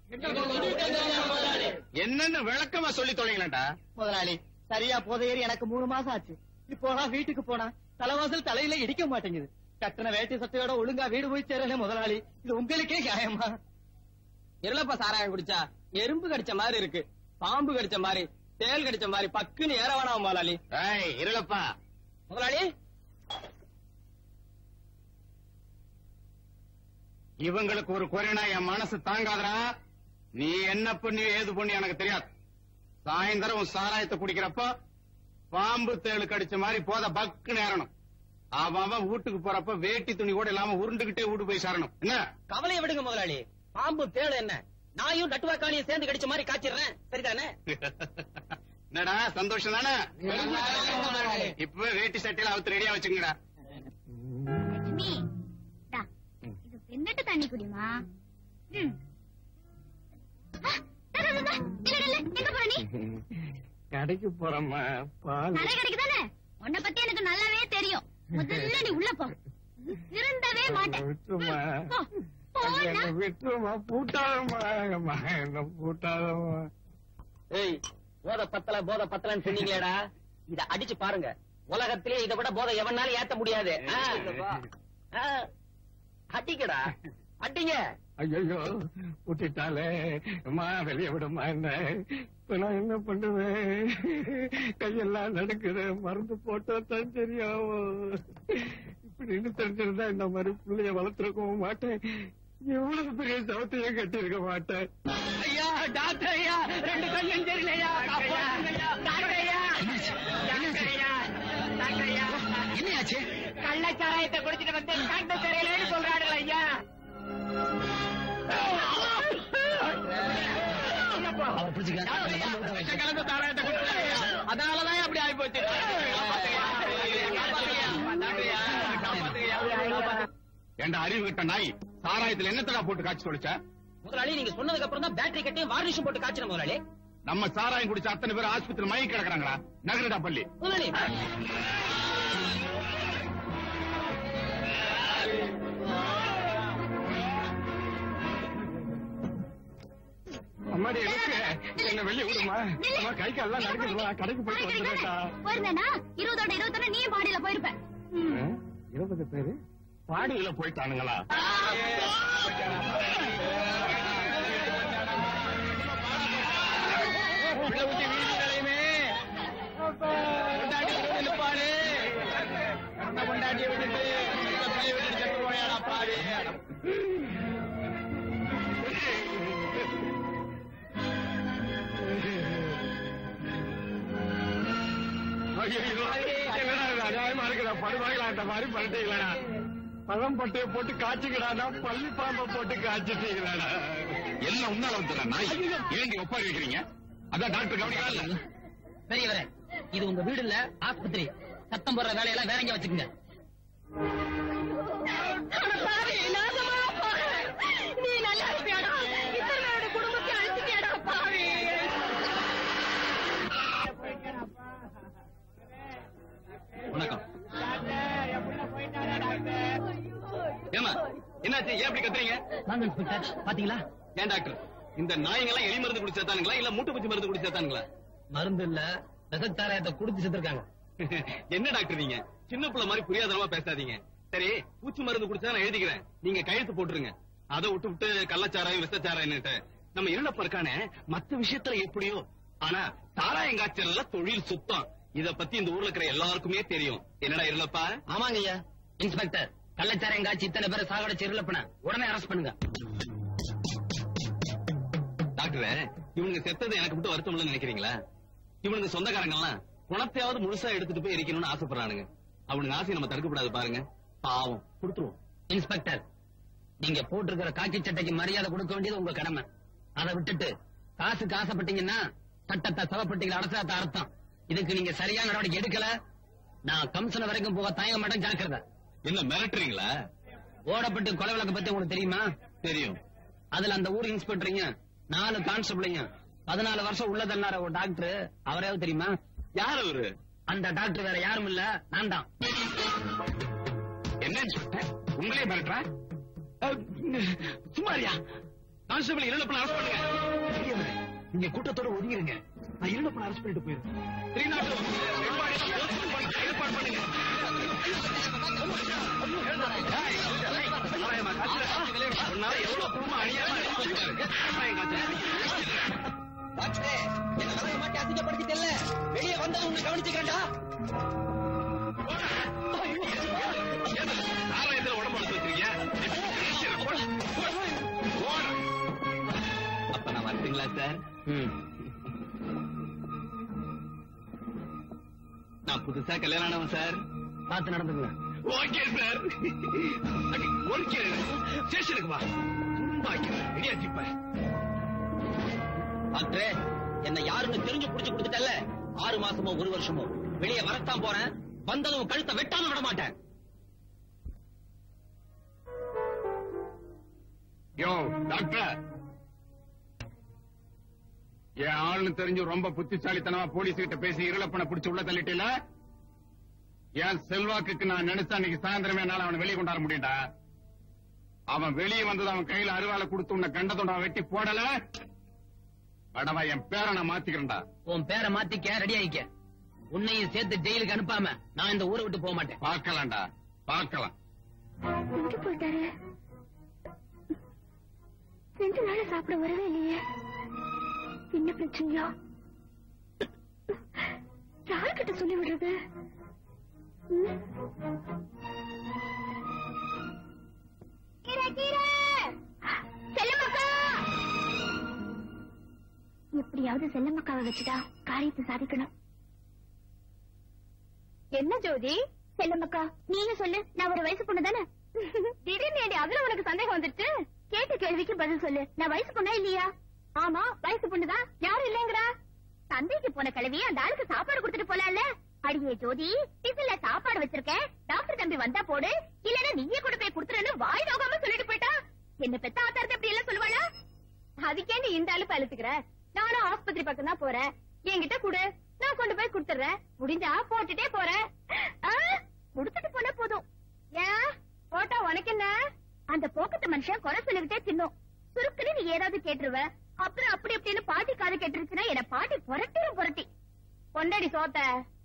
என்னன்னு விளக்கமா சொல்லி தொலைங்களேன்டா முதலாளி சரியா போதையேறி எனக்கு மூணு மாசம் ஆச்சு இப்போனா வீட்டுக்கு போனா தலைவாசல் தலையில இடிக்க மாட்டேங்குது கட்டின வேட்டி சட்டையோட ஒழுங்கா வீடு போய் சேரல முதலாளி இது உங்களுக்கே நியாயமா இருளப்ப சாராயம் குடிச்சா எறும்பு கடிச்ச மாதிரி இருக்கு பாம்பு கடிச்ச மாதிரி தேல் கடிச்ச மாதிரி பக்குன்னு ஏற வேணாம் முதலாளி ஏய் இருளப்பா முதலாளி இவங்களுக்கு ஒரு குறைனா என் மனசு தாங்காதடா நீ என்ன பண்ணி ஏது பண்ணி எனக்கு தெரியாது சாயந்தரம் உன் சாராயத்தை குடிக்கிறப்ப பாம்பு தேளு கடிச்ச மாதிரி போத பக்கு நேரணும் அவன் அவன் வீட்டுக்கு போறப்ப வேட்டி துணி கூட இல்லாம உருண்டுகிட்டே வீட்டு போய் சேரணும் என்ன கவலையை விடுங்க முதலாளி பாம்பு தேள் என்ன நாயும் நட்டுவாக்காளியும் சேர்ந்து கடிச்ச மாதிரி காய்ச்சிடுறேன் சரிதானே என்னடா சந்தோஷம் தானே இப்பவே வேட்டி சட்டையில அவுத்து ரெடியா வச்சுங்கடா லட்சுமி டா, இது பின்னட்டு தண்ணி குடிமா ம். ஆ, டா, டா, டா, டா. இல்ல, இல்ல, இல்ல. எங்க போற நீ கடைக்கு போறோம்மா பால் கடை கடைக்கு தானே உன்னை பத்தி எனக்கு நல்லாவே தெரியும் முதல்ல நீ உள்ள போ திருந்தவே மாட்டேன் விட்டுருமா ம், போ. போனா என்ன விட்டுருமா பூட்டாதம்மா அம்மா, என்ன பூட்டாதம்மா ஏய் போத பத்தல போத பத்தலன்னு சொன்னீங்களேடா இத அடிச்சு பாருங்க உலகத்திலே இதை விட போதை எவனாலும் ஏத்த முடியாது ஆ. ஆ. அடிக்கடா அடிங்க ஐயோ விட்டுட்டாலே அம்மா வெளிய விடுமா என்ன இப்ப நான் என்ன பண்ணுவேன் கையெல்லாம் நடக்குது மருந்து போட்டா தான் தெரியும் இப்படின்னு தெரிஞ்சிருந்தா இந்த மாதிரி பிள்ளைய வளர்த்துருக்கவும் மாட்டேன் எவ்வளவு பெரிய சவத்தையும் கட்டியிருக்க மாட்டேன் ஐயா டாக்டர் ஐயா ரெண்டு கண்ணும் தெரியலையா டாக்டர் ஐயா டாக்டர் ஐயா டாக்டர் ஐயா என்னையாச்சு கள்ளச்சாராயத்தை குடிச்சிட்டு வந்து கண்ணு தெரியலன்னு சொல்றாடுல ஐயா அவர் கலந்து சாராயத்தை குடிச்சிட்டு அதனாலதான் அப்படி ஆகி போச்சு ஏண்டா அறிவு கிட்ட நாய் சாராயத்துல என்னத்தடா போட்டு காய்ச்சி தொலைச்ச முதலாளி நீங்க சொன்னதுக்கு அப்புறம் தான் பேட்டரி கட்டியும் வார்னிஷும் போட்டு காய்ச்சின முதலாளி நம்ம சாராயம் குடிச்ச அத்தனை பேர் ஆஸ்பத்திரி மயங்கி கிடக்குறாங்களா நகரடா பள்ளி முதலாளி அம்மாடி எனக்கு என்ன வெளியே விடுமா அம்மா கை கால்லாம் நடக்குதுமா கடைக்கு போயிட்டு வந்துடுறேன்டா போயிருந்தேனா இருபதோட இருபத்தொன்னு நீ பாடியில போயிருப்ப ம். இருபது பேரு பாடியில போயிட்டானுங்களா பிள்ளை ஊத்தி வீடு கலையுமே கொண்டாடி நிற்பாரு கண்ண கொண்டாடிய விட்டுட்டு இந்த பிள்ளைய விட்டுட்டு செத்து போயாடா பாரு நியாயமா இருக்குதா படுவாங்களாட்ட மாதிரி பண்ணிட்டீங்களா பழம் பட்டைய போட்டு காய்ச்சிக்கிறாடா பள்ளி பாம்பை போட்டு காய்ச்சிட்டீங்களாடா எல்லாம் உன்னால வந்துடா நாய் ஏங்க ஒப்பாரி வைக்கிறீங்க அதான் டாக்டர் கவனிக்கல பெரியவரே இது உங்க வீடு இல்ல ஆஸ்பத்திரி சத்தம் போடுற வேலையெல்லாம் வேற எங்க வச்சுக்கோங்க பாவி, நாசமா போற. நீ நல்லா இருப்பியாடா இத்தனை குடும்பத்தை அழிச்சிட்டியாடா பாவி வணக்கம் ஏமா என்னாச்சு ஏன் அப்படி கத்துறீங்க வாங்க இன்ஸ்பெக்டர் பாத்தீங்களா ஏன் டாக்டர் இந்த நாய்ங்கெல்லாம் எலி மருந்து குடிச்சு சேர்த்தானுங்களா இல்ல மூட்டு பூச்சி மருந்து குடிச்சு சேர்த்தானுங்களா மருந்து இல்ல விசச்சாராயத்தை குடிச்சு செத்துருக்காங்க என்ன டாக்டர் நீங்க சின்ன பிள்ளை மாதிரி புரியாதனமா பேசாதீங்க சரி பூச்சி மருந்து குடிச்சா நான் எழுதிக்கிறேன் நீங்க கையெழுத்து போட்டுருங்க அதை விட்டு விட்டு கள்ளச்சாராயம் விசச்சாராயம்னுட்டு நம்ம இருளப்ப இருக்கானே மத்த விஷயத்துல எப்படியோ ஆனா சாராயம் காய்ச்சல்ல தொழில் சுத்தம் இத பத்தி இந்த ஊர்ல இருக்கிற எல்லாருக்குமே தெரியும் என்னடா இருளப்பா ஆமாங்க ஐயா இன்ஸ்பெக்டர் கள்ளச்சாராயம் காய்ச்சி இத்தனை பேரை சாகடிச்சு இருளப்பன உடனே அரெஸ்ட் பண்ணுங்க டாக்டர் இவனுங்க செத்தது எனக்கு மட்டும் வருத்தம் இல்லைன்னு நினைக்கிறீங்களா இவனுங்க சொந்தக்காரங்க எல்லாம் குணத்தையாவது முழுசா எடுத்துட்டு போய் எரிக்கணும்னு ஆசைப்படுறானுங்க அவனுங்க ஆசையை நம்ம தடுக்கப்படாது பாருங்க பாவம் கொடுத்துருவோம் இன்ஸ்பெக்டர் நீங்க போட்டிருக்கிற காக்கி சட்டைக்கு மரியாதை கொடுக்க வேண்டியது உங்க கடமை அதை விட்டுட்டு காசுக்கு ஆசைப்பட்டீங்கன்னா சட்டத்தை சவப்பட்டீங்க அரசாத்த அர்த்தம் இதுக்கு நீங்க சரியான நடவடிக்கை எடுக்கல நான் கம்சன வரைக்கும் போக தயங்க மாட்டேன் ஜாக்கிரதை என்ன மிரட்டுறீங்களா ஓடப்பட்டு கொலை வழக்கு பத்தி உங்களுக்கு தெரியுமா தெரியும் அதுல அந்த ஊர் இன்ஸ்பெக்டருங்க நாலு கான்ஸ்டபிளைங்க பதினாலு வருஷம் உள்ளதல்லார ஒரு டாக்டர் அவரையாவது தெரியுமா யார் அவரு அந்த டாக்டர் வேற யாரும் இல்ல நான் தான் என்னன்னு சொல்லிட்டேன் உங்களே மிரட்டுறா சும்மாரியா கான்ஸ்டபிள் இருளப்பன அரஸ்ட் பண்ணுங்க பெரியவரே, நீங்க கூட்டத்தோட ஒதுங்கிருங்க நான் இருளப்பன அரஸ்ட் பண்ணிட்டு போயிருக்கேன் ஏற்பாடு பண்ணுங்க ஏய், ஏய், சாராயமா காய்ச்சல? உன்னால எவ்வளவு குடும்பம் அநியாயமா இருக்கு சாராயம் காய்ச்சல. டாக்டரே என்ன விலக மாட்டி அசிங்கப்படுத்திட்டல வெளியே வந்தா உன்னை கவனிச்சுக்கிறேன்டா சாராயத்துல உடம்பு வளர்த்து வச்சிருக்கீங்க அப்ப நான் வரட்டுங்களா சார் நான் புதுசா கல்யாணம் ஆனவன் சார் பார்த்து நடந்துங்க ஓகே சார் ஓகே ஸ்டேஷனுக்கு வா சும்மா ரெடியாச்சிப்ப டாக்டரே என்ன யாருன்னு தெரிஞ்சு புடிச்சு கொடுத்துட்டல ஆறு மாசமோ ஒரு வருஷமோ வெளியே வரத்தான் போறேன் வந்ததும் கழுத்தை வெட்டாம விட மாட்டேன் யோ டாக்டர் என் ஆள்னு தெரிஞ்சு ரொம்ப புத்திசாலித்தனமா போலீஸ் கிட்ட பேசி இருளப்பனை பிடிச்சு உள்ள தள்ளிட்டீல என் செல்வாக்குக்கு நான் நினைச்சா அன்னைக்கு சாயந்தரமே என்னால அவனை வெளியே கொண்டாட முடியும்டா அவன் வெளியே வந்தது அவன் கையில அருவாளை கொடுத்து உன்னை கண்டதோட அவன் வெட்டி போடல படவா என் பேரை நான் மாத்திக்கிறேன்டா உன் பேரை மாத்திக்க ரெடி ஆயிக்க உன்னையும் சேர்த்து ஜெயிலுக்கு அனுப்பாம நான் இந்த ஊரை விட்டு போக மாட்டேன் பார்க்கலாம்டா பார்க்கலாம் எங்க போயிட்டாரு ரெண்டு நாளா சாப்பிட வரவே இல்லையே என்ன பிரச்சனையா யார்கிட்ட சொல்லி விடுறது ம்? செல்லம்மாக்கா! எப்படியாவது செல்லம்மக்காவை வச்சுட்டா காரியத்தை சாதிக்கணும் என்ன ஜோதி செல்லம்மக்கா நீங்க சொல்லு நான் ஒரு வயசு பொண்ணு தானே திடீர்னு ஏடி அதுல உனக்கு சந்தேகம் வந்துட்டு கேட்ட கேள்விக்கு பதில் சொல்லு நான் வயசு பொண்ணா இல்லையா ஆமா வயசு பொண்ணுதான் யாரும் இல்லைங்கிறா சந்தைக்கு போன கிழவி அந்த ஆளுக்கு சாப்பாடு கொடுத்துட்டு போலாம்ல அடியே ஜோதி டிஃபன்ல சாப்பாடு வச்சிருக்கேன் டாக்டர் தம்பி வந்தா போடு இல்லன்னா நீயே கூட போய் கொடுத்துறேன்னு வாய் நோகாம சொல்லிட்டு போயிட்டா என்ன பெத்த ஆத்தாரத்தை அப்படி எல்லாம் சொல்லுவாளா அதுக்கேண்டி இந்த அலுப்பு அழுத்துக்கிற நானும் ஆஸ்பத்திரி பக்கம் தான் போறேன் என்கிட்ட குடு நான் கொண்டு போய் கொடுத்துறேன் முடிஞ்சா போட்டுட்டே போறேன் ஆ, கொடுத்துட்டு போனா போதும் ஏன் போட்டா உனக்கு என்ன அந்த போக்கத்து மனுஷன் குறை சொல்லிக்கிட்டே தின்னும் சுருக்குன்னு நீ ஏதாவது கேட்டுருவ அப்புறம் அப்படி இப்படின்னு பாட்டி காது கேட்டுருச்சுன்னா என்ன பாட்டி புரட்டிடும் புரட்டி கொண்டடி சோத்த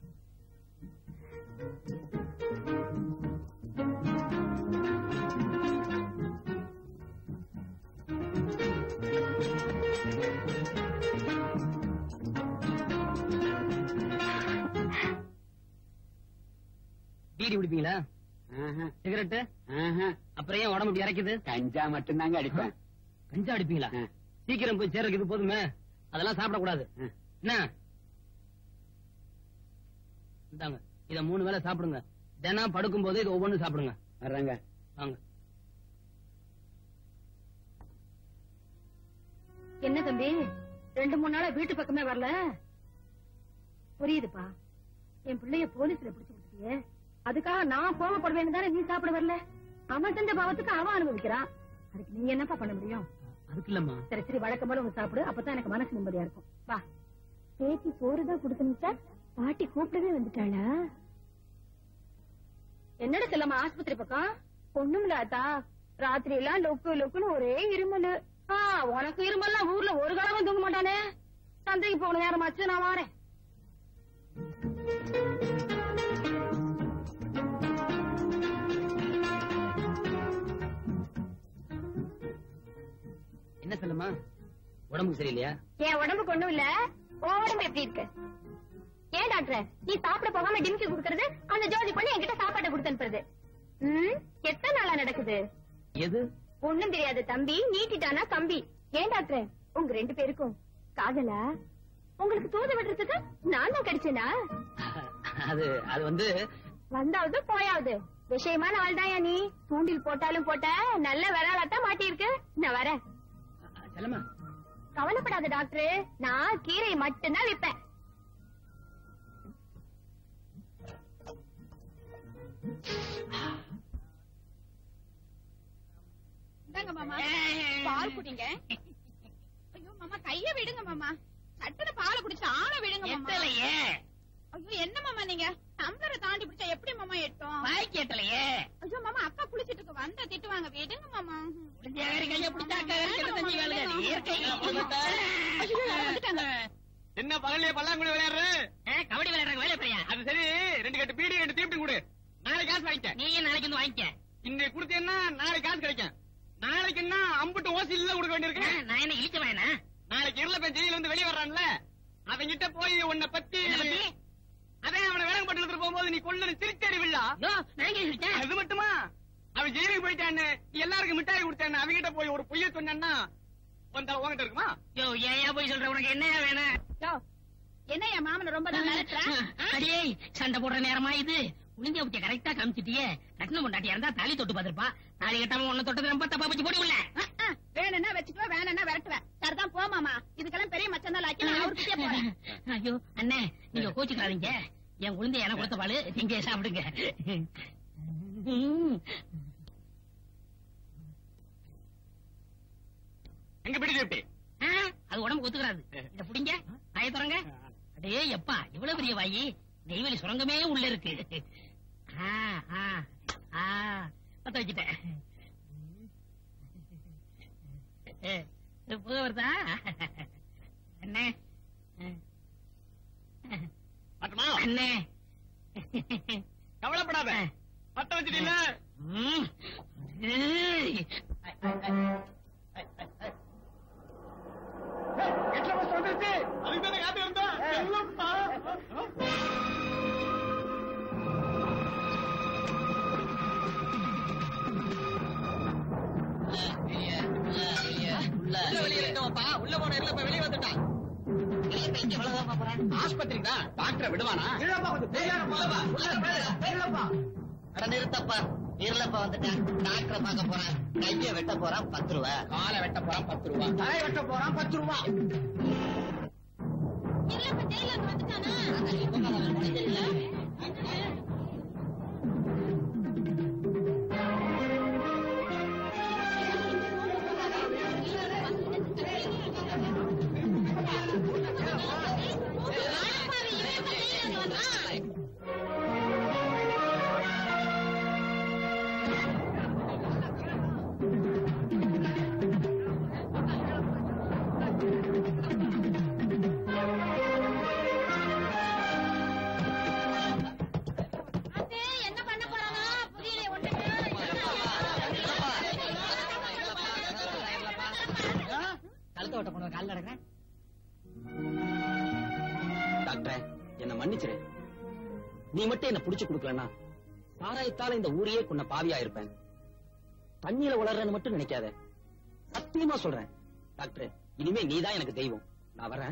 பீடி குடிப்பீங்களா சிகரெட்டு அப்புறம் ஏன் உடம்பு இப்படி இறக்குது கஞ்சா மட்டும்தாங்க அடிப்பேன் கஞ்சா அடிப்பீங்களா சீக்கிரம் போய் சேர்றதுக்கு இது போதுமே அதெல்லாம் சாப்பிடக்கூடாது என்ன இந்தாங்க இத மூணு வேளை சாப்பிடுங்க தினம் படுக்கும் போது இது ஒவ்வொன்னு சாப்பிடுங்க வர்றாங்க வாங்க என்ன தம்பி ரெண்டு மூணு நாளா வீட்டு பக்கமே வரல புரியுதுப்பா என் பிள்ளைய போலீஸ்ல பிடிச்சு கொடுத்துட்டியே அதுக்காக நான் கோவப்படுவேன்னு தானே நீ சாப்பிட வரல அவன் செஞ்ச பாவத்துக்கு அவன் அனுபவிக்கிறான் அதுக்கு நீ என்னப்பா பண்ண முடியும் அதுக்கு இல்லம்மா சரி சரி வழக்கம் போல உங்க சாப்பிடு அப்பதான் எனக்கு மனசு நிம்மதியா இருக்கும் வா பேத்தி சோறுதான் கொடுக்கணுச்சா பாட்டி கூப்பிடவே வந்துட்டாளா என்னடா செல்லம்மா ஆஸ்பத்திரி பக்கம் ஒண்ணுமில்ல அத்தா ராத்திரி எல்லாம் லொக்கு லொக்குன்னு ஒரே இருமல் ஆ உனக்கு இருமல்லாம் ஊர்ல ஒரு காலமும் தூங்க மாட்டானே சந்தைக்கு போன நேரமாச்சு நான் வாரேன் என்ன சொல்லுமா உடம்புக்கு சரியில்லையா என் உடம்புக்கு ஒண்ணும் இல்ல உன் உடம்பு எப்படி இருக்கு ஏன் டாக்டர் நீ சாப்பிட போகாம டிமிக்கி குடுக்கறது அந்த ஜோதி பண்ணி என்கிட்ட சாப்பாட்டை கொடுத்து அனுப்புறது ம், எத்தனை நாளா நடக்குது எது ஒண்ணும் தெரியாது தம்பி நீட்டிட்டானா கம்பி ஏன் டாக்டர் உங்க ரெண்டு பேருக்கும் காதலா உங்களுக்கு தூது விடுறதுக்கு நான் தான் கிடைச்சேனா அது அது வந்து வந்தாவது போயாவது விஷயமான ஆள் தான் நீ தூண்டில் போட்டாலும் போட்ட நல்ல விராலாத்தான் மாட்டியிருக்கு நான் வரேன் செல்லம்மா கவலைப்படாத டாக்டர் நான் கீரை மட்டும்தான் விப்பேன் இந்தாங்க மாமா பால் குடிங்க ஐயோ மாமா கைய விடுங்க மாமா சட்டுன பாலை குடிச்சு ஆள விடுங்க மாமா எத்தலையே ஐயோ என்ன மாமா நீங்க டம்ளரை தாண்டி பிடிச்சா எப்படி மாமா எட்டும் வாய்க்கு எத்தலையே ஐயோ மாமா அக்கா குளிச்சிட்டு இருக்கு வந்த திட்டுவாங்க விடுங்க மாமா முடிஞ்ச வேற கைய பிடிச்சாக்க இருபத்தஞ்சு வேலை இயற்கை ஐயோ, யாரோ வந்துட்டாங்க. என்ன பகல்லே பல்லாங்குடி விளையாடுற கபடி விளையாடுற வேலை பையன் அது சரி ரெண்டு கட்டு பீடி ரெண்டு தீப்டி கொடு நாளைக்கு காசு வாங்கிக்க நீயே நாளைக்கு வந்து வாங்கிக்க இன்னைக்கு கொடுத்தேன்னா நாளைக்கு காசு கிடைக்கும் நாளைக்குன்னா அம்புட்டு ஓசில கொடுக்க வேண்டியிருக்கு நான் என்ன இழிச்ச வேணா நாளைக்கு இருள பெண் ஜெயில வந்து வெளியே வர்றான்ல அவங்கிட்ட போய் உன்னை பத்தி என்ன பத்தி? அதே அவனை வேலைக்கு பட்டணத்துல போகும்போது நீ கொள்ளு சிரிச்சறிவில்லா யோ நான் எங்க சொல்லிட்டேன் அது மட்டுமா அவன் ஜெயிலுக்கு போயிட்டான்னு நீ எல்லாருக்கும் மிட்டாய் கொடுத்தான்னு அவங்கிட்ட போய் ஒரு பொய்ய சொன்னா உன் தலை உங்ககிட்ட இருக்குமா யோ ஏன் போய் சொல்ற உனக்கு என்ன வேணும் யோ, என்ன என் மாமன் ரொம்ப தான் மிரட்டுறான்? அடியே சண்டை போடுற நேரமா இது உளுந்திய ஊத்திய கரெக்டா காமிச்சிட்டியே கட்டின கொண்டாட்டியா இருந்தா தாலி தொட்டு பார்த்திருப்பா தாலி கட்டாம உன்ன தொட்டது ரொம்ப தப்பா பச்சு போடி உள்ள அஹ், அஹ், வேணும்னா வச்சுக்குவேன் வேணும்னா விரட்டுவேன் சரிதான் போ மாமா இதுக்கெல்லாம் பெரிய மச்சம் தான் லாக்கி நான் அவர்கிட்டயே போறேன் ஐயோ அண்ணே நீங்க கோச்சுக்காதீங்க என் உளுந்தை எனக்கு கொடுத்த பாலு நீங்க சாப்பிடுங்க எங்க பிடி தீப்டி ஆ, அது உடம்பு ஒத்துக்கிறாது இத புடிங்க வாயை திறங்க அடே எப்பா இவ்வளவு பெரிய வாயி நெய்வேலி சுரங்கமே உள்ள இருக்கு ஆ, ஆ, ஆ, பத்த வச்சுட்டேன் ஏ, இது புகை வருதா அண்ணே பட்டுமா அண்ணே கவலைப்படாத பத்த வச்சுட்டீங்க ம். ஏய். வந்துருச்சு அதுக்கு தானே காத்து இருந்தா செல்லப்பா உள்ள போன இல்ல வெளியே வந்துட்டான் ஆஸ்பத்திரி தான் டாக்டரை விடுவானா அட நிறுத்தப்பா இருளப்பா வந்துட்டேன் டாக்டரை பார்க்க போறேன் கைய வெட்ட போறான் பத்து ரூபா காலை வெட்ட போறான் பத்து ரூபா தலை வெட்ட போறான் பத்து ரூபா இல்லப்பா ஜெயில வந்துட்டானா கழுத்த ஓட்ட கொண்டு காலில் நடக்கிறேன் டாக்டர் என்ன மன்னிச்சிரு நீ மட்டும் என்ன புடிச்சு கொடுக்கலன்னா சாராயத்தால இந்த ஊரையே கொண்ட பாவியா இருப்பேன் தண்ணியில வளர்றேன்னு மட்டும் நினைக்காத சத்தியமா சொல்றேன் டாக்டர் இனிமே நீதான் எனக்கு தெய்வம் நான் வரேன்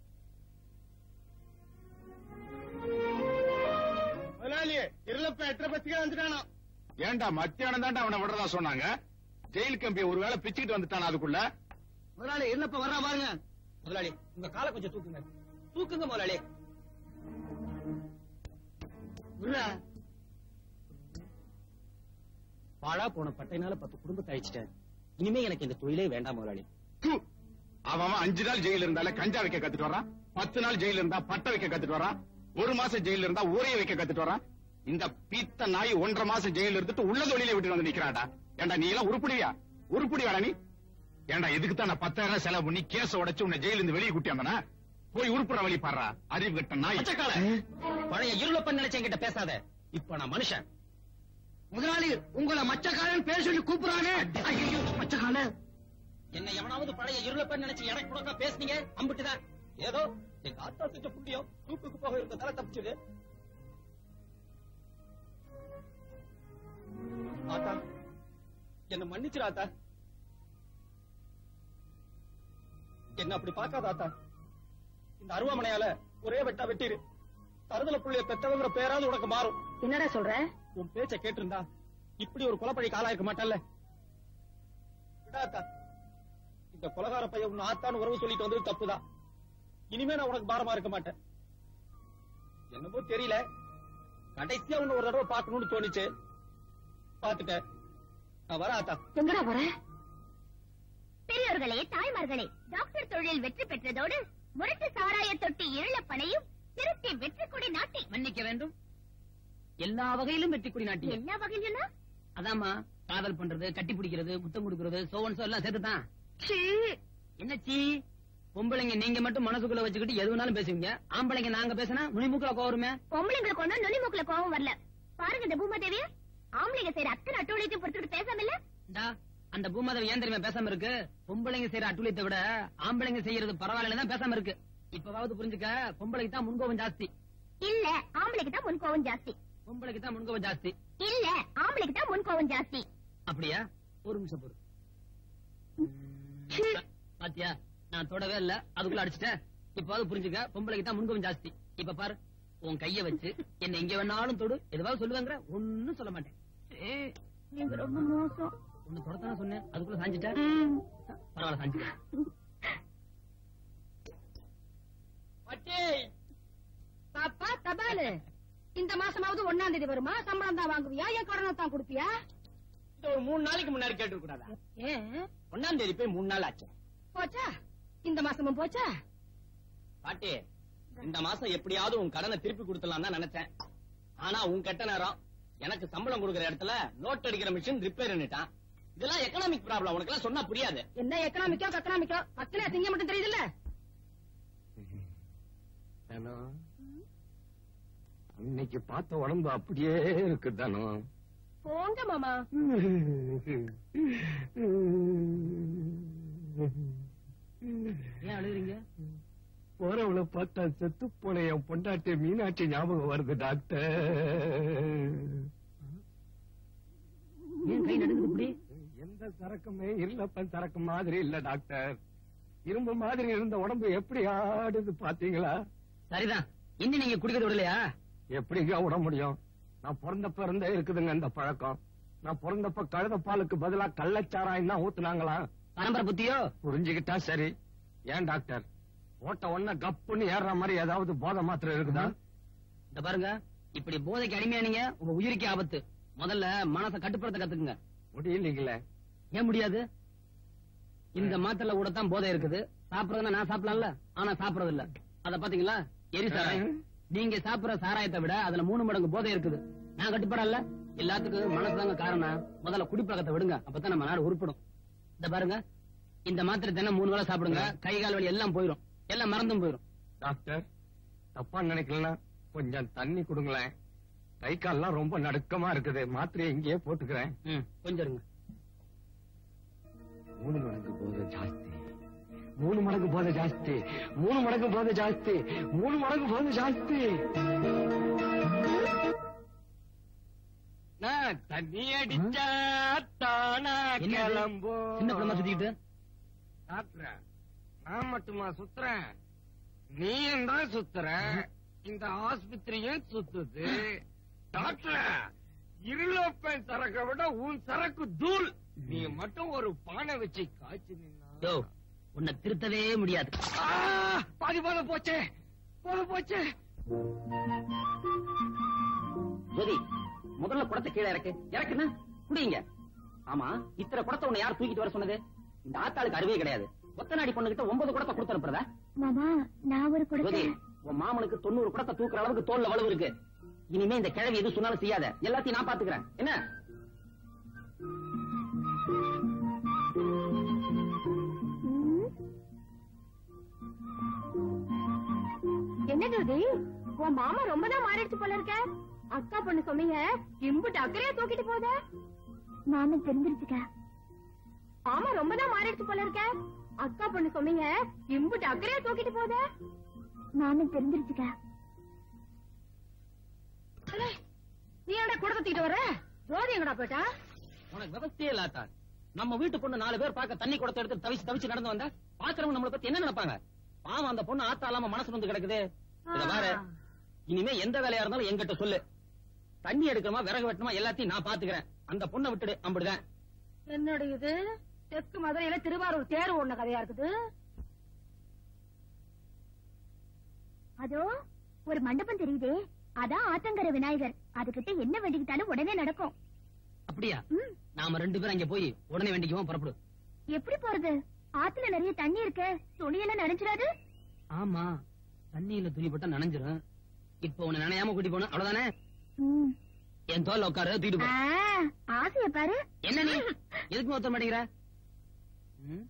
முதலாளி இருளப்ப எட்டரை பத்துக்கே வந்துட்டானா ஏன்டா மத்தியானம் தான்டா அவனை விடுறதா சொன்னாங்க ஜெயில் கம்பியை ஒருவேளை பிச்சுக்கிட்டு வந்துட்டான் அதுக்குள்ள முதலாளி இருளப்ப வர்றா பாருங்க முதலாளி உங்க காலை கொஞ்சம் தூக்குங்க தூக்குங்க முதலாளி விடுறா பாழா போன பட்டைனால பத்து குடும்பத்தை அழிச்சிட்டேன் இனிமே எனக்கு இந்த தொழிலே வேண்டாம் முதலாளி து. அவன் அவன் அஞ்சு நாள் ஜெயில இருந்தால கஞ்சா வைக்க கத்துட்டு வரான் பத்து நாள் ஜெயில இருந்தா பட்டை வைக்க கத்துட்டு வரான் ஒரு மாசம் ஜெயில இருந்தா ஊரைய வைக்க கத்துட்டு வரான் இந்த பீத்த நாய் ஒன்றரை மாசம் ஜெயில இருந்துட்டு உள்ள தொழில விட்டு வந்து நிக்கிறாடா ஏன்டா நீ எல்லாம் உருப்படியா உருப்படியாடா நீ ஏன்டா எதுக்கு தான் நான் பத்தாயிரம் ரூபாய் செலவு பண்ணி கேஸ உடைச்சு உன்னை ஜெயில இருந்து வெளியே கூட்டி வந்தனா போய் உருப்புற வழி பாடுறா அறிவு கட்ட நாய் பச்சைக்கால பழைய இருளப்பன் நினைச்ச என்கிட்ட பேசாத இப்ப நான் மனுஷன் முதலாளி உங்களை மச்சக்காரன் பேர் சொல்லி கூப்பிடுறானே ஐயோ மச்சக்காரன் என்ன எவனாவது பழைய இருளப்பன் நினைச்சு எனக்கு கொடுக்க பேசுனீங்க அம்பிட்டுதான் ஏதோ எங்க ஆத்தா செஞ்ச புண்ணியம் தூக்குக்கு போக இருந்த தலை தப்பிச்சது ஆத்தா என்ன மன்னிச்சிரு ஆத்தா என்ன அப்படி பார்க்காத ஆத்தா இந்த அருவாமனையால ஒரே வெட்டா வெட்டிரு தருதல புள்ளைய பெத்தவங்கிற பேராவது உனக்கு மாறும் என்னடா சொல்ற உன் பேச்ச கேட்டிருந்தா இப்படி ஒரு கொலப்பழி காலா இருக்க மாட்டல்ல விடாத்தா இந்த கொலகார பையன் உன் ஆத்தான்னு உறவு சொல்லிட்டு வந்தது தப்புதான் இனிமே நான் உனக்கு பாரமா இருக்க மாட்டேன் என்னமோ தெரியல கடைசியா உன்னை ஒரு தடவை பார்க்கணும்னு தோணுச்சு பாத்துட்டேன் நான் வர ஆத்தா எங்கடா வர பெரியோர்களே தாய்மார்களே டாக்டர் தொழில் வெற்றி பெற்றதோடு முரட்டு சாராய தொட்டி இழப்பனையும் திருத்தி வெற்றி கொடி நாட்டி மன்னிக்க வேண்டும் எல்லா வகையிலும் வெற்றி கொடி நாட்டியம் எல்லா வகையிலும் அதாம்மா காதல் பண்றது கட்டி பிடிக்கிறது முத்தம் கொடுக்கறது சோவன் சோ எல்லாம் சேர்த்துதான் என்ன சீ பொம்பளைங்க நீங்க மட்டும் மனசுக்குள்ள வச்சுக்கிட்டு எது வேணாலும் பேசுவீங்க ஆம்பளைங்க நாங்க பேசினா நுனிமுக்குல கோவருமே பொம்பளைங்களுக்கு ஒண்ணும் நுனி மூக்குல கோவம் வரல பாருங்க இந்த பூமாதேவிய ஆம்பளைங்க செய்யற அத்தனை அட்டூழியத்தையும் பொறுத்துட்டு பேசாம இல்ல இந்தா, அந்த பூமாதவி ஏன் தெரியுமா பேசாம இருக்கு பொம்பளைங்க செய்யற அட்டுழியத்தை விட ஆம்பளைங்க செய்யறது பரவாயில்ல தான் பேசாம இருக்கு இப்பவாவது புரிஞ்சுக்க பொம்பளைக்கு தான் முன்கோவம் ஜாஸ்தி இல்ல ஆம்பளைக்கு தான் முன் கோவம் ஜாஸ்தி பொம்பளைக்கு தான் முன்கோவம் ஜாஸ்தி இல்ல ஆம்பளைக்கு தான் முன் கோவம் ஜாஸ்தி அப்படியா ஒரு நிமிஷம் பொறு பாத்தியா நான் தொடவே இல்ல அதுக்குள்ள அடிச்சிட்டேன் இப்பாவது புரிஞ்சுக்க பொம்பளைக்கு தான் முன்கோவம் ஜாஸ்தி இப்ப பாரு உன் கைய வச்சு என்ன எங்க வேணாலும் தொடு எதுவாவது சொல்லுவாங்க ஒன்னும் சொல்ல மாட்டேன் நீங்க ரொம்ப மோசம் ஒன்னு தொடத்தான சொன்னேன் அதுக்குள்ள சாஞ்சிட்டேன் பரவாயில்ல சாஞ்சிட்டேன் பாப்பா தபாலு இந்த மாசமாவது ஒன்னாம் தேதி வருமா சம்பளம் தான் வாங்குவியா என் கடனை தான் கொடுப்பியா இது ஒரு மூணு நாளைக்கு முன்னாடி கேட்டு கூடாதா ஏன் ஒன்னாம் தேதி போய் மூணு நாள் ஆச்சு போச்சா இந்த மாசமும் போச்சா பாட்டி இந்த மாசம் எப்படியாவது உன் கடனை திருப்பி கொடுத்துலாம் தான் நினைச்சேன் ஆனா உன் கெட்ட நேரம் எனக்கு சம்பளம் கொடுக்கற இடத்துல நோட் அடிக்கிற மிஷின் ரிப்பேர் பண்ணிட்டான் இதெல்லாம் எக்கனாமிக் ப்ராப்ளம் உனக்கு எல்லாம் சொன்னா புரியாது என்ன எக்கனாமிக்கோ கக்கனாமிக்கோ மக்களே திங்க மட்டும் தெரியுதுல்ல அன்னைக்கு பார்த்த உடம்பு அப்படியே இருக்கு தானோ போங்க மாமா ஏன் அழுகுறீங்க போறவளை பார்த்தா செத்து போன என் பொண்டாட்டி மீனாட்சி ஞாபகம் வருது டாக்டர் ஏன் கை நடுங்குது இப்படி எந்த சரக்குமே இல்லப்பன் சரக்கு மாதிரி இல்ல டாக்டர் இரும்பு மாதிரி இருந்த உடம்பு எப்படி ஆடுது பாத்தீங்களா சரிதான் இன்னும் நீங்க குடிக்கிறது விடலையா எப்படிங்க விட முடியும் நான் பிறந்தப்ப இருந்தே இருக்குதுங்க இந்த பழக்கம் நான் பிறந்தப்ப கழுத பாலுக்கு பதிலா கள்ளச்சாராயம் தான் ஊத்துனாங்களா பரம்பரை புத்தியோ புரிஞ்சுக்கிட்டா சரி ஏன் டாக்டர் ஓட்ட ஒன்ன கப்புன்னு ஏறுற மாதிரி ஏதாவது போதை மாத்திரை இருக்குதா இந்த பாருங்க இப்படி போதைக்கு அடிமையானீங்க உங்க உயிருக்கு ஆபத்து முதல்ல மனசை கட்டுப்படுத்த கத்துக்குங்க முடியலீங்களே ஏன் முடியாது இந்த மாத்திரைல கூட தான் போதை இருக்குது சாப்பிடறதுன்னா நான் சாப்பிடலாம்ல ஆனா சாப்பிடறது இல்ல அத பாத்தீங்களா எரி சாராயம் நீங்க சாப்பிடுற சாராயத்தை விட அதுல மூணு மடங்கு போதை இருக்குது நான் கட்டுப்படல எல்லாத்துக்கும் மனசுதாங்க காரணம் முதல்ல குடிப்பழக்கத்தை விடுங்க அப்பதான் நம்ம நாடு உருப்படும் இந்த பாருங்க இந்த மாத்திரை தினம் மூணு வேளை சாப்பிடுங்க கை கால் வலி எல்லாம் போயிடும் எல்லாம் மறந்தும் போயிடும் டாக்டர் தப்பா நினைக்கலாம் கொஞ்சம் தண்ணி கொடுங்களேன் கை கால்லாம் ரொம்ப நடுக்கமா இருக்குது மாத்திரையை இங்கேயே போட்டுக்கிறேன் ம், கொஞ்சம் இருங்க மூணு மடங்கு போதை ஜாஸ்தி மூணு மடங்கு போதை ஜாஸ்தி மூணு மடங்கு போதை ஜாஸ்தி மூணு மடங்கு போதை ஜாஸ்தி நான் தண்ணி அடிச்சா தானா என்னது? கிளம்போ சின்ன பிள்ளை சுத்திக்கிட்டு டாக்டர் நான் மட்டுமா சுத்துறேன் நீ தான் சுத்துற இந்த ஆஸ்பத்திரியும் சுத்துது டாக்டர் இருளப்பன் சரக்கை விட உன் சரக்கு தூள் நீ மட்டும் ஒரு பானை வச்சு காய்ச்சி யோ நின்னா உன்னை திருத்தவே முடியாது ஆ, பாதி போத போச்சே போத போச்சே ஜோதி முதல்ல குடத்தை கீழே இறக்கு இறக்குன்னா குடிங்க ஆமா இத்தனை குடத்தை உன்னை யார் தூக்கிட்டு வர சொன்னது இந்த ஆத்தாளுக்கு அறிவே கிடையாது ஒத்தநாடி பொண்ணுகிட்ட ஒன்பது குடத்தை கொடுத்து அனுப்புறதா மாமா நான் ஒரு ஜோதி கொடுத்தேன் உன் மாமனுக்கு தொண்ணூறு குடத்தை தூக்குற அளவுக்கு தோல்ல வலுவு இருக்கு இனிமே இந்த கிழவி எது சொன்னாலும் செய்யாத எல்லாத்தையும் நான் பாத்துக்கிறேன் என்ன என்ன ஜோதி உன் மாமா ரொம்ப தான் மாறிடுச்சு போல இருக்க அக்கா பொண்ணு சொன்னீங்க இம்புட்டு அக்கறையா தூக்கிட்டு போத மாமன் தெரிஞ்சிருச்சுக்கா ஆமா ரொம்ப தான் மாறிடுச்சு போல இருக்க அக்கா பொண்ணு சொன்னீங்க இம்புட்டு அக்கறையா தூக்கிட்டு போத மாமன் தெரிஞ்சிருச்சுக்கா நீ என்ன கூட தூக்கிட்டு வர ஜோதி எங்கடா போயிட்டா உனக்கு விவசாயே இல்லாட்டா நம்ம வீட்டு பொண்ணு நாலு பேர் பார்க்க தண்ணி குடத்தை எடுத்து தவிச்சு தவிச்சு நடந்து வந்தா பாக்குறவங்க நம்மளை பத்தி என்ன நினைப்பாங்க பாவம் அந்த பொண்ணு ஆத்தா இல்லாம மனசு வந்து கிடக்குது இத பாரு இனிமே எந்த வேலையா இருந்தாலும் என்கிட்ட சொல்லு தண்ணி எடுக்கணுமா விறகு வெட்டணுமா எல்லாத்தையும் நான் பாத்துக்கிறேன் அந்த பொண்ணை விட்டுடு அம்பிடுதான் என்னோட இது தெற்கு மதுரையில திருவாரூர் தேர் ஓடுன கதையா இருக்குது அதோ ஒரு மண்டபம் தெரியுதே அதான் ஆத்தங்கர விநாயகர் அதுகிட்ட என்ன வேண்டிக்கிட்டாலும் உடனே நடக்கும் அப்படியா ம், நாம ரெண்டு பேரும் அங்க போய் உடனே வேண்டிக்குவோம் புறப்படு எப்படி போறது ஆத்துல நிறைய தண்ணி இருக்க துணியெல்லாம் நனைஞ்சிடாது ஆமா தண்ணியில துணி போட்டா நனைஞ்சிரும் இப்ப உன்னை நனையாம கூட்டி போகணும் அவ்வளவுதானே ம். என் தோல்ல உட்காரு தூக்கிட்டு ஆ, போ ஆசைய பாரு என்ன நீ எதுக்கு ஒருத்த மாட்டேங்கிற ம்?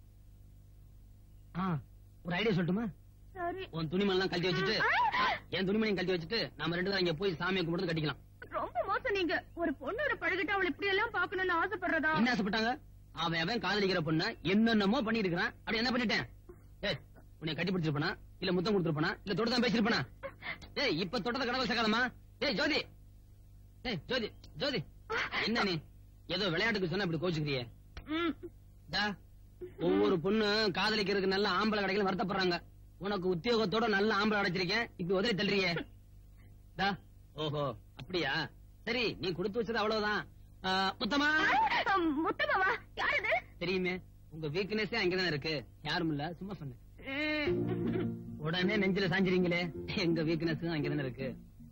ஆ, ஒரு ஐடியா சொல்லட்டுமா சரி உன் துணிமணிலாம் கழட்டி வச்சுட்டு என் துணிமணியும் கழட்டி வச்சுட்டு நாம ரெண்டு பேரும் இங்க போய் சாமியை கும்பிட்டு கட்டிக்கலாம் ரொம்ப மோசம் நீங்க ஒரு பொண்ணோட பழகிட்டு அவளை இப்படி எல்லாம் பாக்கணும்னு ஆசைப்படுறதா என்ன ஆசைப்பட்டாங்க அவன் அவன் காதலிக்கிற பொண்ண என்னென்னமோ பண்ணிட்டு இருக்கிறான் அப்படி என்ன பண்ணிட்டேன் ஏய் உன்னை கட்டி பிடிச்சிருப்பனா இல்ல முத்தம் கொடுத்துருப்பனா இல்ல தொட்டு தான் பேசிருப்பனா ஏய் இப்ப தொட்டத கடவுள் சேர்க்காதமா ஏய் ஜோதி ஏய் ஜோதி ஜோதி என்ன நீ ஏதோ விளையாட்டுக்கு சொன்னா இப்படி கோச்சுக்கிறியே டா, ஒவ்வொரு பொண்ணு காதலிக்கிறதுக்கு நல்ல ஆம்பளை கிடைக்கல வருத்தப்படுறாங்க உனக்கு உத்தியோகத்தோட நல்ல ஆம்பளை கிடைச்சிருக்கேன் இப்ப உதறி தள்ளுறியே டா, ஓஹோ அப்படியா சரி நீ கொடுத்து வச்சது அவ்வளவுதான் ஆ, முத்தமா முத்தமாவா யாரது தெரியுமே உங்க வீக்னஸே அங்கதான் இருக்கு யாரும் இல்ல சும்மா சொன்னேன் உடனே நெஞ்சில சாஞ்சிரீங்களே எங்க வீக்னஸ் அங்கதானே இருக்கு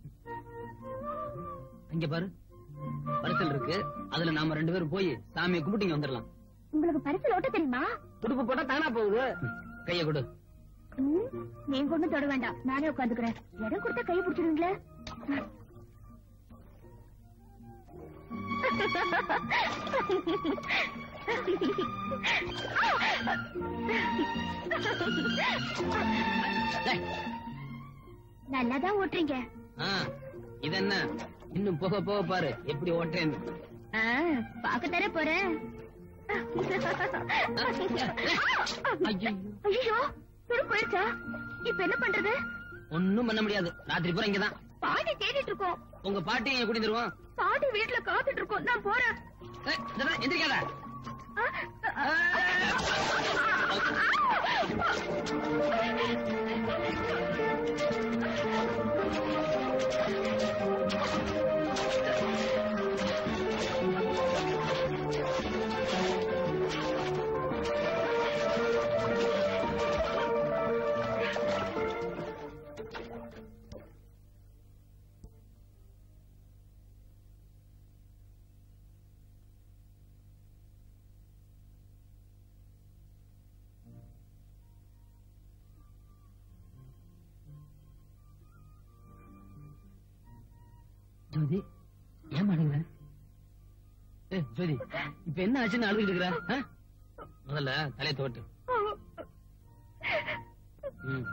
அங்க பாரு பரிசல் இருக்கு அதுல நாம ரெண்டு பேரும் போய் சாமியை கும்பிட்டு இங்க வந்துடலாம் உங்களுக்கு பரிசல் ஓட்ட தெரியுமா துடுப்பு போட்டா தானா போகுது கைய கொடு ம், நீங்க ஒண்ணும் தொட வேண்டாம் நானே உட்காந்துக்கிறேன் இடம் கொடுத்தா கை பிடிச்சிடுங்களே டேய், நல்லாதான் ஓட்டுறீங்க ஆ, இது என்ன இன்னும் போக போக பாரு எப்படி ஓட்டுறேன்னு ஆ, பாக்கத்தானே போறேன் ஐயோ ஐயோ துடு போயிருச்சா இப்ப என்ன பண்றது ஒண்ணும் பண்ண முடியாது ராத்திரி பூரா இங்கதான் பாட்டி தேடிட்டு இருக்கோம் உங்க பாட்டி எங்க கூட்டி தருவோம் பாட்டி வீட்டுல காத்துட்டு இருக்கோம் நான் போறேன் எந்திரிக்காத ஜோதி ஏன் மாட்டேங்கிற ஏ ஜோதி இப்ப என்ன ஆச்சுன்னு அழுதுகிட்டு இருக்கிற ஆ? முதல்ல தலையை தோட்டு ம்.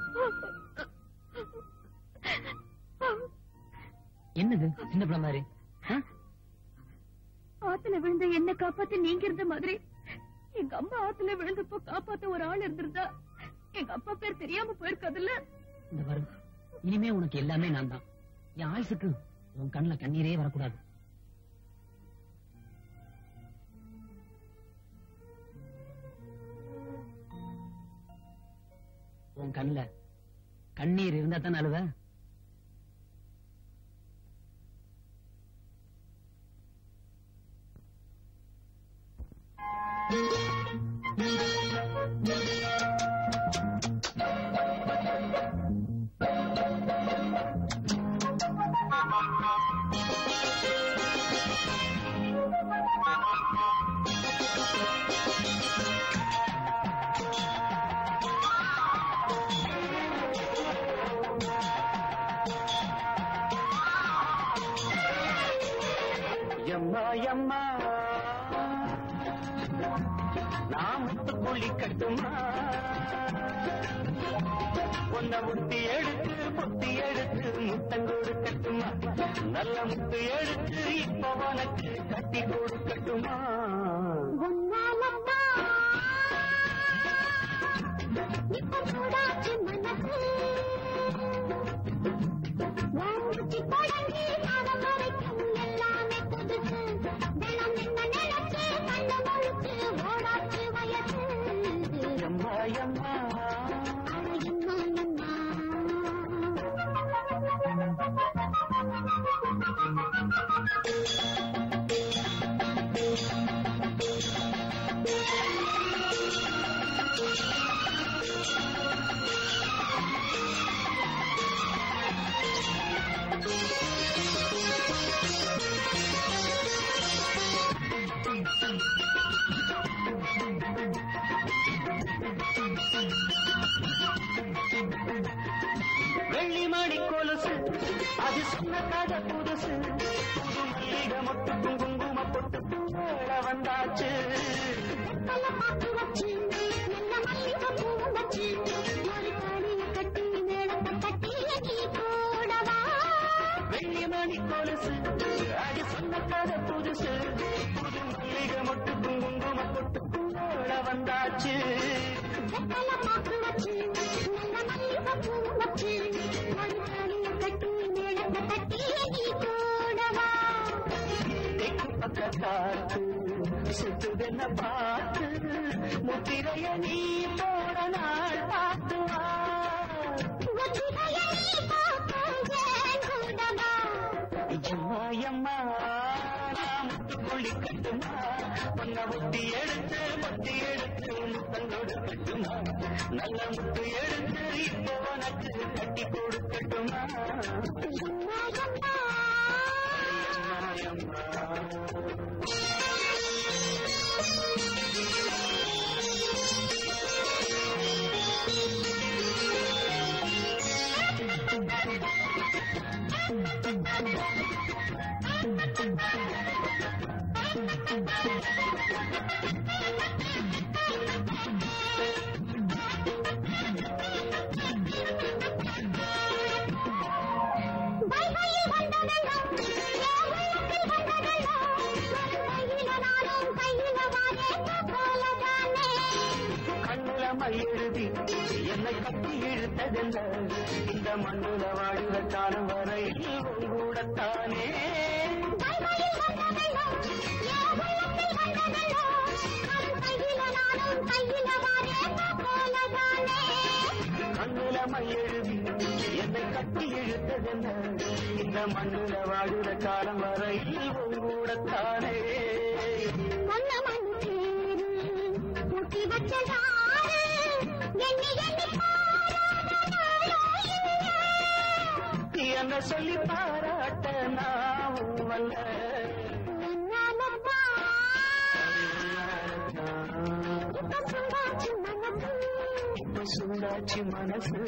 என்னது சின்ன பிள்ளை மாதிரி ஆ? ஆத்துல விழுந்த என்ன காப்பாத்து நீங்க இருந்த மாதிரி எங்க அம்மா ஆத்துல விழுந்தப்போ காப்பாத்த ஒரு ஆள் இருந்திருந்தா எங்க அப்பா பேர் தெரியாம போயிருக்காதுல்ல இந்த பாரு இனிமே உனக்கு எல்லாமே நான் தான் என் ஆயுசுக்கு உன் கண்ணுல கண்ணீரே வரக்கூடாது உன் கண்ணுல கண்ணீர் இருந்தா தானே அழுவ எம்மா எம்மா நான் முத்து புள்ளி கட்டுமா உன்னை முத்தி எடுத்து பொத்தி எடுத்து முத்தம் கொடுக்கட்டுமா நல்ல முத்து எடுத்து இப்ப உனக்கு கட்டி கொடுக்கட்டுமா எம்மா எம்மா வெள்ளி மணி கொலுசு அது சொன்ன கதை புதுசு புது மல்லிகை மொட்டுக்கும் குங்கும பொட்டுக்கும் மேல வந்தாச்சு வெள்ளி மணி கொலுசு அது சொன்ன கதை புதுசு புது மல்லிகை மொட்டுக்கும் குங்கும பொட்டுக்கும் மேல வந்தாச்சு தெற்கு பக்க காத்து சுத்துதென்ன பார்த்து முத்திரைய நீ போட நாள் பார்த்து வா எம்மா எம்மா நான் முத்துக்குள்ளி கட்டுமா பொன்ன முத்தி எடுத்து முத்தி எடுத்து முத்தங்களோடு கட்டுமா நல்ல முத்து எடுத்து இப்போ உனக்கு கட்டி கொடுக்கட்டுமா எம்மா எம்மா கண்ணுல மையெழுதி என்னை கட்டி இழுத்ததென்ன இந்த மண்ணுல வாழ்வ காலம் வரையில் உங்கூடத்தானே கண்ணுல மையெழுதி என்னை கட்டி இழுத்ததென்ன இந்த மண்ணுல வாழ்வ காலம் வரையில் உங்கூடத்தானே என்ன சொல்லி பாராட்ட நான் வல்ல இப்ப சுண்டாச்சு மனசு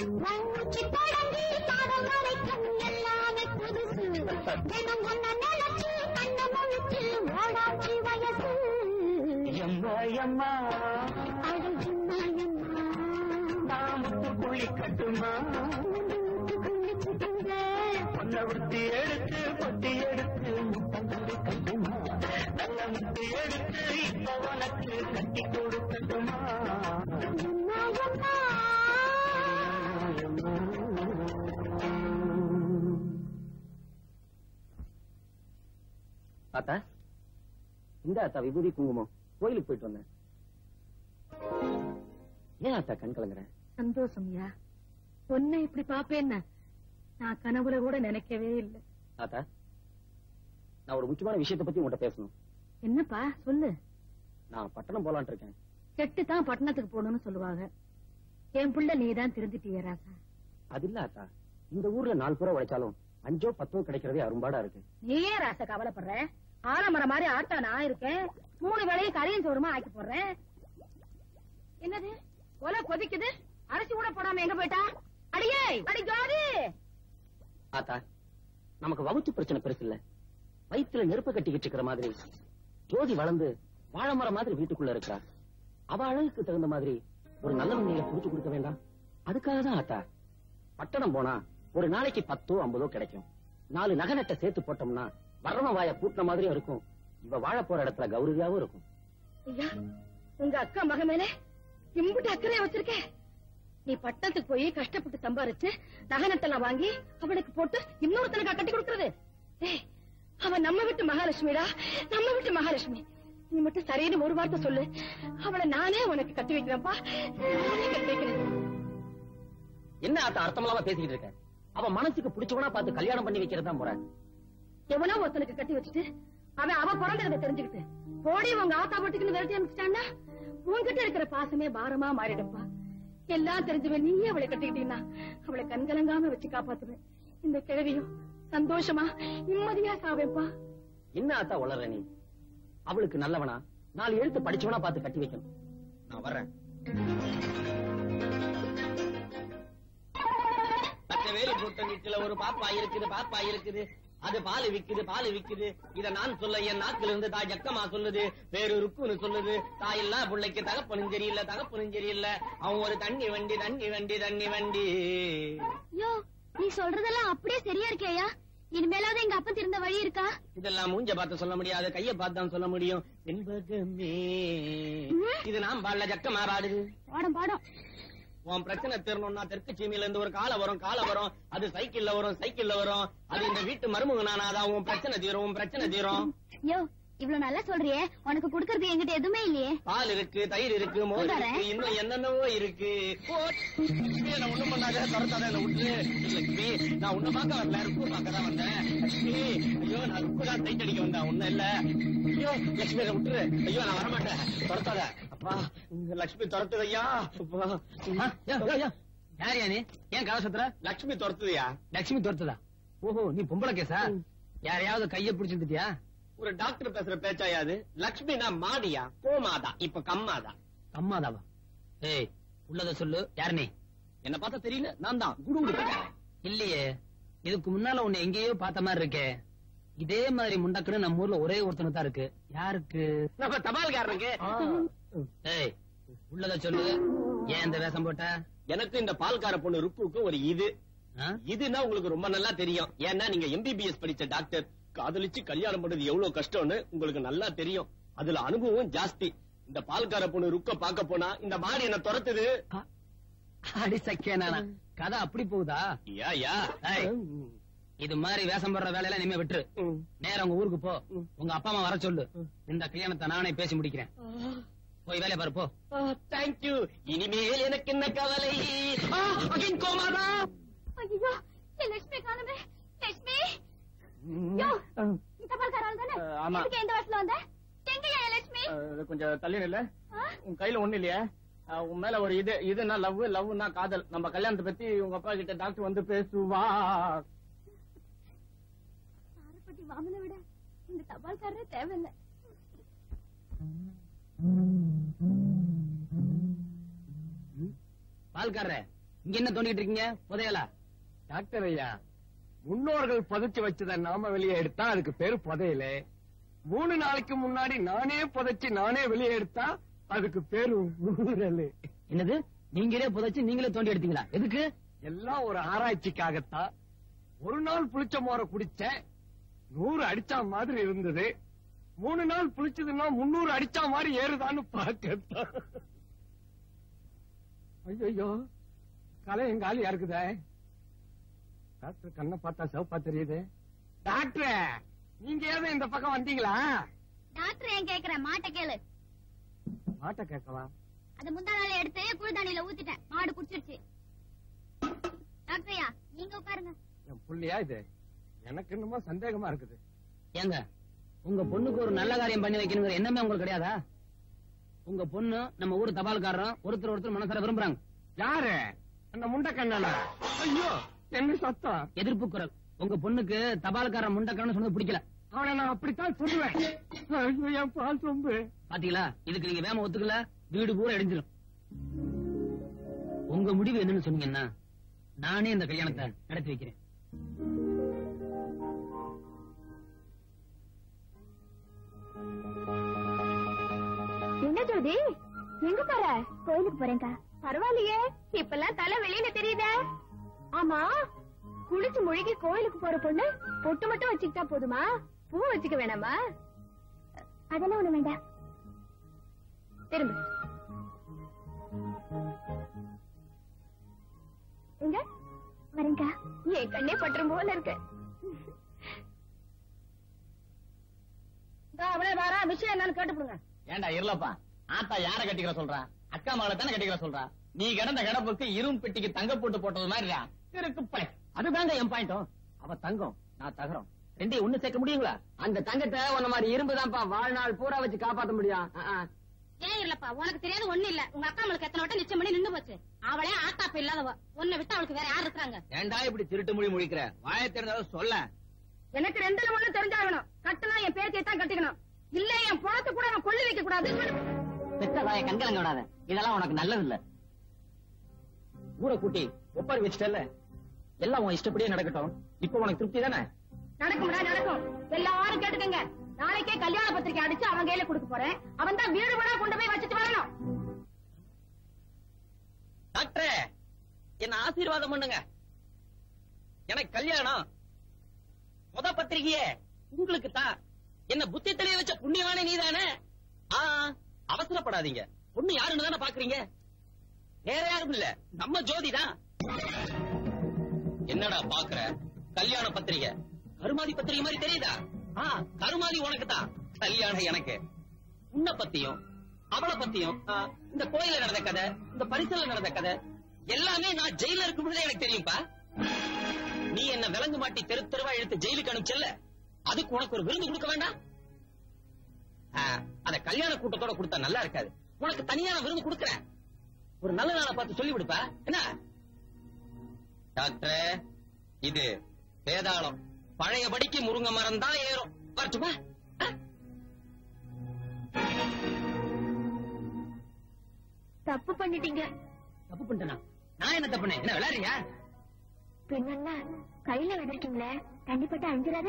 எம்மா எம்மா நாமத்து குழி கட்டுமா பொன்ன விட்டு எடுத்து பொட்டி எடுத்து முத்தம் கொண்டு கட்டுமா நல்ல முத்து தட்டி எடுத்து இப்ப உனக்கு கட்டி கொடுக்கட்டுமா ஆத்தா இந்த ஆத்தா விபூதி குங்குமம் கோயிலுக்கு போயிட்டு வந்தேன் ஏன் ஆத்தா கண் கலங்குறேன் சந்தோஷம்யா பொண்ணை இப்படி பாப்பேன்னா நான் கனவுல கூட நினைக்கவே இல்லை ஆத்தா நான் ஒரு முக்கியமான விஷயத்தை பத்தி உங்கள்கிட்ட பேசணும் என்னப்பா சொல்லு நான் பட்டணம் போலான்ட்டு இருக்கேன் கெட்டு தான் பட்டணத்துக்கு போகணும்னு சொல்லுவாங்க என் புள்ள நீதான் திருந்திட்டிய ராசா அது இல்ல ஆத்தா இந்த ஊர்ல நாலு பேரை உழைச்சாலும் அஞ்சோ பத்தோ கிடைக்கிறதே அரும்பாடா இருக்கு நீ ஏன் ராசா கவலைப்படுற ஆலமரம் மாதிரி ஆட்டா நான் இருக்கேன் மூணு வேளையும் கரையும் சோறுமா ஆக்கி போடுறேன் என்னது கொலை கொதிக்குது அரிசி கூட போடாம எங்க போயிட்டா அடியே அடி ஜோதி ஆத்தா நமக்கு வகுத்து பிரச்சனை பெருசு இல்ல வயிற்றுல நெருப்பு கட்டிக்கிட்டு இருக்கிற மாதிரி ஜோதி வளர்ந்து வாழை மரம் மாதிரி வீட்டுக்குள்ள இருக்கிறா அவ அழகுக்கு தகுந்த மாதிரி ஒரு நல்ல வண்டியில புடிச்சு கொடுக்க வேண்டாம் அதுக்காக தான் ஆத்தா பட்டணம் போனா ஒரு நாளைக்கு பத்தோ ஐம்பதோ கிடைக்கும் நாலு நகை நட்டை சேர்த்து போட்டோம்னா வர்றவன் வாய பூட்டின மாதிரியும் இருக்கும் இவ வாழ போற இடத்துல கௌரவியாவும் இருக்கும் ஐயா உங்க அக்கா மக மேல இம்புட்டு அக்கறையா வச்சிருக்க நீ பட்டணத்துக்கு போய் கஷ்டப்பட்டு சம்பாரிச்சு நகை நட்டெல்லாம் வாங்கி அவளுக்கு போட்டு இன்னொருத்தனுக்கா கட்டி கொடுக்கறது ஏய் அவன் நம்ம வீட்டு மகாலட்சுமிடா நம்ம வீட்டு மகாலட்சுமி நீ மட்டும் சரின்னு ஒரு வார்த்தை சொல்லு அவளை நானே உனக்கு கட்டி வைக்கிறேன்ப்பா நானே கட்டி வைக்கிறேன் என்ன ஆத்தா அர்த்தம் இல்லாம பேசிக்கிட்டு இருக்க அவ மனசுக்கு பிடிச்சவனா பார்த்து கல்யாணம் பண்ணி வைக்கிறது தான் முறை எவனோ ஒருத்தனுக்கு கட்டி வச்சுட்டு அவன் அவ பிறந்ததை தெரிஞ்சுக்கிட்டு போடி உங்க ஆத்தா வீட்டுக்குன்னு விரட்டி அனுப்பிச்சிட்டான்னா உன்கிட்ட இருக்கிற பாசமே பாரமா மாறிடும்பா எல்லாம் தெரிஞ்சவன் நீயே அவளை கட்டிக்கிட்டீங்கன்னா அவளை கண்கலங்காம வச்சு காப்பாத்துவேன் இந்த கிழவியும் சந்தோஷமா நிம்மதியா சாவேப்பா என்ன ஆத்தா உளற நீ அவளுக்கு நல்லவனா நாலு எழுத்து படிச்சவனா பார்த்து கட்டி வைக்கணும் நான் வர்றேன் பச்சை வேலி போட்ட வீட்டுல ஒரு பாப்பா இருக்குது பாப்பா இருக்குது அது பால் விக்குது பால் விக்குது இத நான் சொல்ல என் நாக்குல இருந்து தாய் ஜக்கமா சொல்லுது வேறு ருக்குன்னு சொல்லுது தாய் இல்லா பிள்ளைக்கு தகப்பனும் சரியில்லை தகப்பனும் சரியில்லை அவன் ஒரு தண்ணி வண்டி தண்ணி வண்டி தண்ணி வண்டி யோ நீ சொல்றதெல்லாம் அப்படியே சரியா இருக்கேயா இனிமேலாவது எங்க அப்பா திருந்த வழி இருக்கா இதெல்லாம் மூஞ்ச பார்த்து சொல்ல முடியாது கைய பார்த்து தான் சொல்ல முடியும் பின்பகமே இது நான் பாடல ஜக்கமா பாடுது பாடம் பாடம் உன் பிரச்சனை தீரணும்னா தெற்கு சீமையில இருந்து ஒரு காலை வரும் காலை வரும் அது சைக்கிள்ல வரும் சைக்கிள்ல வரும் அது இந்த வீட்டு மருமக நானாதான் உன் பிரச்சனை தீரும் உன் பிரச்சனை தீரும் யோ இவ்வளவு நல்லா சொல்றியே உனக்கு குடுக்கறது என்கிட்ட எதுவுமே இல்லையே பால் இருக்கு தயிர் இருக்கு மோர் தரேன். இருக்கு இன்னும் என்னென்னவோ இருக்கு ஓ, லட்சுமி, என்ன ஒண்ணும் பண்ணாத துரத்தாத என்ன விட்டு லட்சுமி நான் உன்னை பார்க்க வரல ருக்கு பார்க்க தான் வந்தேன் லட்சுமி ஐயோ நான் ருக்கு தான் சைட் அடிக்க வந்தேன் ஒண்ணும் இல்ல ஐயோ லட்சுமி என்ன விட்டுரு ஐயோ நான் வரமாட்டேன் துரத்தாத அப்பா இங்க லட்சுமி துரத்துது ஐயா அப்பா யாரியா நீ ஏன் கவசத்துல லட்சுமி துரத்துதியா லட்சுமி துரத்துதா ஓஹோ நீ பொம்பளை கேசா யாரையாவது கைய பிடிச்சிருந்துட்டியா ஒரு டாக்டர் பேசுற பேச்சாயாது லட்சுமி நான் மாடியா கோமாதா இப்ப கம்மாதா அம்மாதாவா ஏய் உள்ளத சொல்லு யார் நீ என்ன பார்த்தா தெரியல நான் தான் குடு இல்லையே இதுக்கு முன்னால உன்னை எங்கேயோ பார்த்த மாதிரி இருக்கே இதே மாதிரி முண்டக்குன்னு நம்ம ஊர்ல ஒரே ஒருத்தனுக்கு தான் இருக்கு யாருக்கு நம்ம தபால்காரனுக்கு ஏய் உள்ளத சொல்லு ஏன் இந்த வேஷம் போட்ட எனக்கு இந்த பால்கார பொண்ணு ருப்புக்கு ஒரு இது ஆ? இதுன்னா உங்களுக்கு ரொம்ப நல்லா தெரியும் ஏன்னா நீங்க எம்பிபிஎஸ் படிச்ச டாக்டர் காதலிச்சு கல்யாணம் பண்றது எவ்வளவு கஷ்டம்னு உங்களுக்கு நல்லா தெரியும் அதுல அனுபவம் ஜாஸ்தி இந்த பால்கார பொண்ணு ருக்க பார்க்க போனா இந்த மாடி என்ன துரத்துது அடி சக்கியா நானா கதை அப்படி போகுதா யா யா ஏய், இது மாதிரி வேஷம் போடுற வேலையெல்லாம் இனிமே விட்டுரு நேரா உங்க ஊருக்கு போ உங்க அப்பா அம்மா வர சொல்லு இந்த கல்யாணத்தை நானே பேசி முடிக்கிறேன் போய் வேலையை பாரு போ தேங்க்யூ இனிமேல் எனக்கு என்ன கவலை ஆ, again கோமாதா ஐயோ என் லட்சுமி காணுமே லட்சுமி யோ நீ தபால்காரால் தானே அஹ், ஆமா. எதுக்கு எந்த வருஷத்துல வந்த எங்கயா என் லட்சுமி அஹ், கொஞ்சம் தள்ளி இல்ல ஆ? உன் கையில ஒண்ணு இல்லையா அஹ், உன் மேல ஒரு இது இதுனா லவ் லவ்னா காதல் நம்ம கல்யாணத்தை பத்தி உங்க அப்பா கிட்ட டாக்டர் வந்து பேசுவா சாரப்பட்டி வாமனை விட இந்த தபால்காரரே தேவையில்லை பால்காரரே இங்க என்ன தோண்டிட்டு இருக்கீங்க புதையலா டாக்டர் ஐயா முன்னோர்கள் புதைச்சு வச்சத நாம வெளியே எடுத்தா அதுக்கு பேரு புதையல மூணு நாளைக்கு முன்னாடி நானே புதைச்சு நானே வெளியே எடுத்தா அதுக்கு பேரு ஊரல் என்னது நீங்களே புதைச்சு நீங்களே தோண்டி எடுத்தீங்களா எதுக்கு எல்லாம் ஒரு ஆராய்ச்சிக்காகத்தான் ஒரு நாள் புளிச்ச மோர குடிச்சேன் நூறு அடிச்சா மாதிரி இருந்தது மூணு நாள் புளிச்சதுன்னா முன்னூறு அடிச்சா மாதிரி ஏறுதான்னு பாக்கத்தான் ஐயோ கலை எங்க ஆளு யாருக்குதே டாக்டர் கண்ணை பார்த்தா சிவப்பா தெரியுது டாக்டர் நீங்க ஏதோ இந்த பக்கம் வந்தீங்களா டாக்டர் ஏன் கேக்குற மாட்ட கேளு மாட்ட கேட்கவா அது முந்தா நாள் எடுத்து குளிதானியில ஊத்திட்டேன் மாடு குடிச்சிருச்சு டாக்டர்யா நீங்க உட்காருங்க என் புள்ளையா இது எனக்கு என்னமோ சந்தேகமா இருக்குது ஏங்க உங்க பொண்ணுக்கு ஒரு நல்ல காரியம் பண்ணி வைக்கணுங்கிற எண்ணமே உங்களுக்கு கிடையாதா உங்க பொண்ணு நம்ம ஊர் தபால்காரரும் ஒருத்தர் ஒருத்தர் மனசார விரும்புறாங்க யாரு அந்த முண்டை கண்ணனா ஐயோ என்ன சத்தம் எதிர்ப்பு குரல் உங்க பொண்ணுக்கு தபால்காரன் முண்டக்காரன்னு சொன்னது பிடிக்கல அவனை நான் அப்படித்தான் சொல்லுவேன் ஐயோ என் பால் சொம்பு பாத்தீங்களா இதுக்கு நீங்க வேம ஒத்துக்கல வீடு பூரா இடிஞ்சிடும் உங்க முடிவு என்னன்னு சொன்னீங்கன்னா நானே இந்த கல்யாணத்தை நடத்தி வைக்கிறேன் என்ன ஜோதி எங்க போற கோயிலுக்கு போறேன்க்கா பரவாயில்லையே இப்பெல்லாம் தலை வெளியில தெரியுதே ஆமா குளிச்சு முழுகி கோயிலுக்கு போற பொண்ணு பொட்டு மட்டும் வச்சுக்கிட்டா போதுமா பூ வச்சுக்க வேணாமா அதெல்லாம் ஒண்ணு வேண்டாம் திரும்ப எங்க வரேங்கா என் கண்ணே பட்டுரும் போல இருக்கு அவளே வாரா விஷயம் என்னன்னு கேட்டுப்படுங்க ஏண்டா இருளப்பா ஆத்தா யார கட்டிக்கிற சொல்றா அக்கா மகளை தானே கட்டிக்கிற சொல்றா நீ கிடந்த கிடப்புக்கு இரும்பு பெட்டிக்கு தங்க போட்டு போட்டது மாதிரிடா இருக்கு பை அதுதாங்க என் பாயிண்டம் அவ தங்கம் நான் தகரம் ரெண்டையும் ஒண்ணு சேர்க்க முடியுங்களா அந்த தங்கத்தை உன்ன மாதிரி இரும்பு தான்ப்பா வாழ்நாள் பூரா வச்சு காப்பாத்த முடியும் ஆ, ஆ. ஏன் இல்லப்பா உனக்கு தெரியாது ஒண்ணு இல்ல உங்க அக்கா அவளுக்கு எத்தனை வட்டம் நிச்சயம் பண்ணி நின்னு போச்சு அவளே ஆத்தாப்ப இல்லாதவ உன்னை விட்டு அவளுக்கு வேற யார் இருக்காங்க ஏண்டா இப்படி திருட்டு மொழி முடிக்கிற வாய தெரிஞ்சாலும் சொல்ல எனக்கு ரெண்டுல ஒண்ணு தெரிஞ்சாகணும் கட்டுனா என் பேத்தியை தான் கட்டிக்கணும் இல்ல என் பணத்தை கூட நான் கொள்ளி வைக்க கூடாது பெத்த தாய கண்கலங்க விடாத இதெல்லாம் உனக்கு நல்லது இல்ல ஊரை கூட்டி ஒப்பாரி வச்சுட்டல எல்லாம் உன் இஷ்டப்படியே நடக்கட்டும் இப்ப உனக்கு திருப்தி தானே நடக்கும்டா நடக்கும் எல்லாரும் கேட்டுக்கங்க நாளைக்கே கல்யாண பத்திரிக்கை அடிச்சு அவன் கையில கொடுக்க போறேன் அவன் தான் வீடு வீடா கொண்டு போய் வச்சுட்டு வரணும் டாக்டரே என்ன ஆசீர்வாதம் பண்ணுங்க எனக்கு கல்யாணம் முத பத்திரிகையே உங்களுக்கு தான் என்ன புத்தி தெளிய வச்ச புண்ணியவானே நீதானே ஆ அவசரப்படாதீங்க பொண்ணு யாருன்னு தானே பாக்குறீங்க வேற யாரும் இல்ல நம்ம ஜோதி தான் என்னடா பாக்குற கல்யாண பத்திரிகை கருமாதி பத்திரிகை மாதிரி தெரியுதா ஆ கருமாதி உனக்கு தான் கல்யாணம் எனக்கு உன்னை பத்தியும் அவளை பத்தியும் ஆ, இந்த கோயில நடந்த கதை இந்த பரிசல்ல நடந்த கதை எல்லாமே நான் ஜெயில இருக்கும் பொழுதே எனக்கு தெரியும்பா நீ என்ன விலங்கு மாட்டி தெரு தெருவா இழுத்து ஜெயிலுக்கு அனுப்பிச்சல்ல அதுக்கு உனக்கு ஒரு விருது கொடுக்க வேண்டாம் ஆ, அத கல்யாண கூட்டத்தோட கொடுத்தா நல்லா இருக்காது உனக்கு தனியான விருது கொடுக்கறேன் ஒரு நல்ல நாளை பார்த்து சொல்லி விடுப்பா என்ன டாக்டரே இது வேதாளம் பழையபடிக்கு முருங்க மரம் தான் ஏறும் வரட்டுமா ஆ? தப்பு பண்ணிட்டீங்க தப்பு பண்ணிட்டேனா நான் என்ன தப்பு பண்ணேன் என்ன விளையாடுறீங்க பின்ன கையில விடுறீங்களே கண்டிப்பட்டு அஞ்சிடாது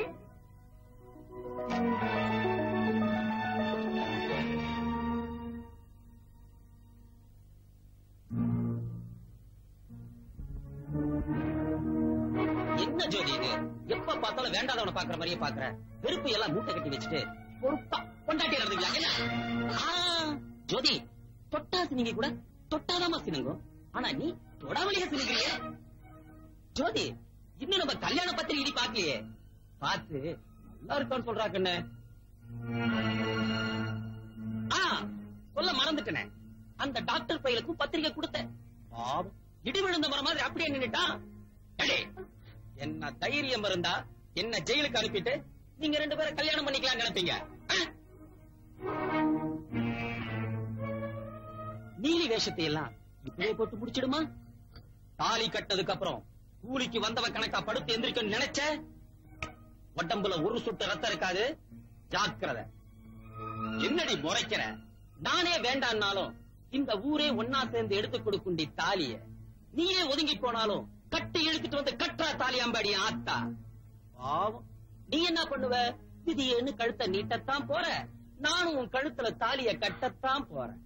என்ன ஜோதி இது எப்ப பார்த்தாலும் வேண்டாதவனை பாக்குற மாதிரியே பாக்குற வெறுப்பு எல்லாம் மூட்டை கட்டி வச்சுட்டு பொறுப்பா கொண்டாட்டி நடந்துங்களா என்ன ஆ, ஜோதி தொட்டா சினிங்க கூட தொட்டாதாமா சினுங்கும் ஆனா நீ தொடாமலேயே சினுங்கிறியே ஜோதி இன்னும் நம்ம கல்யாண பத்திரிகை இடி பாக்கலையே பார்த்து நல்லா இருக்கான்னு சொல்றா கண்ணு ஆ சொல்ல மறந்துட்டனே அந்த டாக்டர் பையலுக்கும் பத்திரிகை கொடுத்தேன் பாவம் இடி விழுந்த மரம் மாதிரி அப்படியே நின்னுட்டான் அடே, என்ன தைரியம் இருந்தா என்ன ஜெயிலுக்கு அனுப்பிட்டு நீங்க ரெண்டு பேரும் கல்யாணம் பண்ணிக்கலாம் நினைப்பீங்க ஆ? நீலி வேஷத்தை எல்லாம் இப்படியே போட்டு முடிச்சிடுமா தாலி கட்டதுக்கு அப்புறம் கூலிக்கு வந்தவ கணக்கா படுத்து எந்திரிக்கணும்னு நினைச்ச உடம்புல ஒரு சொட்டு ரத்தம் இருக்காது ஜாக்கிரதை என்னடி முறைக்கிற நானே வேண்டான்னாலும் இந்த ஊரே ஒன்னா சேர்ந்து எடுத்து கொடுக்குண்டி தாலிய நீயே ஒதுங்கி போனாலும் கட்டி இழுத்துட்டு வந்து கட்டுறா தாலியாம்பாடி ஆத்தா பாவம் நீ என்ன பண்ணுவ விதியேன்னு கழுத்தை நீட்டத்தான் போற நானும் உன் கழுத்துல தாலிய கட்டத்தான் போறேன்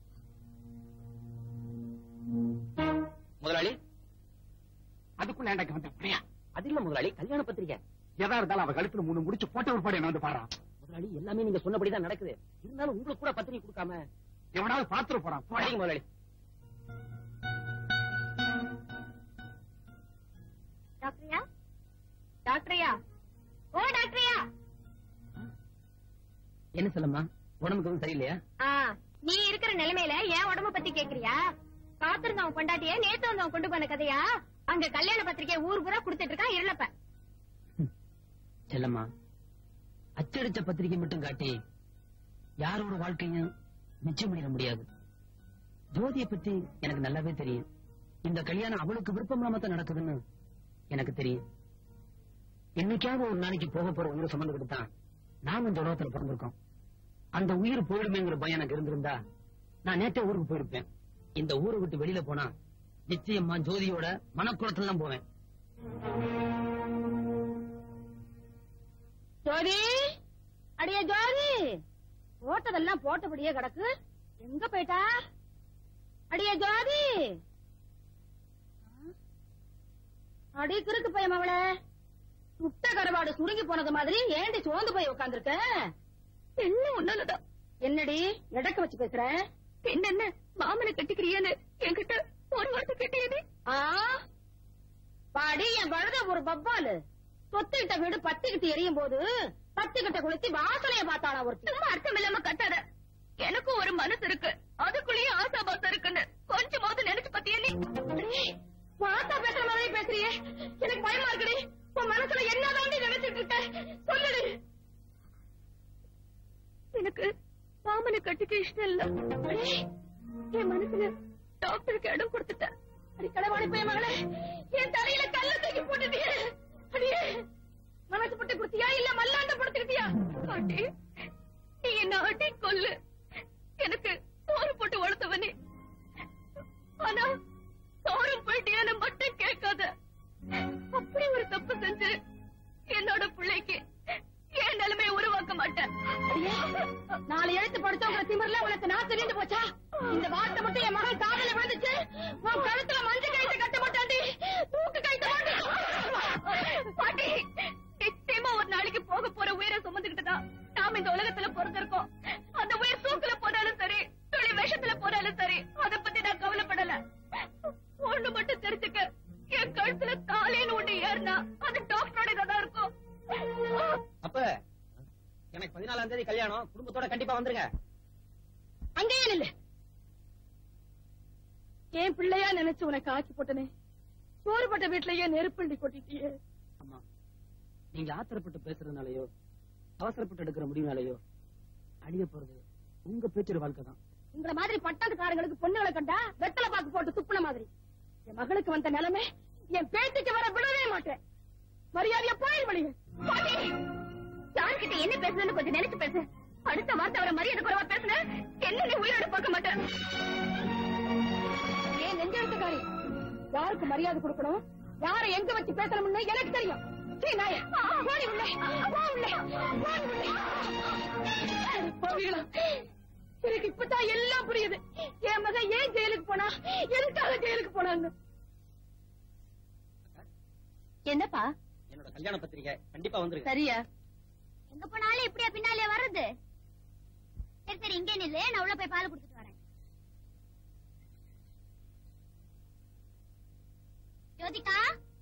முதலாளி அதுக்குள்ள எனக்கு வந்த பையா அது இல்ல முதலாளி கல்யாண பத்திரிக்கை எதா இருந்தாலும் அவ கழுத்துல மூணு முடிச்சு போட்ட உட்பாடு என்ன வந்து பாடுறான் முதலாளி எல்லாமே நீங்க சொன்னபடிதான் நடக்குது இருந்தாலும் உங்களுக்கு கூட பத்திரிகை கொடுக்காம எவனாவது பாத்துட்டு போறான் போடா. அடிங்க முதலாளி டாக்டரியா டாக்டரியா ஓ டாக்டரியா என்ன சொல்லம்மா உடம்புக்கு எதுவும் சரியில்லையா ஆ, நீ இருக்கிற நிலைமையில என் உடம்ப பத்தி கேக்குறியா காத்திருந்தவன் பொண்டாட்டிய நேத்து வந்தவன் கொண்டு போன கதையா அங்க கல்யாண பத்திரிக்கை ஊர் பூரா கொடுத்துட்டு இருக்கான் இருளப்ப செல்லம்மா அச்சடிச்ச பத்திரிகை மட்டும் காட்டி யாரோட வாழ்க்கையும் நிச்சயம் பண்ணிட முடியாது ஜோதியை பத்தி எனக்கு நல்லாவே தெரியும் இந்த கல்யாணம் அவளுக்கு விருப்பம் இல்லாம தான் நடக்குதுன்னு எனக்கு தெரியும் என்னைக்காவது ஒரு நாளைக்கு போக போற உயிரை சுமந்துக்கிட்டு தான் நாம இந்த உலகத்துல பிறந்திருக்கோம் அந்த உயிர் போயிடுமேங்கிற பயம் எனக்கு இருந்திருந்தா நான் நேற்றே ஊருக்கு போயிருப்பேன் இந்த ஊரை விட்டு வெளியில போனா நிச்சயமா ஜோதியோட மனக்குளத்துல தான் போவேன் ஜோதி அடியே ஜோதி போட்டதெல்லாம் போட்டபடியே கிடக்கு எங்க போயிட்டா அடியே ஜோதி அடி கிறுக்கு பையன் அவள சுட்ட கரவாடு சுருங்கி போனது மாதிரி ஏண்டி சோர்ந்து போய் உட்காந்துருக்க என்ன ஒன்னாலதான் என்னடி எடக்க வச்சு பேசுற என்ன மாமனை கட்டிக்கிறியான்னு என்கிட்ட ஒரு வார்த்தை கேட்டியது ஆ பாடி என் வழுத ஒரு பப்பாலு தொத்துக்கிட்ட வீடு பத்திக்கிட்டு எரியும் போது பத்துக்கிட்ட குளித்து வாசலைய பார்த்தாளா ஒருத்தி சும்மா அர்த்தம் இல்லாம கத்தாத எனக்கும் ஒரு மனசு இருக்கு அதுக்குள்ளேயே ஆசாபாசம் இருக்குன்னு கொஞ்சமாவது நினைச்சு பத்தியா நீ வார்த்தா பேசுற மாதிரி பேசுறியே எனக்கு பயமா இருக்குடி உன் மனசுல என்ன தாண்டி நினைச்சிட்டு இருக்க சொல்லுடி எனக்கு மாமனை கட்டிக்க இஷ்டம் இல்ல என் மனசுல டாக்டருக்கு இடம் கொடுத்துட்டேன் அடி கடவாடி போய் மகளே என் தலையில கல்ல தூக்கி போட்டுட்டியே அடியே மனசு பட்டு குடுத்தியா இல்ல மல்லாண்ட படுத்துக்கிட்டியா பாட்டி நீ என்ன அடி கொல்லு எனக்கு சோறு போட்டு வளர்த்தவனே ஆனா சோறும் போயிட்டியான மட்டும் கேட்காத அப்படி ஒரு தப்பு செஞ்சு என்னோட பிள்ளைக்கு என் நிலைமையை உருவாக்க மாட்டேன் அடியே நாலு எழுத்து படிச்சவங்க திமிர்ல உனக்கு நான் தெரிந்து போச்சா இந்த வார்த்தை மட்டும் என் மகன் காதல விழுந்துச்சு உன் கழுத்துல மஞ்சள் கைத்தை கட்ட மாட்டாண்டி தூக்கு கைத்த மாட்டேன் பாட்டி நிச்சயமா ஒரு நாளைக்கு போக போற உயிரை சுமந்துக்கிட்டு தான் நாம இந்த உலகத்துல பிறந்திருக்கோம் அந்த உயிர் தூக்குல போனாலும் சரி துளி விஷத்துல போனாலும் சரி அத பத்தி நான் கவலைப்படல ஒண்ணு மட்டும் தெரிஞ்சுக்க என் கழுத்துல தாலேன்னு ஒண்ணு ஏறினா அது டாக்டரோட தான் இருக்கும் அப்ப எனக்கு பதினாலாம் தேதி கல்யாணம் குடும்பத்தோட கண்டிப்பா வந்துருங்க அங்கேயே நில்லு என் பிள்ளையா நினைச்சு உனக்கு ஆக்கி போட்டனே சோறுபட்ட வீட்லயே நெருப்பள்ளி கொட்டிட்டியே அம்மா நீங்க ஆத்திரப்பட்டு பேசுறதுனாலயோ அவசரப்பட்டு எடுக்கிற முடிவுனாலயோ அழிய போறது உங்க பேச்சர் வாழ்க்கை தான் உங்கள மாதிரி பட்டத்துக்காரங்களுக்கு பொண்ணுகளை கண்டா வெத்தலை பாக்கு போட்டு துப்புன மாதிரி என் மகளுக்கு வந்த நிலைமை என் பேச்சுக்கு வர விடவே மாட்டேன் மரியாதையா போய் வழியே யார்கிட்ட என்ன பேசுறதுன்னு கொஞ்சம் நினைச்சு பேசு அடுத்த வார்த்தை அவரை மரியாதை குறைவா பேசுன என்ன நீ உயிரோட பார்க்க மாட்டேன் ஏன் நெஞ்செழுத்துக்காரி யாருக்கு மரியாதை கொடுக்கணும் யாரை எங்க வச்சு பேசணும்னு எனக்கு தெரியும் சீ, நாயே. போடி உள்ளே. போ உள்ளே. போடி உள்ளே. போவீங்களா? எனக்கு இப்பதான் எல்லாம் புரியுது என் மகன் ஏன் ஜெயிலுக்கு போனா எதுக்காக ஜெயிலுக்கு போனாங்க என்னப்பா என்னோட கல்யாண பத்திரிக்கை கண்டிப்பா வந்துருங்க சரியா எங்க போனாலும் இப்படியா பின்னாலே வர்றது சரி சரி இங்கே நில்லு நான் உள்ள போய் பால் குடுத்துட்டு வரேன் ஜோதிகா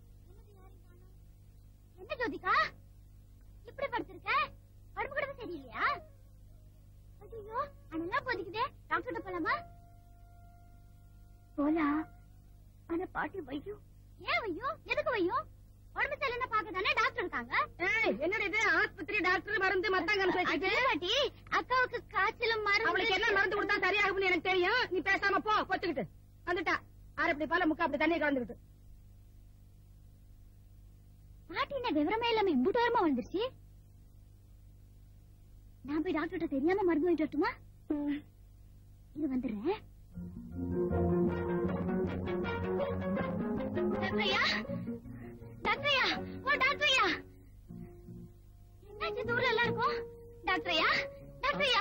என்ன ஜோதிகா இப்படி படுத்திருக்க உடம்பு கூட சரியில்லையா ஐயோ அனெல்லாம் போதிக்குதே டாக்டர் போலாமா போலாம் ஆனா பாட்டி வையும் ஏன் வையும் எதுக்கு வையும் உடம்பு சரியில்லைன்னு பாக்க தானே டாக்டர் இருக்காங்க என்னோட இது ஆஸ்பத்திரி டாக்டர் மருந்து மத்தாங்க அது பாட்டி அக்காவுக்கு காய்ச்சலும் மருந்து அவளுக்கு என்ன மருந்து கொடுத்தா சரியாகும்னு எனக்கு தெரியும் நீ பேசாம போ கொத்துக்கிட்டு வந்துட்டா ஆறு அப்படி பால முக்கா அப்படி தண்ணி கலந்துக்கிட்டு பாட்டி என்ன விவரமே இல்லாம இம்புட்டு வரமா வந்துருச்சு நான் போய் டாக்டர்கிட்ட தெரியாம மருந்து வாங்கிட்டு வரட்டுமா இது வந்துடுறேன் டாக்டரையா டாக்டரையா ஓ டாக்டரையா என்னாச்சு தூரம் எல்லாம் இருக்கும் டாக்டரையா டாக்டரையா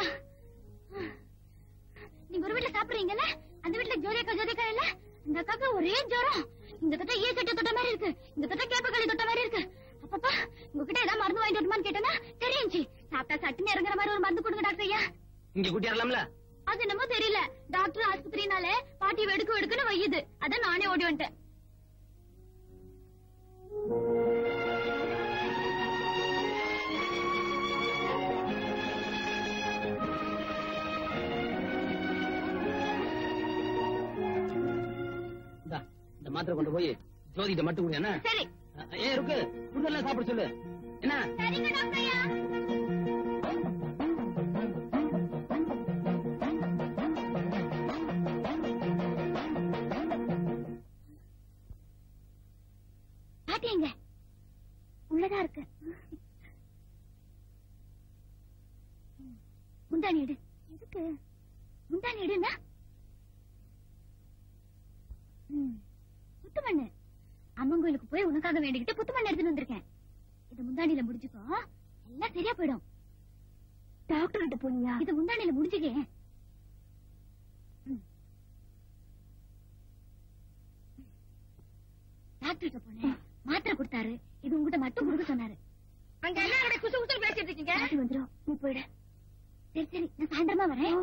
நீங்க ஒரு வீட்டுல சாப்பிடுறீங்கல்ல அந்த வீட்டுல ஜோதியக்கா ஜோதியக்கா இல்ல இந்த அக்காக்கு ஒரே ஜுரம் இந்த தொட்ட ஈ சட்டை தொட்ட மாதிரி இருக்கு இந்த தொட்ட கேப்ப களி தொட்ட மாதிரி இருக்கு அப்பப்பா உங்ககிட்ட ஏதாவது மருந்து வாங்கிட்டு வரணுமான்னு கேட்டேன்னா தெரியுச்சு சாப்பிட்டா சட்டுன்னு இறங்குற மாதிரி ஒரு மருந்து கொடுங்க டாக்டர் ஐயா இங்க கூட்டிடலாம்ல அது என்னமோ தெரியல டாக்டர் ஆஸ்பத்திரினாலே பாட்டி வெடுக்கு வெடுக்குன்னு வையுது அதான் நானே ஓடி வந்துட்டேன் இந்தா, இந்த மாத்திரை கொண்டு போய் ஜோதிகிட்ட மட்டும் கொடுங்க என்ன சரி ஏ இருக்கு குடுதெல்லாம் சாப்பிட சொல்லு என்ன சரிங்க டாக்டர் ஐயா பாட்டி எங்க உள்ளதா இருக்கு முந்தானி எடு எதுக்கு முந்தானி எடுன்னா புத்து மண்ணு அம்மன் கோயிலுக்கு போய் உனக்காக வேண்டிக்கிட்டு புத்து மண்ணு எடுத்துட்டு வந்திருக்கேன் இது முந்தானில முடிஞ்சுக்கோ எல்லாம் சரியா போயிடும் டாக்டர் கிட்ட போனியா இது முந்தானில முடிஞ்சுக்கே டாக்டர் கிட்ட போனேன் மாத்திரை கொடுத்தாரு இது உங்ககிட்ட மட்டும் கொடுக்க சொன்னாரு அங்க என்ன குசு குசு பேசிட்டு இருக்கீங்க பாட்டி வந்துரும் நீ போயிடு சரி சரி நான் சாயந்தரமா வரேன்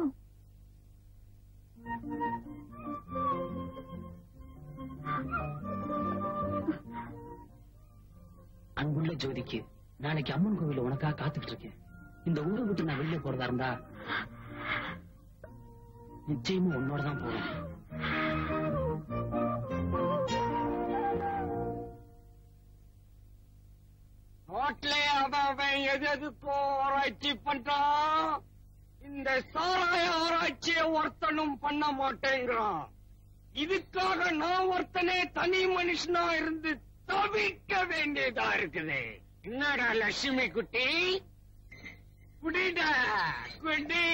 அன்புள்ள ஜோதிக்கு நாளைக்கு அம்மன் கோவில் உனக்காக காத்துக்கிட்டு இருக்கேன் இந்த ஊரை விட்டு நான் வெளியே போறதா இருந்தா நிச்சயமா உன்னோட தான் போவேன் நாட்டிலே அவன் எது எதுக்கோ ஆராய்ச்சி பண்றான் இந்த சாராய ஆராய்ச்சியை ஒருத்தனும் பண்ண மாட்டேங்கிறான் இதுக்காக நான் ஒருத்தனே தனி மனுஷனா இருந்து தவிக்க வேண்டியதா இருக்குது என்னடா லட்சுமி குட்டி குடிடா குடி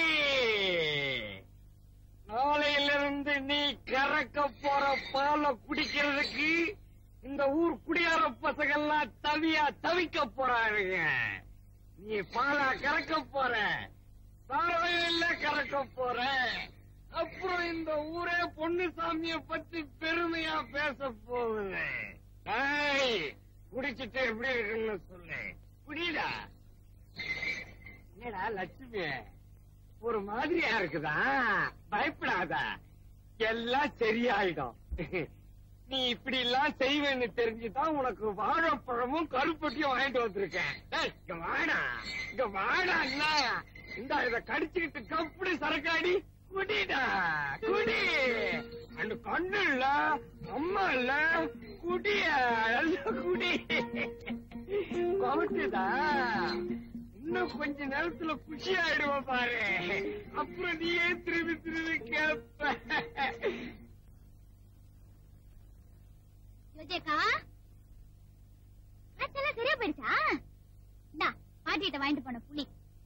நாளையிலிருந்து நீ கறக்க போற பாலை குடிக்கிறதுக்கு இந்த ஊர் குடியார பசங்கெல்லாம் தவியா தவிக்க போறாருங்க நீ பாலா கறக்க போற சாராயில கறக்க போற அப்புறம் இந்த ஊரே பொன்னுசாமிய பத்தி பெருமையா பேச போகுது ஏய், குடிச்சிட்டு எப்படி இருக்குன்னு சொல்லு குடிடா என்னடா லட்சுமி ஒரு மாதிரியா இருக்குதா பயப்படாத எல்லாம் சரியாயிடும் நீ இப்படி எல்லாம் செய்வேன்னு தெரிஞ்சுதான் உனக்கு வாழைப்பழமும் கருப்பட்டியும் வாங்கிட்டு வந்திருக்கேன் ஏய், இங்க வாடா இங்க வாடா என்ன இந்த இத கடிச்சுக்கிட்டு கப்படி சரக்காடி குடிடா குடி அந்த கண்ணு இல்ல அம்மா இல்ல குடிய எல்லாம் குடி கவுட்டுதா இன்னும் கொஞ்ச நேரத்துல குஷி ஆயிடுவோம் பாரு அப்புறம் நீயே திரும்பி திரும்பி கேப்ப யோஜேக்கா காய்ச்சலாம் சரியா போயிடுச்சா இந்தா பாட்டிகிட்ட வாங்கிட்டு போன புளி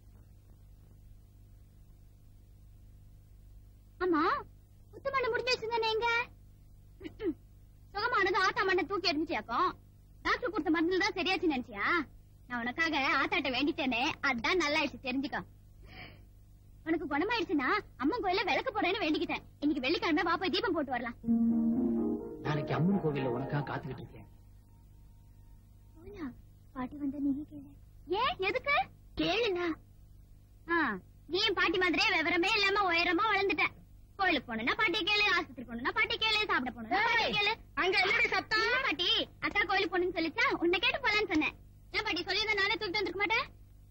ஆமா புத்துமண்ணு முடிஞ்சிருச்சு தானே எங்க சுகமானது ஆத்தா மண்ணை தூக்கி எரிஞ்சியாக்கும் டாக்டர் கொடுத்த மருந்துல தான் சரியாச்சு நினைச்சியா நான் உனக்காக ஆத்தாட்ட வேண்டிட்டேனே அதான் நல்லா ஆயிடுச்சு தெரிஞ்சுக்கோ உனக்கு குணமாயிடுச்சுன்னா அம்மன் கோயில விளக்கு போறேன்னு வேண்டிக்கிட்டேன் இன்னைக்கு வெள்ளிக்கிழமை வா போய் தீபம் போட்டு வரலாம் நாளைக்கு அம்மன் கோவில்ல உனக்காக காத்துக்கிட்டு இருக்கேன் போலாம். பாட்டி வந்த நீ கேளு ஏன் எதுக்கு கேளுண்ணா நீ என் பாட்டி மாதிரியே விவரமே இல்லாம உயரமா வளர்ந்துட்ட கோயிலுக்கு போகணும்னா பாட்டி கேளு ஆஸ்பத்திரி போகணும்னா பாட்டி கேளு சாப்பிட போகணும்னா பாட்டி கேளு அங்க என்னடி சத்தம் இல்ல பாட்டி அக்கா கோயிலுக்கு போகணும்னு சொல்லிச்சா உன்னை கேட்டு போலான்னு சொன்னேன் ஏன் பாட்டி சொல்லியிருந்தா நானே தூக்கிட்டு வந்திருக்க மாட்டேன்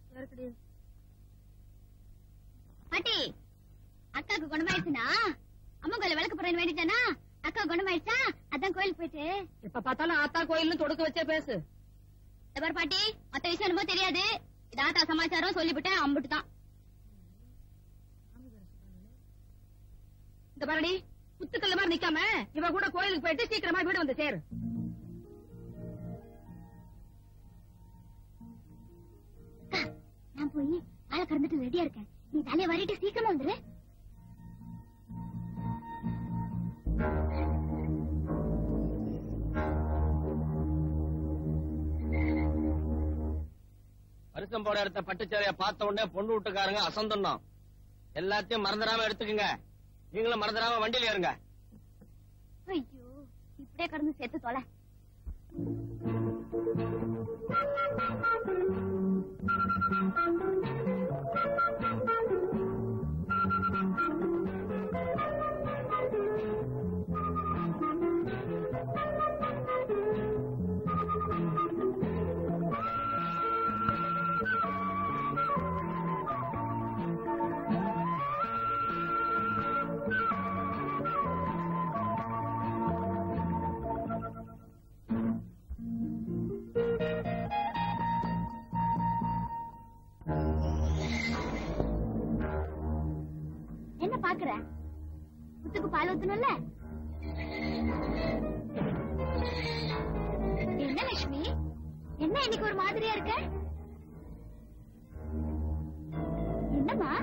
பாட்டி அக்காக்கு குணமாயிடுச்சுனா அம்மா கோயில விளக்கு போறேன்னு வேண்டிட்டானா அக்கா குணமாயிடுச்சா அதான் கோயிலுக்கு போயிட்டு எப்ப பார்த்தாலும் ஆத்தா கோயில்னு தொடக்க வச்சே பேசு இந்த பாரு பாட்டி மத்த விஷயம் என்னமோ தெரியாது இதாத்தா சமாச்சாரம் சொல்லிவிட்டேன் அம்புட்டு தான் இந்த பாருடி குத்துக்கல்ல மாதிரி நிக்காம இவ கூட கோயிலுக்கு போயிட்டு சீக்கிரமா வீடு வந்து சேரு அக்கா, நான் போய் பாலை கறந்துட்டு ரெடியா இருக்கேன் நீ தலையை வாரிட்டு சீக்கிரமா வந்துரு வருஷம் போட எடுத்த பட்டுச்சேரைய பார்த்த உடனே பொண்ணு வீட்டுக்காரங்க அசந்தம் எல்லாத்தையும் மறந்துடாம எடுத்துக்குங்க நீங்களும் மறந்துடாம வண்டியில ஏறுங்க ஐயோ இப்படியே கடந்து செத்து தொலை பாக்குறேன் முத்துக்கு பால் ஊத்தணும்ல என்ன லட்சுமி என்ன இன்னைக்கு ஒரு மாதிரியா இருக்க என்னம்மா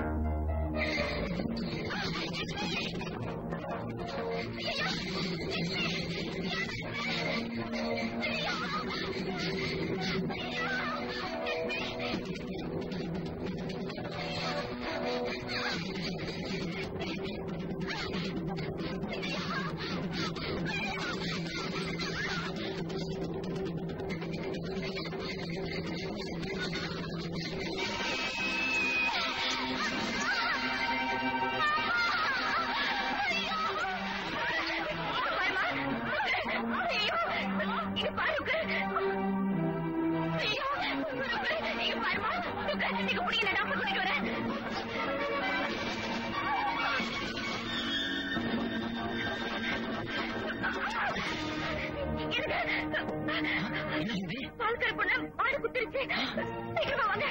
பால்கார பொண்ணு மாடு குத்திருச்சு சீக்கிரமா வாங்க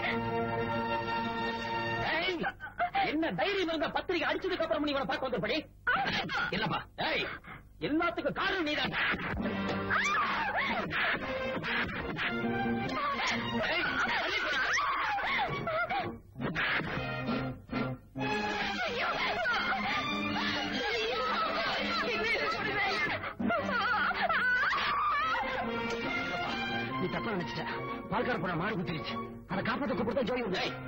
ஏய், என்ன தைரியம் இருந்த பத்திரிகை அடிச்சதுக்கு அப்புறம் நீ இவனை பார்க்க வந்தபடி இல்லப்பா ஏய் எல்லாத்துக்கும் காரணம் நீதான் ஏய், தள்ளி போடா. நீ தப்பா நினைச்சிட்ட பால்கார பொண்ண மாடு குத்திருச்சு அதை காப்பாத்த கூப்பிட்டு ஜோடி உண்டு ஏய்,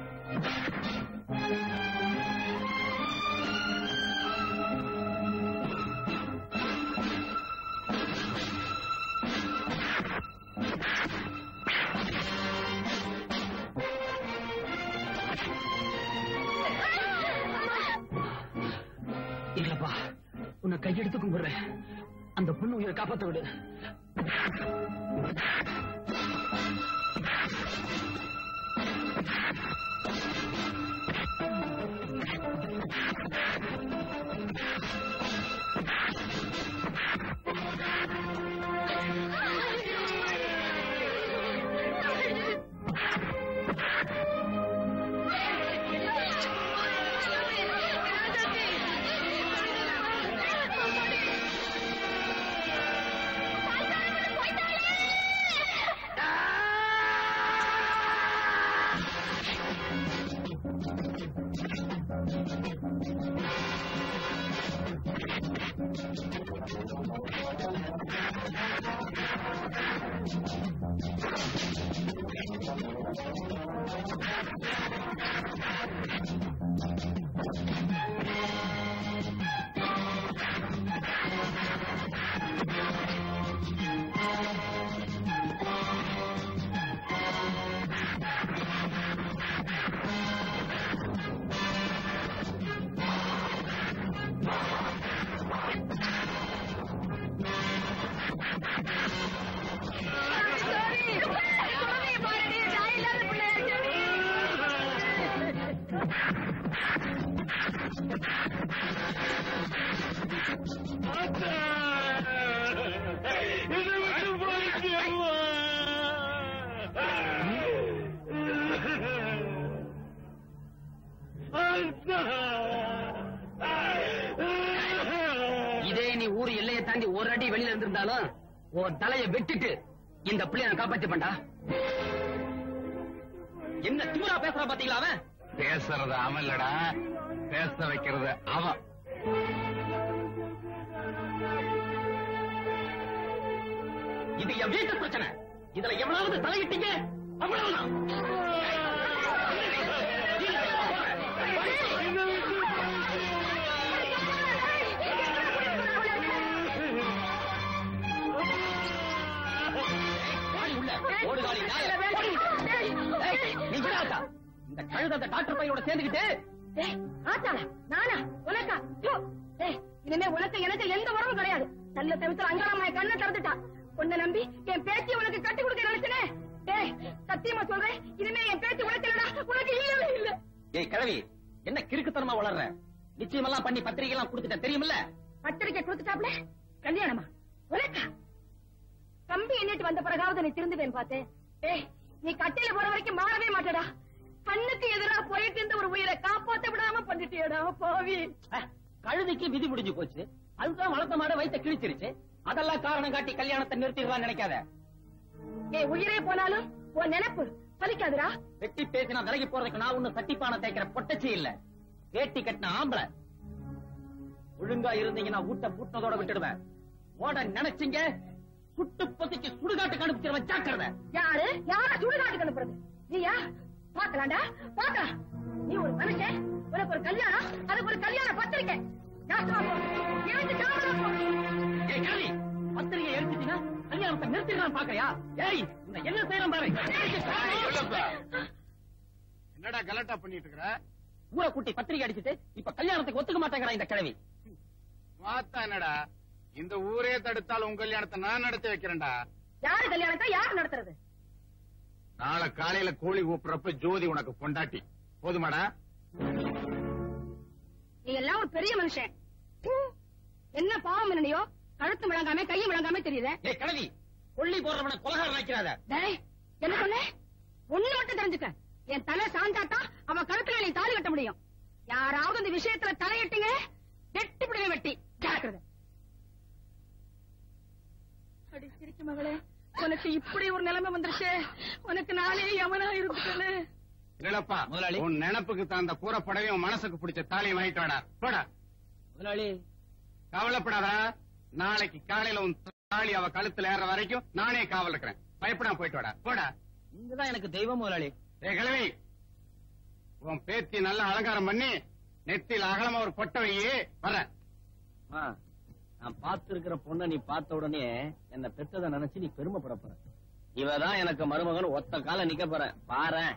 இல்லப்பா உன்னை கையெடுத்து கும்பிடுறேன் அந்த பொண்ணு உயிரை காப்பாத்த விடு இதே நீ ஊர் எல்லையை தாண்டி ஒரு அடி வெளியில இருந்திருந்தாலும் உன் தலையை வெட்டிட்டு இந்த பிள்ளைய நான் காப்பாத்திப்பேன்டா என்ன திமிரா பேசுறான் பாத்தீங்களா அவன் பேசுறது அவன் இல்லடா பேச வைக்கிறது அவன் இது என் வீட்டு பிரச்சனை இதுல எவனாவது தலையிட்டீங்க அவ்வளவுதான் வாடி உள்ள, ஓடுகாலி நாயே. ஏய், நீ விடாதா? இந்த கழுத அந்த டாக்டர் பையனோட சேர்ந்துக்கிட்டு டேய், ஆத்தாளா நானா உனக்கா யோ, டேய், இனிமே உனக்கு எனக்கு எந்த உறவும் கிடையாது நல்ல செவத்துல அங்காளம்மா என் கண்ணை திறந்துட்டா உன்னை நம்பி என் பேத்தி உனக்கு கட்டி கொடுக்க நினைச்சனே டேய் சத்தியமா சொல்றேன் இனிமே என் பேத்தி உனக்கு இல்லடா உனக்கு இல்லவே இல்ல ஏய் கிழவி என்ன கிறுக்குத்தனமா வளர்ற நிச்சயமெல்லாம் பண்ணி பத்திரிகை எல்லாம் கொடுத்துட்டேன் தெரியுமில்ல பத்திரிக்கை கொடுத்துட்டாப்ல கல்யாணமா உனக்கா கம்பி எண்ணிட்டு வந்த பிறகாவது நீ திருந்துவேன் பார்த்தேன் ஏய் நீ கட்டையில போற வரைக்கும் மாறவே மாட்டடா கண்ணுக்கு எதிரா போயிட்டு இருந்த ஒரு உயிரை காப்பாத்த விடாம பண்ணிட்டியடா பாவி அஹ், கழுதைக்கு விதி முடிஞ்சு போச்சு அதுதான் வளர்த்த மாட வைத்த கிழிச்சிருச்சு அதெல்லாம் காரணம் காட்டி கல்யாணத்தை நிறுத்திடலாம் நினைக்காத ஏ உயிரே போனாலும் உன் நினைப்பு பலிக்காதுடா வெட்டி பேசினா விலகி போறதுக்கு நான் ஒண்ணு சட்டிப்பானை தேய்க்கிற பொட்டச்சி இல்ல வேட்டி கட்டின ஆம்பளை ஒழுங்கா இருந்தீங்கன்னா ஊட்ட பூட்டினதோட விட்டுடுவேன் ஓட நினைச்சீங்க சுட்டு பொத்திக்கு சுடுகாட்டுக்கு அனுப்பிச்சிருவேன் ஜாக்கிரதை யாரு யார சுடுகாட்டுக்கு அனுப்புறது நீயா பாக்கலாம்டா பாக்கலாம் நீ ஒரு மனுஷன் உனக்கு ஒரு கல்யாணம் அதுக்கு ஒரு கல்யாண பத்திரிக்கை நாசமா போ எழுந்து சாவலாம் போ ஏய் காளி பத்திரிகை எழுதிட்டீங்கன்னா கல்யாணத்தை நிறுத்திடலாம் பாக்கறியா ஏய் இந்த என்ன செய்யலாம் பாரு என்னடா கலட்டா பண்ணிட்டு இருக்கிற ஊரை கூட்டி பத்திரிகை அடிச்சிட்டு இப்ப கல்யாணத்துக்கு ஒத்துக்க மாட்டேங்கிறா இந்த கிழவி பார்த்தா என்னடா இந்த ஊரே தடுத்தால் உன் கல்யாணத்தை நான் நடத்தி வைக்கிறேன்டா யாரு கல்யாணத்தை யாரு நடத்துறது நாளை காலையில கோழி கூப்பிடுறப்ப ஜோதி உனக்கு பொண்டாட்டி போதுமாடா நீ எல்லாம் ஒரு பெரிய மனுஷன் என்ன பாவம் இல்லையோ கழுத்து விளங்காம கையும் விளங்காம தெரியுது ஏய் கிழவி கொள்ளி போடுறவன கொலகாரன் ஆக்கிறாத டேய் என்ன சொன்ன ஒண்ணு மட்டும் தெரிஞ்சுக்க என் தலை சாந்தாத்தான் அவன் கழுத்துல நீ தாலி கட்ட முடியும் யாராவது இந்த விஷயத்துல தலையிட்டீங்க வெட்டி பிடிவே வெட்டி ஜாக்கிரதை அடி சிரிக்கு மகளே உனக்கு இப்படி ஒரு நிலைமை வந்துருச்சு உனக்கு நானே யமனா இருந்துட்டேனே இல்லப்பா முதலாளி. உன் நினப்புக்கு தகுந்த கூறப்படவே உன் மனசுக்கு பிடிச்ச தாலியை வாங்கிட்டு வாடா போடா முதலாளி கவலைப்படாதா நாளைக்கு காலையில உன் தாலி அவ கழுத்துல ஏற வரைக்கும் நானே காவல் இருக்கிறேன் பயப்படாம போயிட்டு வாடா போடா நீங்கதான் எனக்கு தெய்வம் முதலாளி ஏ கிழவி உன் பேத்தி நல்லா அலங்காரம் பண்ணி நெத்தியில் அகலமா ஒரு பொட்டை வையே வர்றேன் அம்மா, நான் பார்த்து இருக்கிற பொண்ண நீ பார்த்த உடனே என்ன பெத்தத நினைச்சு நீ பெருமைப்பட போற இவதான் எனக்கு மருமகன் ஒத்த கால நிக்க போற பாரேன்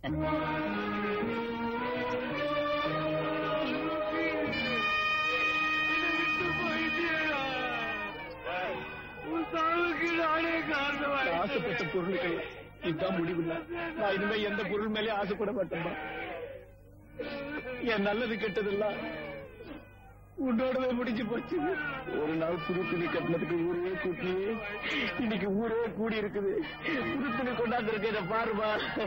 ஆசைப்பட்ட பொருளுக்கு இதுதான் முடிவில்லை நான் இனிமே எந்த பொருள் மேலே ஆசைப்பட மாட்டேன்பா என் நல்லது கெட்டதெல்லாம் உன்னோடவே முடிஞ்சு போச்சு ஒரு நாள் புது துணி கட்டினதுக்கு ஊரே கூட்டி இன்னைக்கு ஊரே கூடி இருக்குது புது துணி கொண்டாந்து இருக்கு இதை பாருமா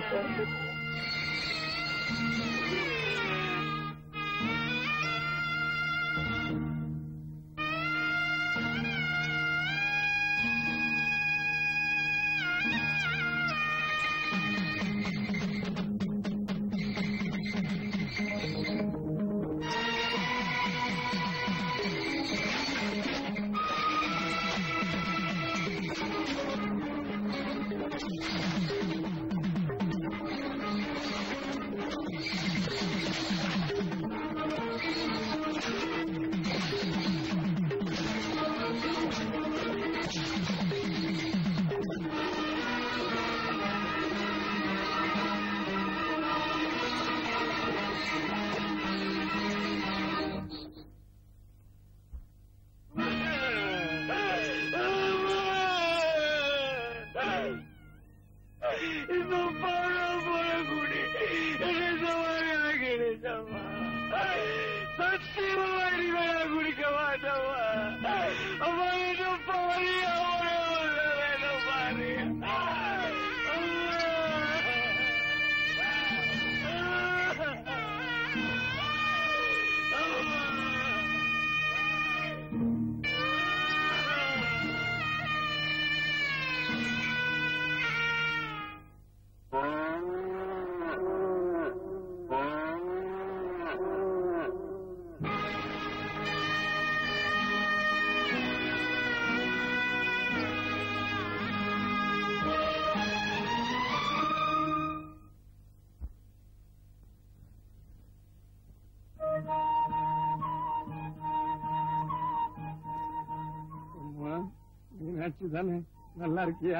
மீனாட்சி தானே நல்லா இருக்கியா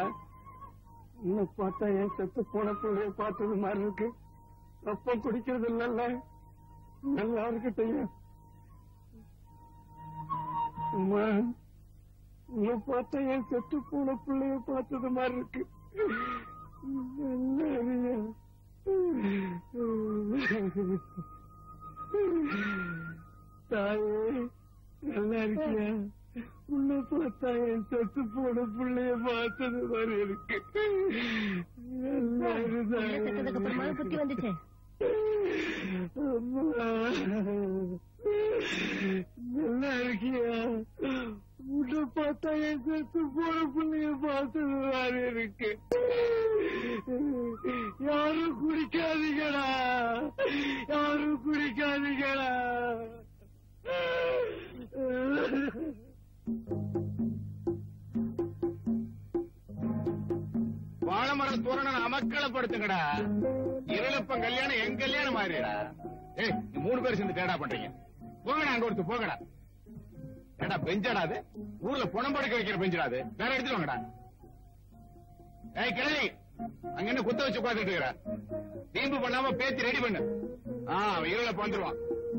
இன்னும் பார்த்தா என் செத்து போன பிள்ளைய பார்த்தது மாதிரி இருக்கு அப்ப குடிக்கிறது இல்லல்ல நல்லா இருக்கட்டையா அம்மா இன்னும் பார்த்தா என் செத்து போன பிள்ளைய பார்த்தது மாதிரி இருக்கு நல்லா இருயா. தாயே நல்லா இருக்கியா உன்னை பார்த்தா என் செத்து போன பிள்ளைய பார்த்தது மாதிரி இருக்கு நல்லா இரு தாயே. புத்தி வந்துச்சு நல்லா இருக்கியா உன்னை பார்த்தா என் செத்து போன பிள்ளைய பார்த்தது மாதிரி இருக்கு யாரும் குடிக்காதீங்கடா யாரும் குடிக்காதீங்கடா வாழைமரம் தோரணம் அமக்களப்படுத்துங்கடா இருளப்பன் கல்யாணம் என் கல்யாணம் மாதிரிடா ஏய் நீ மூணு பேர் சேர்ந்து தேடா பண்றீங்க போங்கடா அங்க ஒருத்தர் போங்கடா ஏடா பெஞ்சாடா அது ஊர்ல புணம் படுக்க வைக்கிற பெஞ்சுடா அது வேற எடுத்துட்டு வாங்கடா ஏய் கிழவி அங்க என்ன குத்த வச்சு உட்காந்துட்டு இருக்கிற தீம்பு பண்ணாம பேத்தி ரெடி பண்ணு ஆ அவன் இருளப்ப வந்துருவான்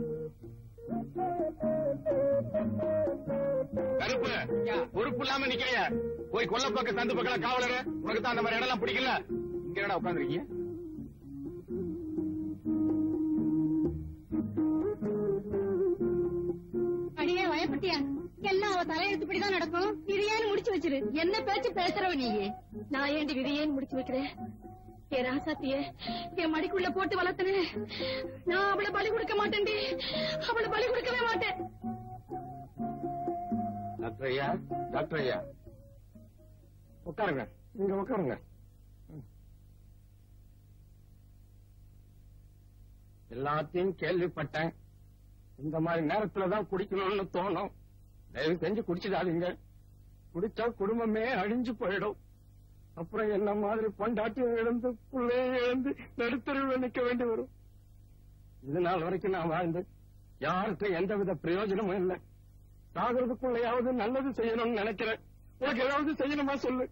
கருப்பு பொறுப்பு இல்லாம நிக்கிறிய போய் கொல்ல பக்கம் சந்து பக்கம் காவலரு உனக்கு தான் அந்த மாதிரி இடம் எல்லாம் பிடிக்கல இங்க என்னடா உட்காந்துருக்கீங்க அடியே வயப்பட்டியா எல்லாம் அவ தலையெழுத்துப்படிதான் நடக்கும் இது ஏன்னு முடிச்சு வச்சிரு என்ன பேச்சு பேசுறவ நீ நான் ஏண்டி விதியேன்னு முடிச்சு வைக்கிறேன் என் ராசாத்திய என் மடிக்குள்ள போட்டு வளர்த்தனே நான் அவளை பலி கொடுக்க மாட்டேன்டி அவளை பலி கொடுக்கவே மாட்டேன் டாக்டர் ஐயா டாக்டர் ஐயா உட்காருங்க நீங்க உட்காருங்க எல்லாத்தையும் கேள்விப்பட்டேன் இந்த மாதிரி நேரத்துலதான் குடிக்கணும்னு தோணும் தயவு செஞ்சு குடிச்சிடாதீங்க குடிச்சா குடும்பமே அழிஞ்சு போயிடும் அப்புறம் என்ன மாதிரி பொண்டாட்டியும் இழந்து பிள்ளையும் இழந்து நடுத்தருவில் நிக்க வேண்டி வரும் இது நாள் வரைக்கும் நான் வாழ்ந்து யாருக்கும் எந்தவித பிரயோஜனமும் இல்லை சாகிறதுக்குள்ளையாவது நல்லது செய்யணும்னு நினைக்கிறேன் உனக்கு ஏதாவது செய்யணுமா சொல்லு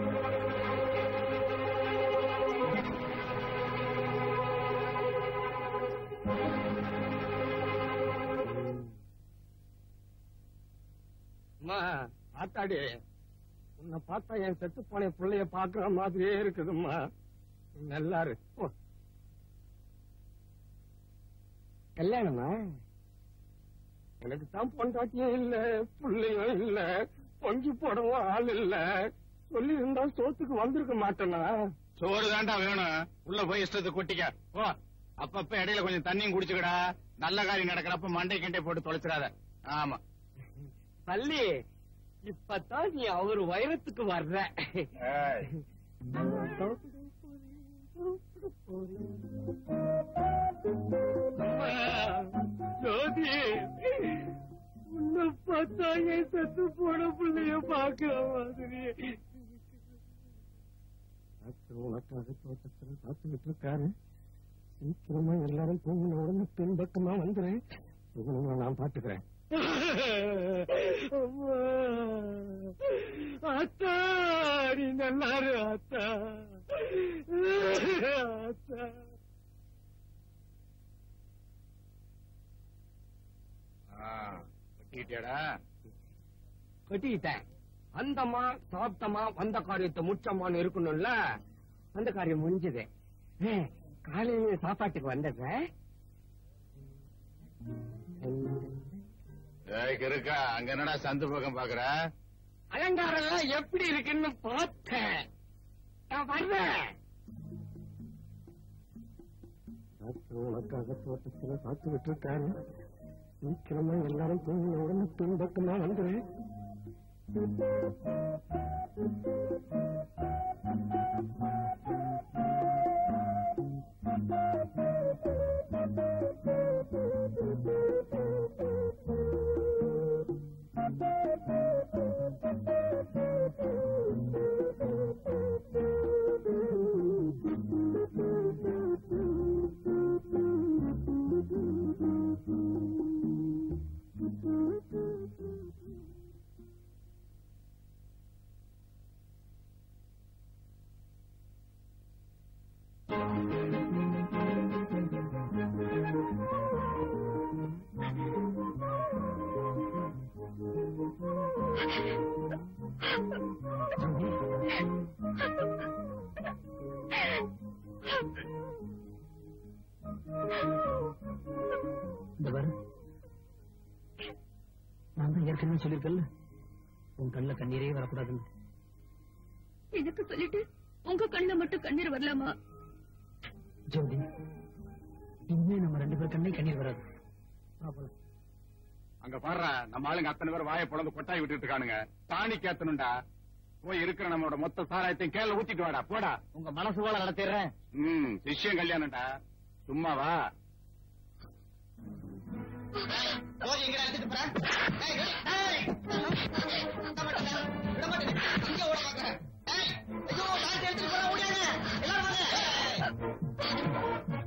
அம்மா ஆத்தாடி உன்னை பார்த்தா என் செத்து போன பிள்ளைய பாக்குற மாதிரியே இருக்குதும்மா நீ நல்லா இரு போ. கல்யாணமா எனக்கு தான் பொண்டாட்டியும் இல்ல பிள்ளையும் இல்ல பொங்கி போடவும் ஆள் இல்ல சொல்லி இருந்தா சோத்துக்கு வந்திருக்க மாட்டேனா சோறு தாண்டா வேணும் உள்ள போய் இஷ்டத்துக்கு கொட்டிக்க போ அப்பப்ப இடையில கொஞ்சம் தண்ணியும் குடிச்சுக்கடா நல்ல காரியம் நடக்கிறப்ப மண்டை கிண்டை போட்டு தொலைச்சிடாத ஆமா பள்ளி இப்பதான் நீ அவர் வைரத்துக்கு வர்ற ஜோதி உன்னை பார்த்தா என் செத்து போன பிள்ளைய பாக்குற மாதிரி உனக்காக தோட்டத்துல பார்த்துக்கிட்டு இருக்காரு சீக்கிரமா எல்லாரும் தூங்கின உடனே பின்பக்கமா வந்துறேன் இவனை நான் பாத்துக்கிறேன் அத்தா நீ நல்லாரு அத்தா அத்தா கட்டிட்டியாடா கட்டிக்கிட்டேன் அந்தமா சாப்பிட்டமா வந்த காரியத்தை முச்சமான்னு இருக்கணும்ல அந்த காரியம் முடிஞ்சது ஏ, காலையில சாப்பாட்டுக்கு வந்தத ஏய் இருக்கா அங்க என்னடா சந்து பக்கம் பாக்குற அலங்காரம் எல்லாம் எப்படி இருக்குன்னு பார்த்தேன் நான் வர்றேன் உனக்காக தோட்டத்துல பார்த்துக்கிட்டு இருக்காரு சீக்கிரமா எல்லாரும் தூங்கின உடனே பின்பக்கமா வந்துறேன் இந்த பாரு நான் தான் ஏற்கனவே சொல்லியிருக்கேன்ல உன் கண்ணுல கண்ணீரே வரக்கூடாதுன்னு எனக்கு சொல்லிட்டு உங்க கண்ணுல மட்டும் கண்ணீர் வரலாமா ஜோதி இனிமே நம்ம ரெண்டு பேர் கண்ணே கண்ணீர் வராது வா போலாம். அங்க பாடுற நம்ம ஆளுங்க அத்தனை பேர் வாயை பொழந்து கொட்டாய் விட்டுட்டு இருக்கானுங்க தாணி கேத்தனும்டா போய் இருக்கிற நம்மளோட மொத்த சாராயத்தையும் கேள்ல ஊத்திட்டு வாடா போடா உங்க மனசு போல நடத்திடுறேன் ம் சிஷ்யம் கல்யாணம்டா சும்மா வா போய் எங்க எடுத்துட்டு போறேன் டேய், டேய், டேய். விட மாட்டேன், விட மாட்டேன். இங்க ஓட பாக்குறேன். டேய், ஐயோ, டான்ஸ் எடுத்துட்டு போறேன், ஓடியாங்க. எல்லாரும் வாங்க.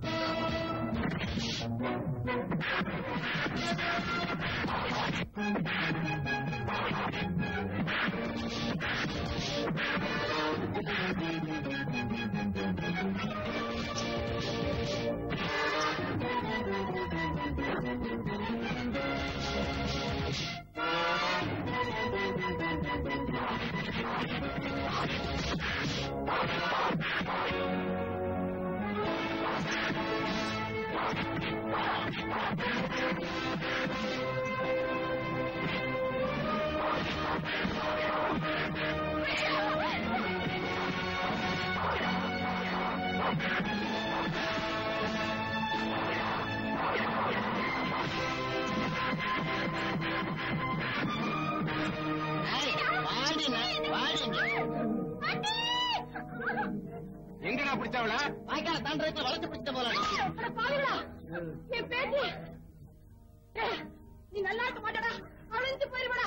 எங்கடா பிடிச்சவள வாய்க்கால தாண்டறதுக்கு வளர்த்து பிடிச்சிட்ட போல அட பாவிகளா, என் பேத்தி ஏய், நீ நல்லா இருக்க மாட்டடா அழிஞ்சு போயிருவடா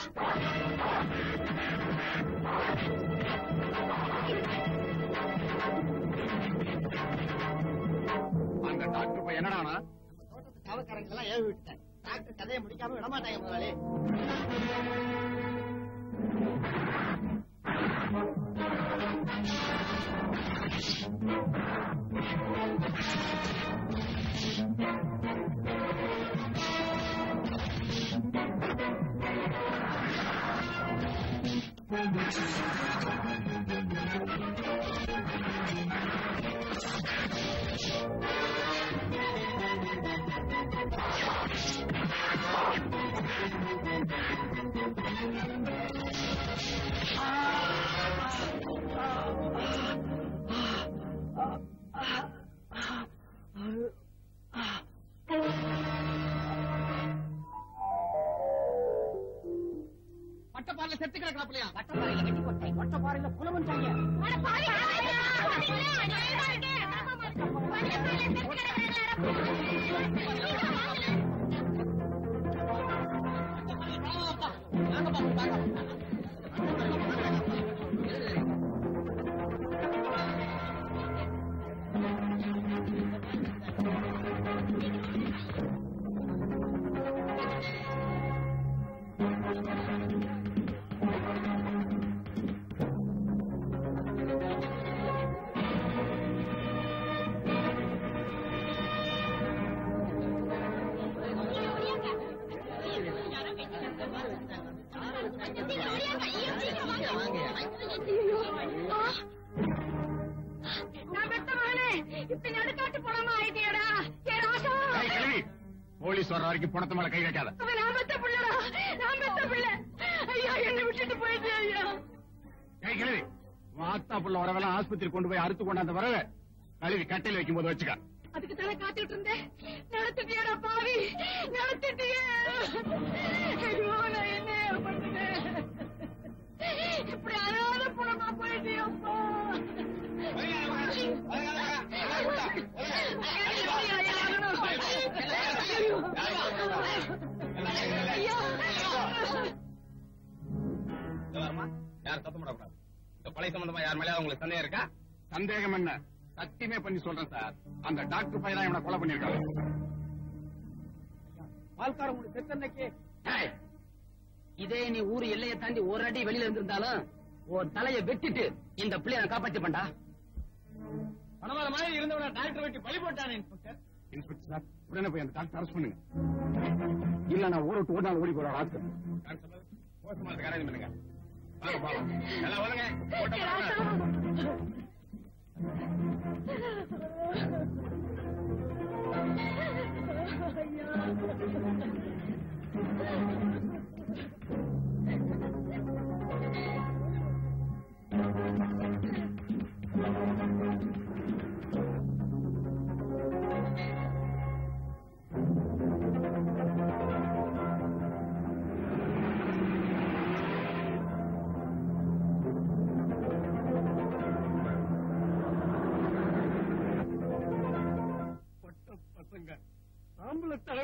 அந்த டாக்டர் போய் என்னடானா தோட்டத்து காவக்காரங்க எல்லாம் ஏவி விட்டுட்டேன் டாக்டர் கதையை முடிக்காம விட மாட்டாங்க முதலாளி வட்டப்பாறையில செத்து கிடக்கிறாப்லையா வட்டப்பாறையில வெட்டி போட்டேன் வட்டப்பாறையில புலவன் பையன் அட பாவிகளா, நான் பெத்த மகனே இப்ப நடுக்காட்டு பணமா ஆயிட்டியடா ஏ ராசா ஏய், கிழவி போலீஸ் வர்ற வரைக்கும் பணத்து மேல கை வைக்காத அவன் நான் பெத்த பிள்ளடா நான் பெத்த பிள்ளை ஐயா என்னை விட்டுட்டு போயிட்டு ஐயா ஏய் கிழவி உன் ஆத்தா புள்ள வரவெல்லாம் ஆஸ்பத்திரி கொண்டு போய் அறுத்து கொண்டாந்து வரவ கழுவி கட்டையில் வைக்கும் போது வச்சுக்க அதுக்கு தானே காத்துட்டு இருந்தேன் நடத்திட்டியடா பாவி நடத்திட்டியே ஐயோ நான் என்ன பண்ணுனேன் இப்படி அனாத புறமா போயிட்டியப்பா யார் சத்தம் போடக்கூடாது இந்த கொலை சம்பந்தமா யார் மேலே உங்களுக்கு சந்தேகம் இருக்கா சந்தேகம் என்ன சத்தியமே பண்ணி சொல்றேன் சார் அந்த டாக்டர் பையன் தான் இவனை கொலை பண்ணிருக்காங்க பால்கார உங்களுக்கு செத்தன்னைக்கு ஏய், இதே நீ ஊர் எல்லையை தாண்டி ஒரு அடி வெளியில இருந்திருந்தாலும் உன் தலையை வெட்டிட்டு இந்த பிள்ளைய நான் காப்பாத்திப்பேன்டா பணவாத மாதிரி இருந்தவன டாக்டர் வெட்டி பழி போட்டானே இன்ஸ்பெக்டர் இன்ஸ்பெக்டர் சார் உடனே போய் அந்த டாக்டர் அரெஸ்ட் பண்ணுங்க இல்ல நான் ஊரை விட்டு ஒரு நாள் ஓடி போறேன் ஆஸ்பத்திரி கான்ஸ்டபிள் போஸ்ட்மார்ட்டம் அரேஞ்ச் பண்ணுங்க வாங்க பாவம் எல்லாம் வாங்க ஓட்ட போடுங்க.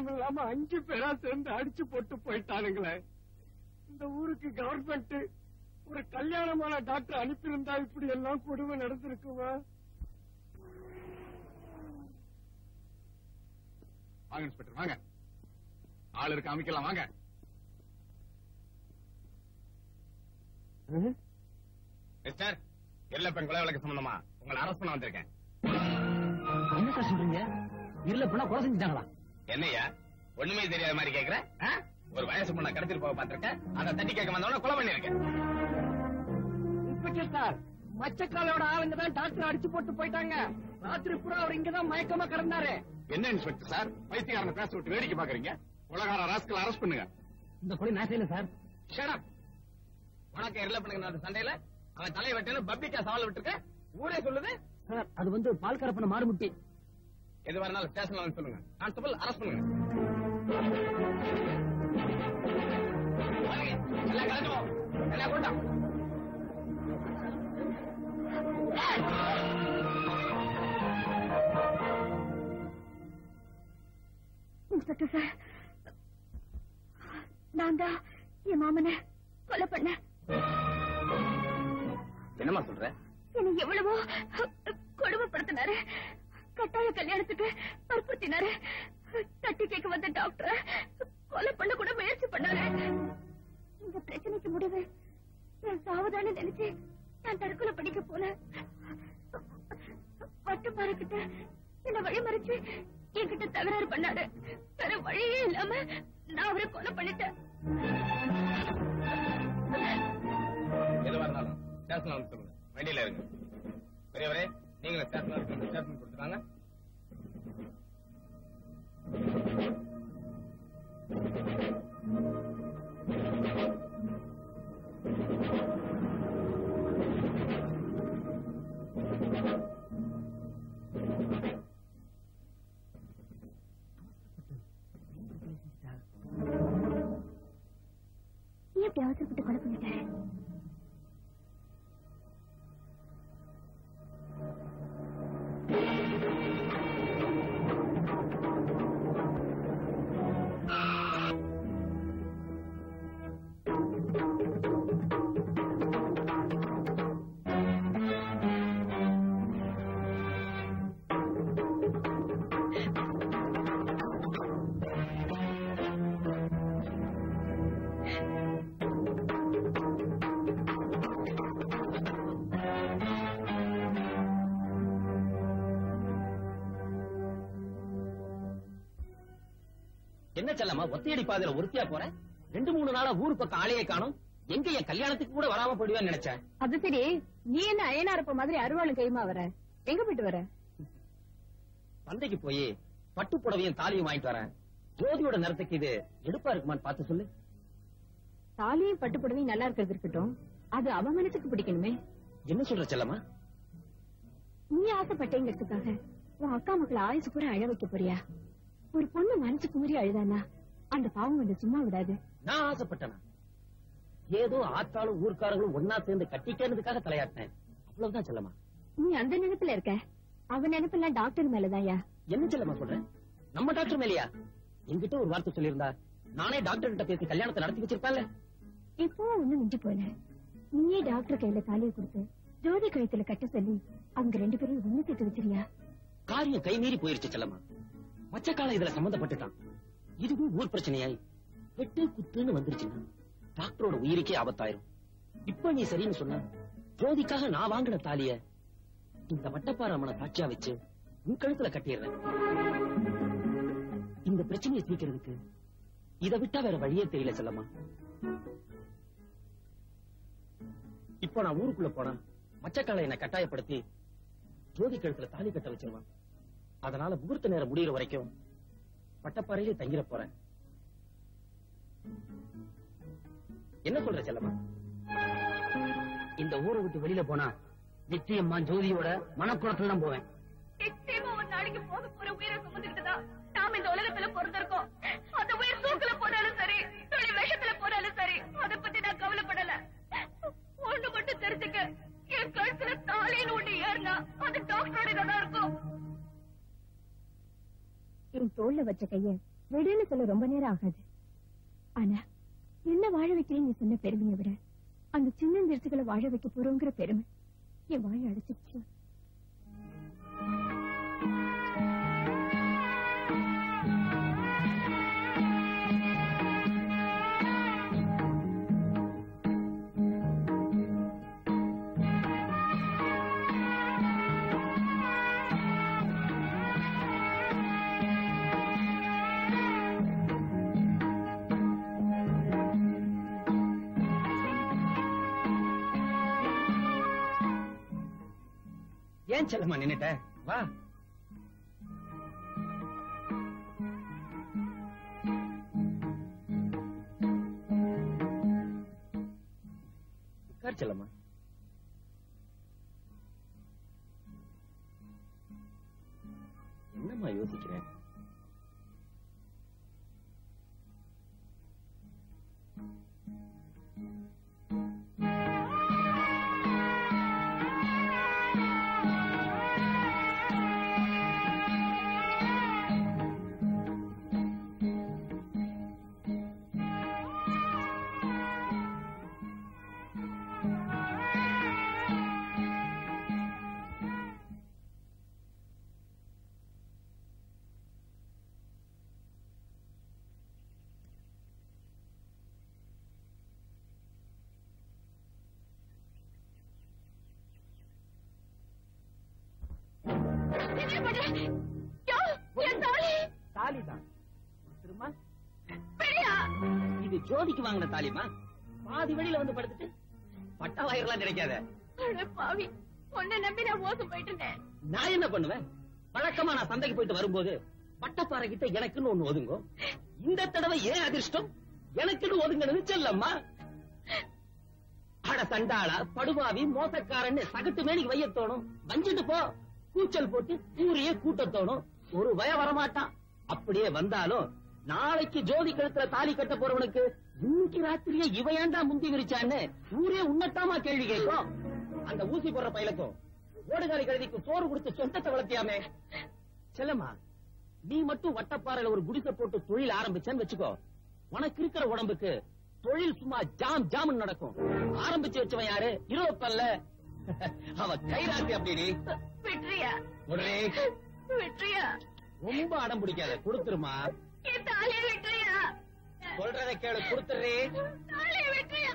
காரணம் இல்லாம அஞ்சு பேரா சேர்ந்து அடிச்சு போட்டு போயிட்டானுங்களே இந்த ஊருக்கு கவர்மெண்ட் ஒரு கல்யாணமான டாக்டர் அனுப்பியிருந்தா இப்படி எல்லாம் கொடுமை நடந்திருக்குமா வாங்க இன்ஸ்பெக்டர் வாங்க ஆள் இருக்கு அமைக்கலாம் வாங்க மிஸ்டர் எல்லப்பன் கொலை வழக்கு சம்பந்தமா உங்களை அரெஸ்ட் பண்ண வந்திருக்கேன் என்ன சார் சொல்றீங்க இருள பண்ணா கொலை செஞ்சுட்டாங்களா என்னய்யா ஒண்ணுமே தெரியாத மாதிரி கேக்குற ஆ? ஒரு வயசு பொண்ணை கடத்திட்டு போக பார்த்திருக்கேன் அதை தட்டி கேட்க வந்தவன கொலை பண்ணிருக்கேன் இன்ஸ்பெக்டர் சார் மச்சக்காலையோட ஆளுங்க தான் டாக்டர் அடிச்சு போட்டு போயிட்டாங்க ராத்திரி பூரா அவர் இங்கதான் மயக்கமா கிடந்தாரு என்ன இன்ஸ்பெக்டர் சார் பைத்தியக்காரனை பேச விட்டு வேடிக்கை பாக்குறீங்க உலகார ராஸ்கல் அரெஸ்ட் பண்ணுங்க இந்த கொலை நான் செய்யல சார் ஷடப் உனக்கு எல்லப்பனுக்கு நடந்த சண்டையில அவன் தலையை வெட்டணும் பப்ளிக்கா சவால் விட்டுருக்க ஊரே சொல்லுது சார் அது வந்து பால் கரப்பன மாறுமுட்டி எதுவா இருந்தாலும் ஸ்டேஷன்ல வந்து சொல்லுங்க கான்ஸ்டபிள் அரெஸ்ட் பண்ணுங்க வாங்க, எல்லாம் கலந்து போ. எல்லாம் கொண்டா இன்ஸ்பெக்டர் சார் நான் தான் என் மாமனை கொலை பண்ணேன் என்னம்மா சொல்ற என்னை எவ்வளவோ கொடுமைப்படுத்தினாரு கட்டாய கல்யாணத்துக்கு வற்புறுத்தினாரு தட்டி கேட்க வந்த டாக்டர் கொலை பண்ண கூட முயற்சி பண்ணாரு இந்த பிரச்சனைக்கு முடிவு நான் சாவதான்னு நினைச்சு நான் தற்கொலை படிக்க போல வட்டுப்பாறை கிட்ட என்ன வழிமறிச்சு என்கிட்ட தகராறு பண்ணாரு வேற வழியே இல்லாம நான் அவரை கொலை பண்ணிட்டேன் எதுவா இருந்தாலும் ஸ்டேஷன்ல வந்து சொல்லுங்க வண்டியில இருங்க பெரியவரே நீங்களும் ஸ்டேஷன்ல இருந்து ஸ்டேஷன் கொடுத்துட்டாங்க ஏன் இப்படி அவசரப்பட்டு கொலை பண்ணிட்டாரு என்ன செல்லம்மா ஒத்தையடி பாதையில ஒருத்தியா போற ரெண்டு மூணு நாளா ஊர் பக்கம் ஆளையே காணும் எங்க என் கல்யாணத்துக்கு கூட வராம போடுவேன்னு நினைச்சேன் அது சரி நீ என்ன அயனாரப்ப மாதிரி அருவாளும் கையுமா வர எங்க போயிட்டு வர சந்தைக்கு போய் பட்டு புடவையும் தாலியும் வாங்கிட்டு வரேன் ஜோதியோட நிறத்துக்கு இது எடுப்பா இருக்குமான்னு பார்த்து சொல்லு தாலியும் பட்டு புடவையும் நல்லா இருக்கிறது இருக்கட்டும் அது அவன் மனசுக்கு பிடிக்கணுமே என்ன சொல்ற செல்லம்மா நீ ஆசைப்பட்டேங்கிறதுக்காக உன் அக்கா மக்களை ஆயுசு பூரா அழ வைக்க போறியா ஒரு பொண்ணு மனசு குமரி அழுதானா அந்த பாவம் வந்து சும்மா விடாது நான் ஆசைப்பட்டனா ஏதோ ஆத்தாளும் ஊர்க்காரங்களும் ஒன்னா சேர்ந்து கட்டிக்கிறதுக்காக தலையாட்டினேன் அவ்வளவுதான் செல்லம்மா நீ அந்த நினைப்புல இருக்க அவன் நினைப்பெல்லாம் டாக்டர் மேலதாயா என்ன செல்லம்மா சொல்ற நம்ம டாக்டர் மேலையா என்கிட்ட ஒரு வார்த்தை சொல்லியிருந்தா நானே டாக்டர் கிட்ட பேசி கல்யாணத்தை நடத்தி வச்சிருப்பேன்ல இப்போ ஒண்ணு மிஞ்சி போல நீயே டாக்டர் கையில தாலியை கொடுத்து ஜோதி கழுத்துல கட்ட சொல்லி அவங்க ரெண்டு பேரும் ஒண்ணு சேர்த்து வச்சிருயா காரியம் கை மீறி போயிருச்சு செல்லம்மா மச்சக்கால இதுல சம்பந்தப்பட்டுட்டான் இதுவும் ஊர் பிரச்சனையாய் வெட்டு குத்துன்னு வந்துருச்சுன்னா டாக்டரோட உயிருக்கே ஆபத்தாயிரும் இப்ப நீ சரின்னு சொன்ன ஜோதிக்காக நான் வாங்கின தாலிய இந்த வட்டப்பாறை அம்மனை சாட்சியா வச்சு உன் கழுத்துல கட்டிடுறேன் இந்த பிரச்சனையை தீர்க்கிறதுக்கு இதை விட்டா வேற வழியே தெரியல செல்லம்மா இப்ப நான் ஊருக்குள்ள போனா மச்சக்காலை என்னை கட்டாயப்படுத்தி ஜோதி கழுத்துல தாலி கட்ட வச்சிருவான் அதனால முகூர்த்த நேரம் முடியிற வரைக்கும் பட்டப்பாறையிலே தங்கிட போறேன் என்ன சொல்ற செல்லம்மா இந்த ஊரை விட்டு வெளியில போனா நிச்சயமா ஜோதியோட மனக்குளத்துல தான் போவேன் நிச்சயமா ஒரு நாளைக்கு போக போற உயிரை சுமந்துக்கிட்டுதான் நாம இந்த உலகத்துல பிறந்திருக்கோம் அந்த உயிர் தூக்குல போனாலும் சரி தொழி விஷத்துல போனாலும் சரி அதை பத்தி நான் கவலைப்படல ஒண்ணு மட்டும் தெரிஞ்சுக்க என் கழுத்துல தாலின்னு ஒண்ணு ஏறினா அது டாக்டரோட தான் இருக்கும் என் தோல்ல வச்ச கைய விடுன்னு சொல்ல ரொம்ப நேரம் ஆகாது ஆனா என்ன வாழ வைக்கிறேன்னு நீ சொன்ன பெருமையை விட அந்த சின்ன நிறுத்துக்களை வாழ வைக்க போறோங்கிற பெருமை என் வாழ அடைச்சிருச்சு ஏன் செல்லம்மா நின்னுட்ட வா உட்கார் செல்லம்மா என்னம்மா யோசிக்கிறேன் என்ன பண்ற? யோ, என் தாலி தாலிதான் திரும்ப பிரியா இது ஜோதிக்கு வாங்கின தாலிமா பாதி வெளியில வந்து படுத்துட்டு பட்டா வாயிரலாம் கிடைக்காத அட பாவி உன்னை நம்பி நான் மோசம் போயிட்டேன் நான் என்ன பண்ணுவேன் வழக்கமா நான் சந்தைக்கு போயிட்டு வரும்போது பட்டப்பாறை கிட்ட எனக்குன்னு ஒண்ணு ஒதுங்கும் இந்த தடவை ஏன் அதிர்ஷ்டம் எனக்குன்னு ஒதுங்கினது செல்லம்மா அட சண்டாளா படுபாவி மோசக்காரன்னு சகட்டு மேனிக்கு வைய தோணும் வஞ்சிட்டு போ கூச்சல் போட்டு ஊரையே கூட்ட தோணும் ஒரு பய வரமாட்டான் அப்படியே வந்தாலும் நாளைக்கு ஜோதி கழுத்துல தாலி கட்ட போறவனுக்கு இன்னைக்கு ராத்திரியே இவ ஏன்டா முந்தி விரிச்சான்னு ஊரே உன்னட்டாமா கேள்வி கேட்கும் அந்த ஊசி போடுற பையலுக்கும் ஓடுகாரி கழுதிக்கு சோறு கொடுத்து சொந்தத்தை வளர்த்தியாமே செல்லம்மா நீ மட்டும் வட்டப்பாறையில ஒரு குடிசை போட்டு தொழில் ஆரம்பிச்சேன்னு வச்சுக்கோ உனக்கு இருக்கிற உடம்புக்கு தொழில் சும்மா ஜாம் ஜாம் நடக்கும் ஆரம்பிச்சு வச்சவன் யாரு இருவப்பல்ல அவ கைராசி அப்படி விட்ரியா உடனே விட்ரியா ரொம்ப அடம் பிடிக்காத கொடுத்துருமா என் தாலியை விட்ரியா சொல்றத கேளு கொடுத்துறே தாலியை விட்ரியா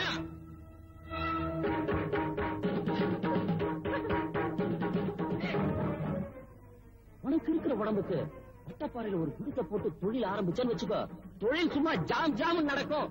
உனக்கு இருக்கிற உடம்புக்கு வட்டப்பாறையில ஒரு குடிசை போட்டு தொழில் ஆரம்பிச்சேன்னு வச்சுக்கோ தொழில் சும்மா ஜாம் ஜாம் நடக்கும்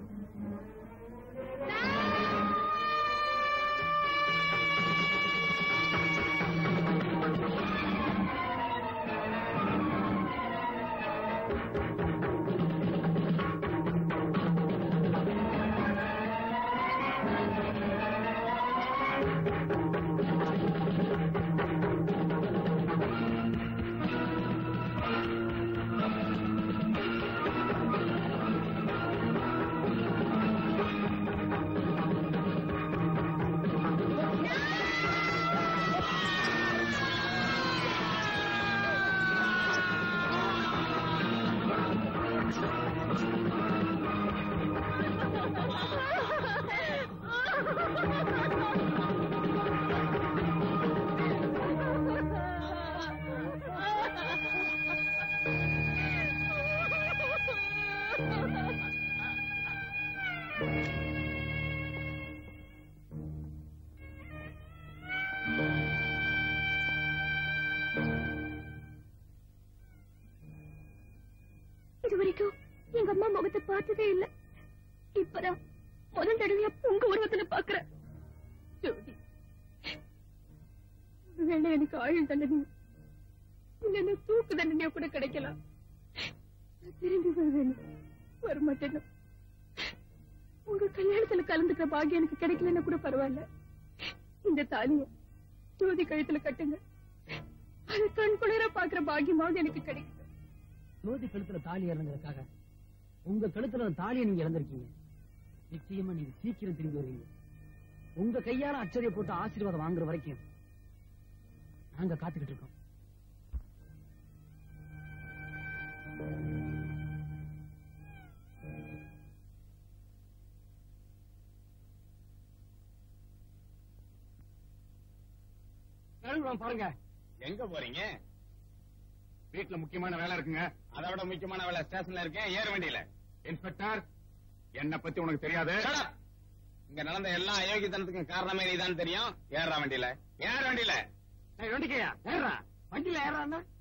இது வரைக்கும் எங்க அம்மா முகத்தை பார்த்ததே இல்ல இப்பதான் முதல் தடவையா உங்க உருவத்துல பாக்குறேன் ஜோதி வேணா எனக்கு ஆயுள் தண்டனை இல்லைன்னா தூக்கு தண்டனையா கூட கிடைக்கலாம் நான் திரும்பி வருவேன் வரமாட்டேன் உங்க கல்யாணத்துல கலந்துக்கிற பாக்கியம் எனக்கு கிடைக்கலன்னா கூட பரவாயில்ல இந்த தாலிய ஜோதி கழுத்துல கட்டுங்க அது கண் குளிர பாக்குற பாக்கியமாவது எனக்கு கிடைக்கும் ஜோதி கழுத்துல தாலி இறங்குறதுக்காக உங்க கழுத்துல அந்த தாலியை நீங்க இழந்திருக்கீங்க நிச்சயமா நீங்க சீக்கிரம் திரும்பி வருவீங்க உங்க கையால அச்சரிய போட்டு ஆசீர்வாதம் வாங்குற வரைக்கும் நாங்க காத்துக்கிட்டு இருக்கோம் கழுவுறோம் பாருங்க எங்க போறீங்க வீட்டுல முக்கியமான வேலை இருக்குங்க அதை விட முக்கியமான வேலை ஸ்டேஷன்ல இருக்கேன் ஏற வண்டியில இன்ஸ்பெக்டர் என்ன பத்தி உனக்கு தெரியாது இங்க நடந்த எல்லா அயோக்கியத்தனத்துக்கும் காரணமே நீதான் தெரியும் ஏறா வண்டியில ஏற வண்டியில ஏய், வண்டிக்கையா ஏறா வண்டியில ஏறான்னா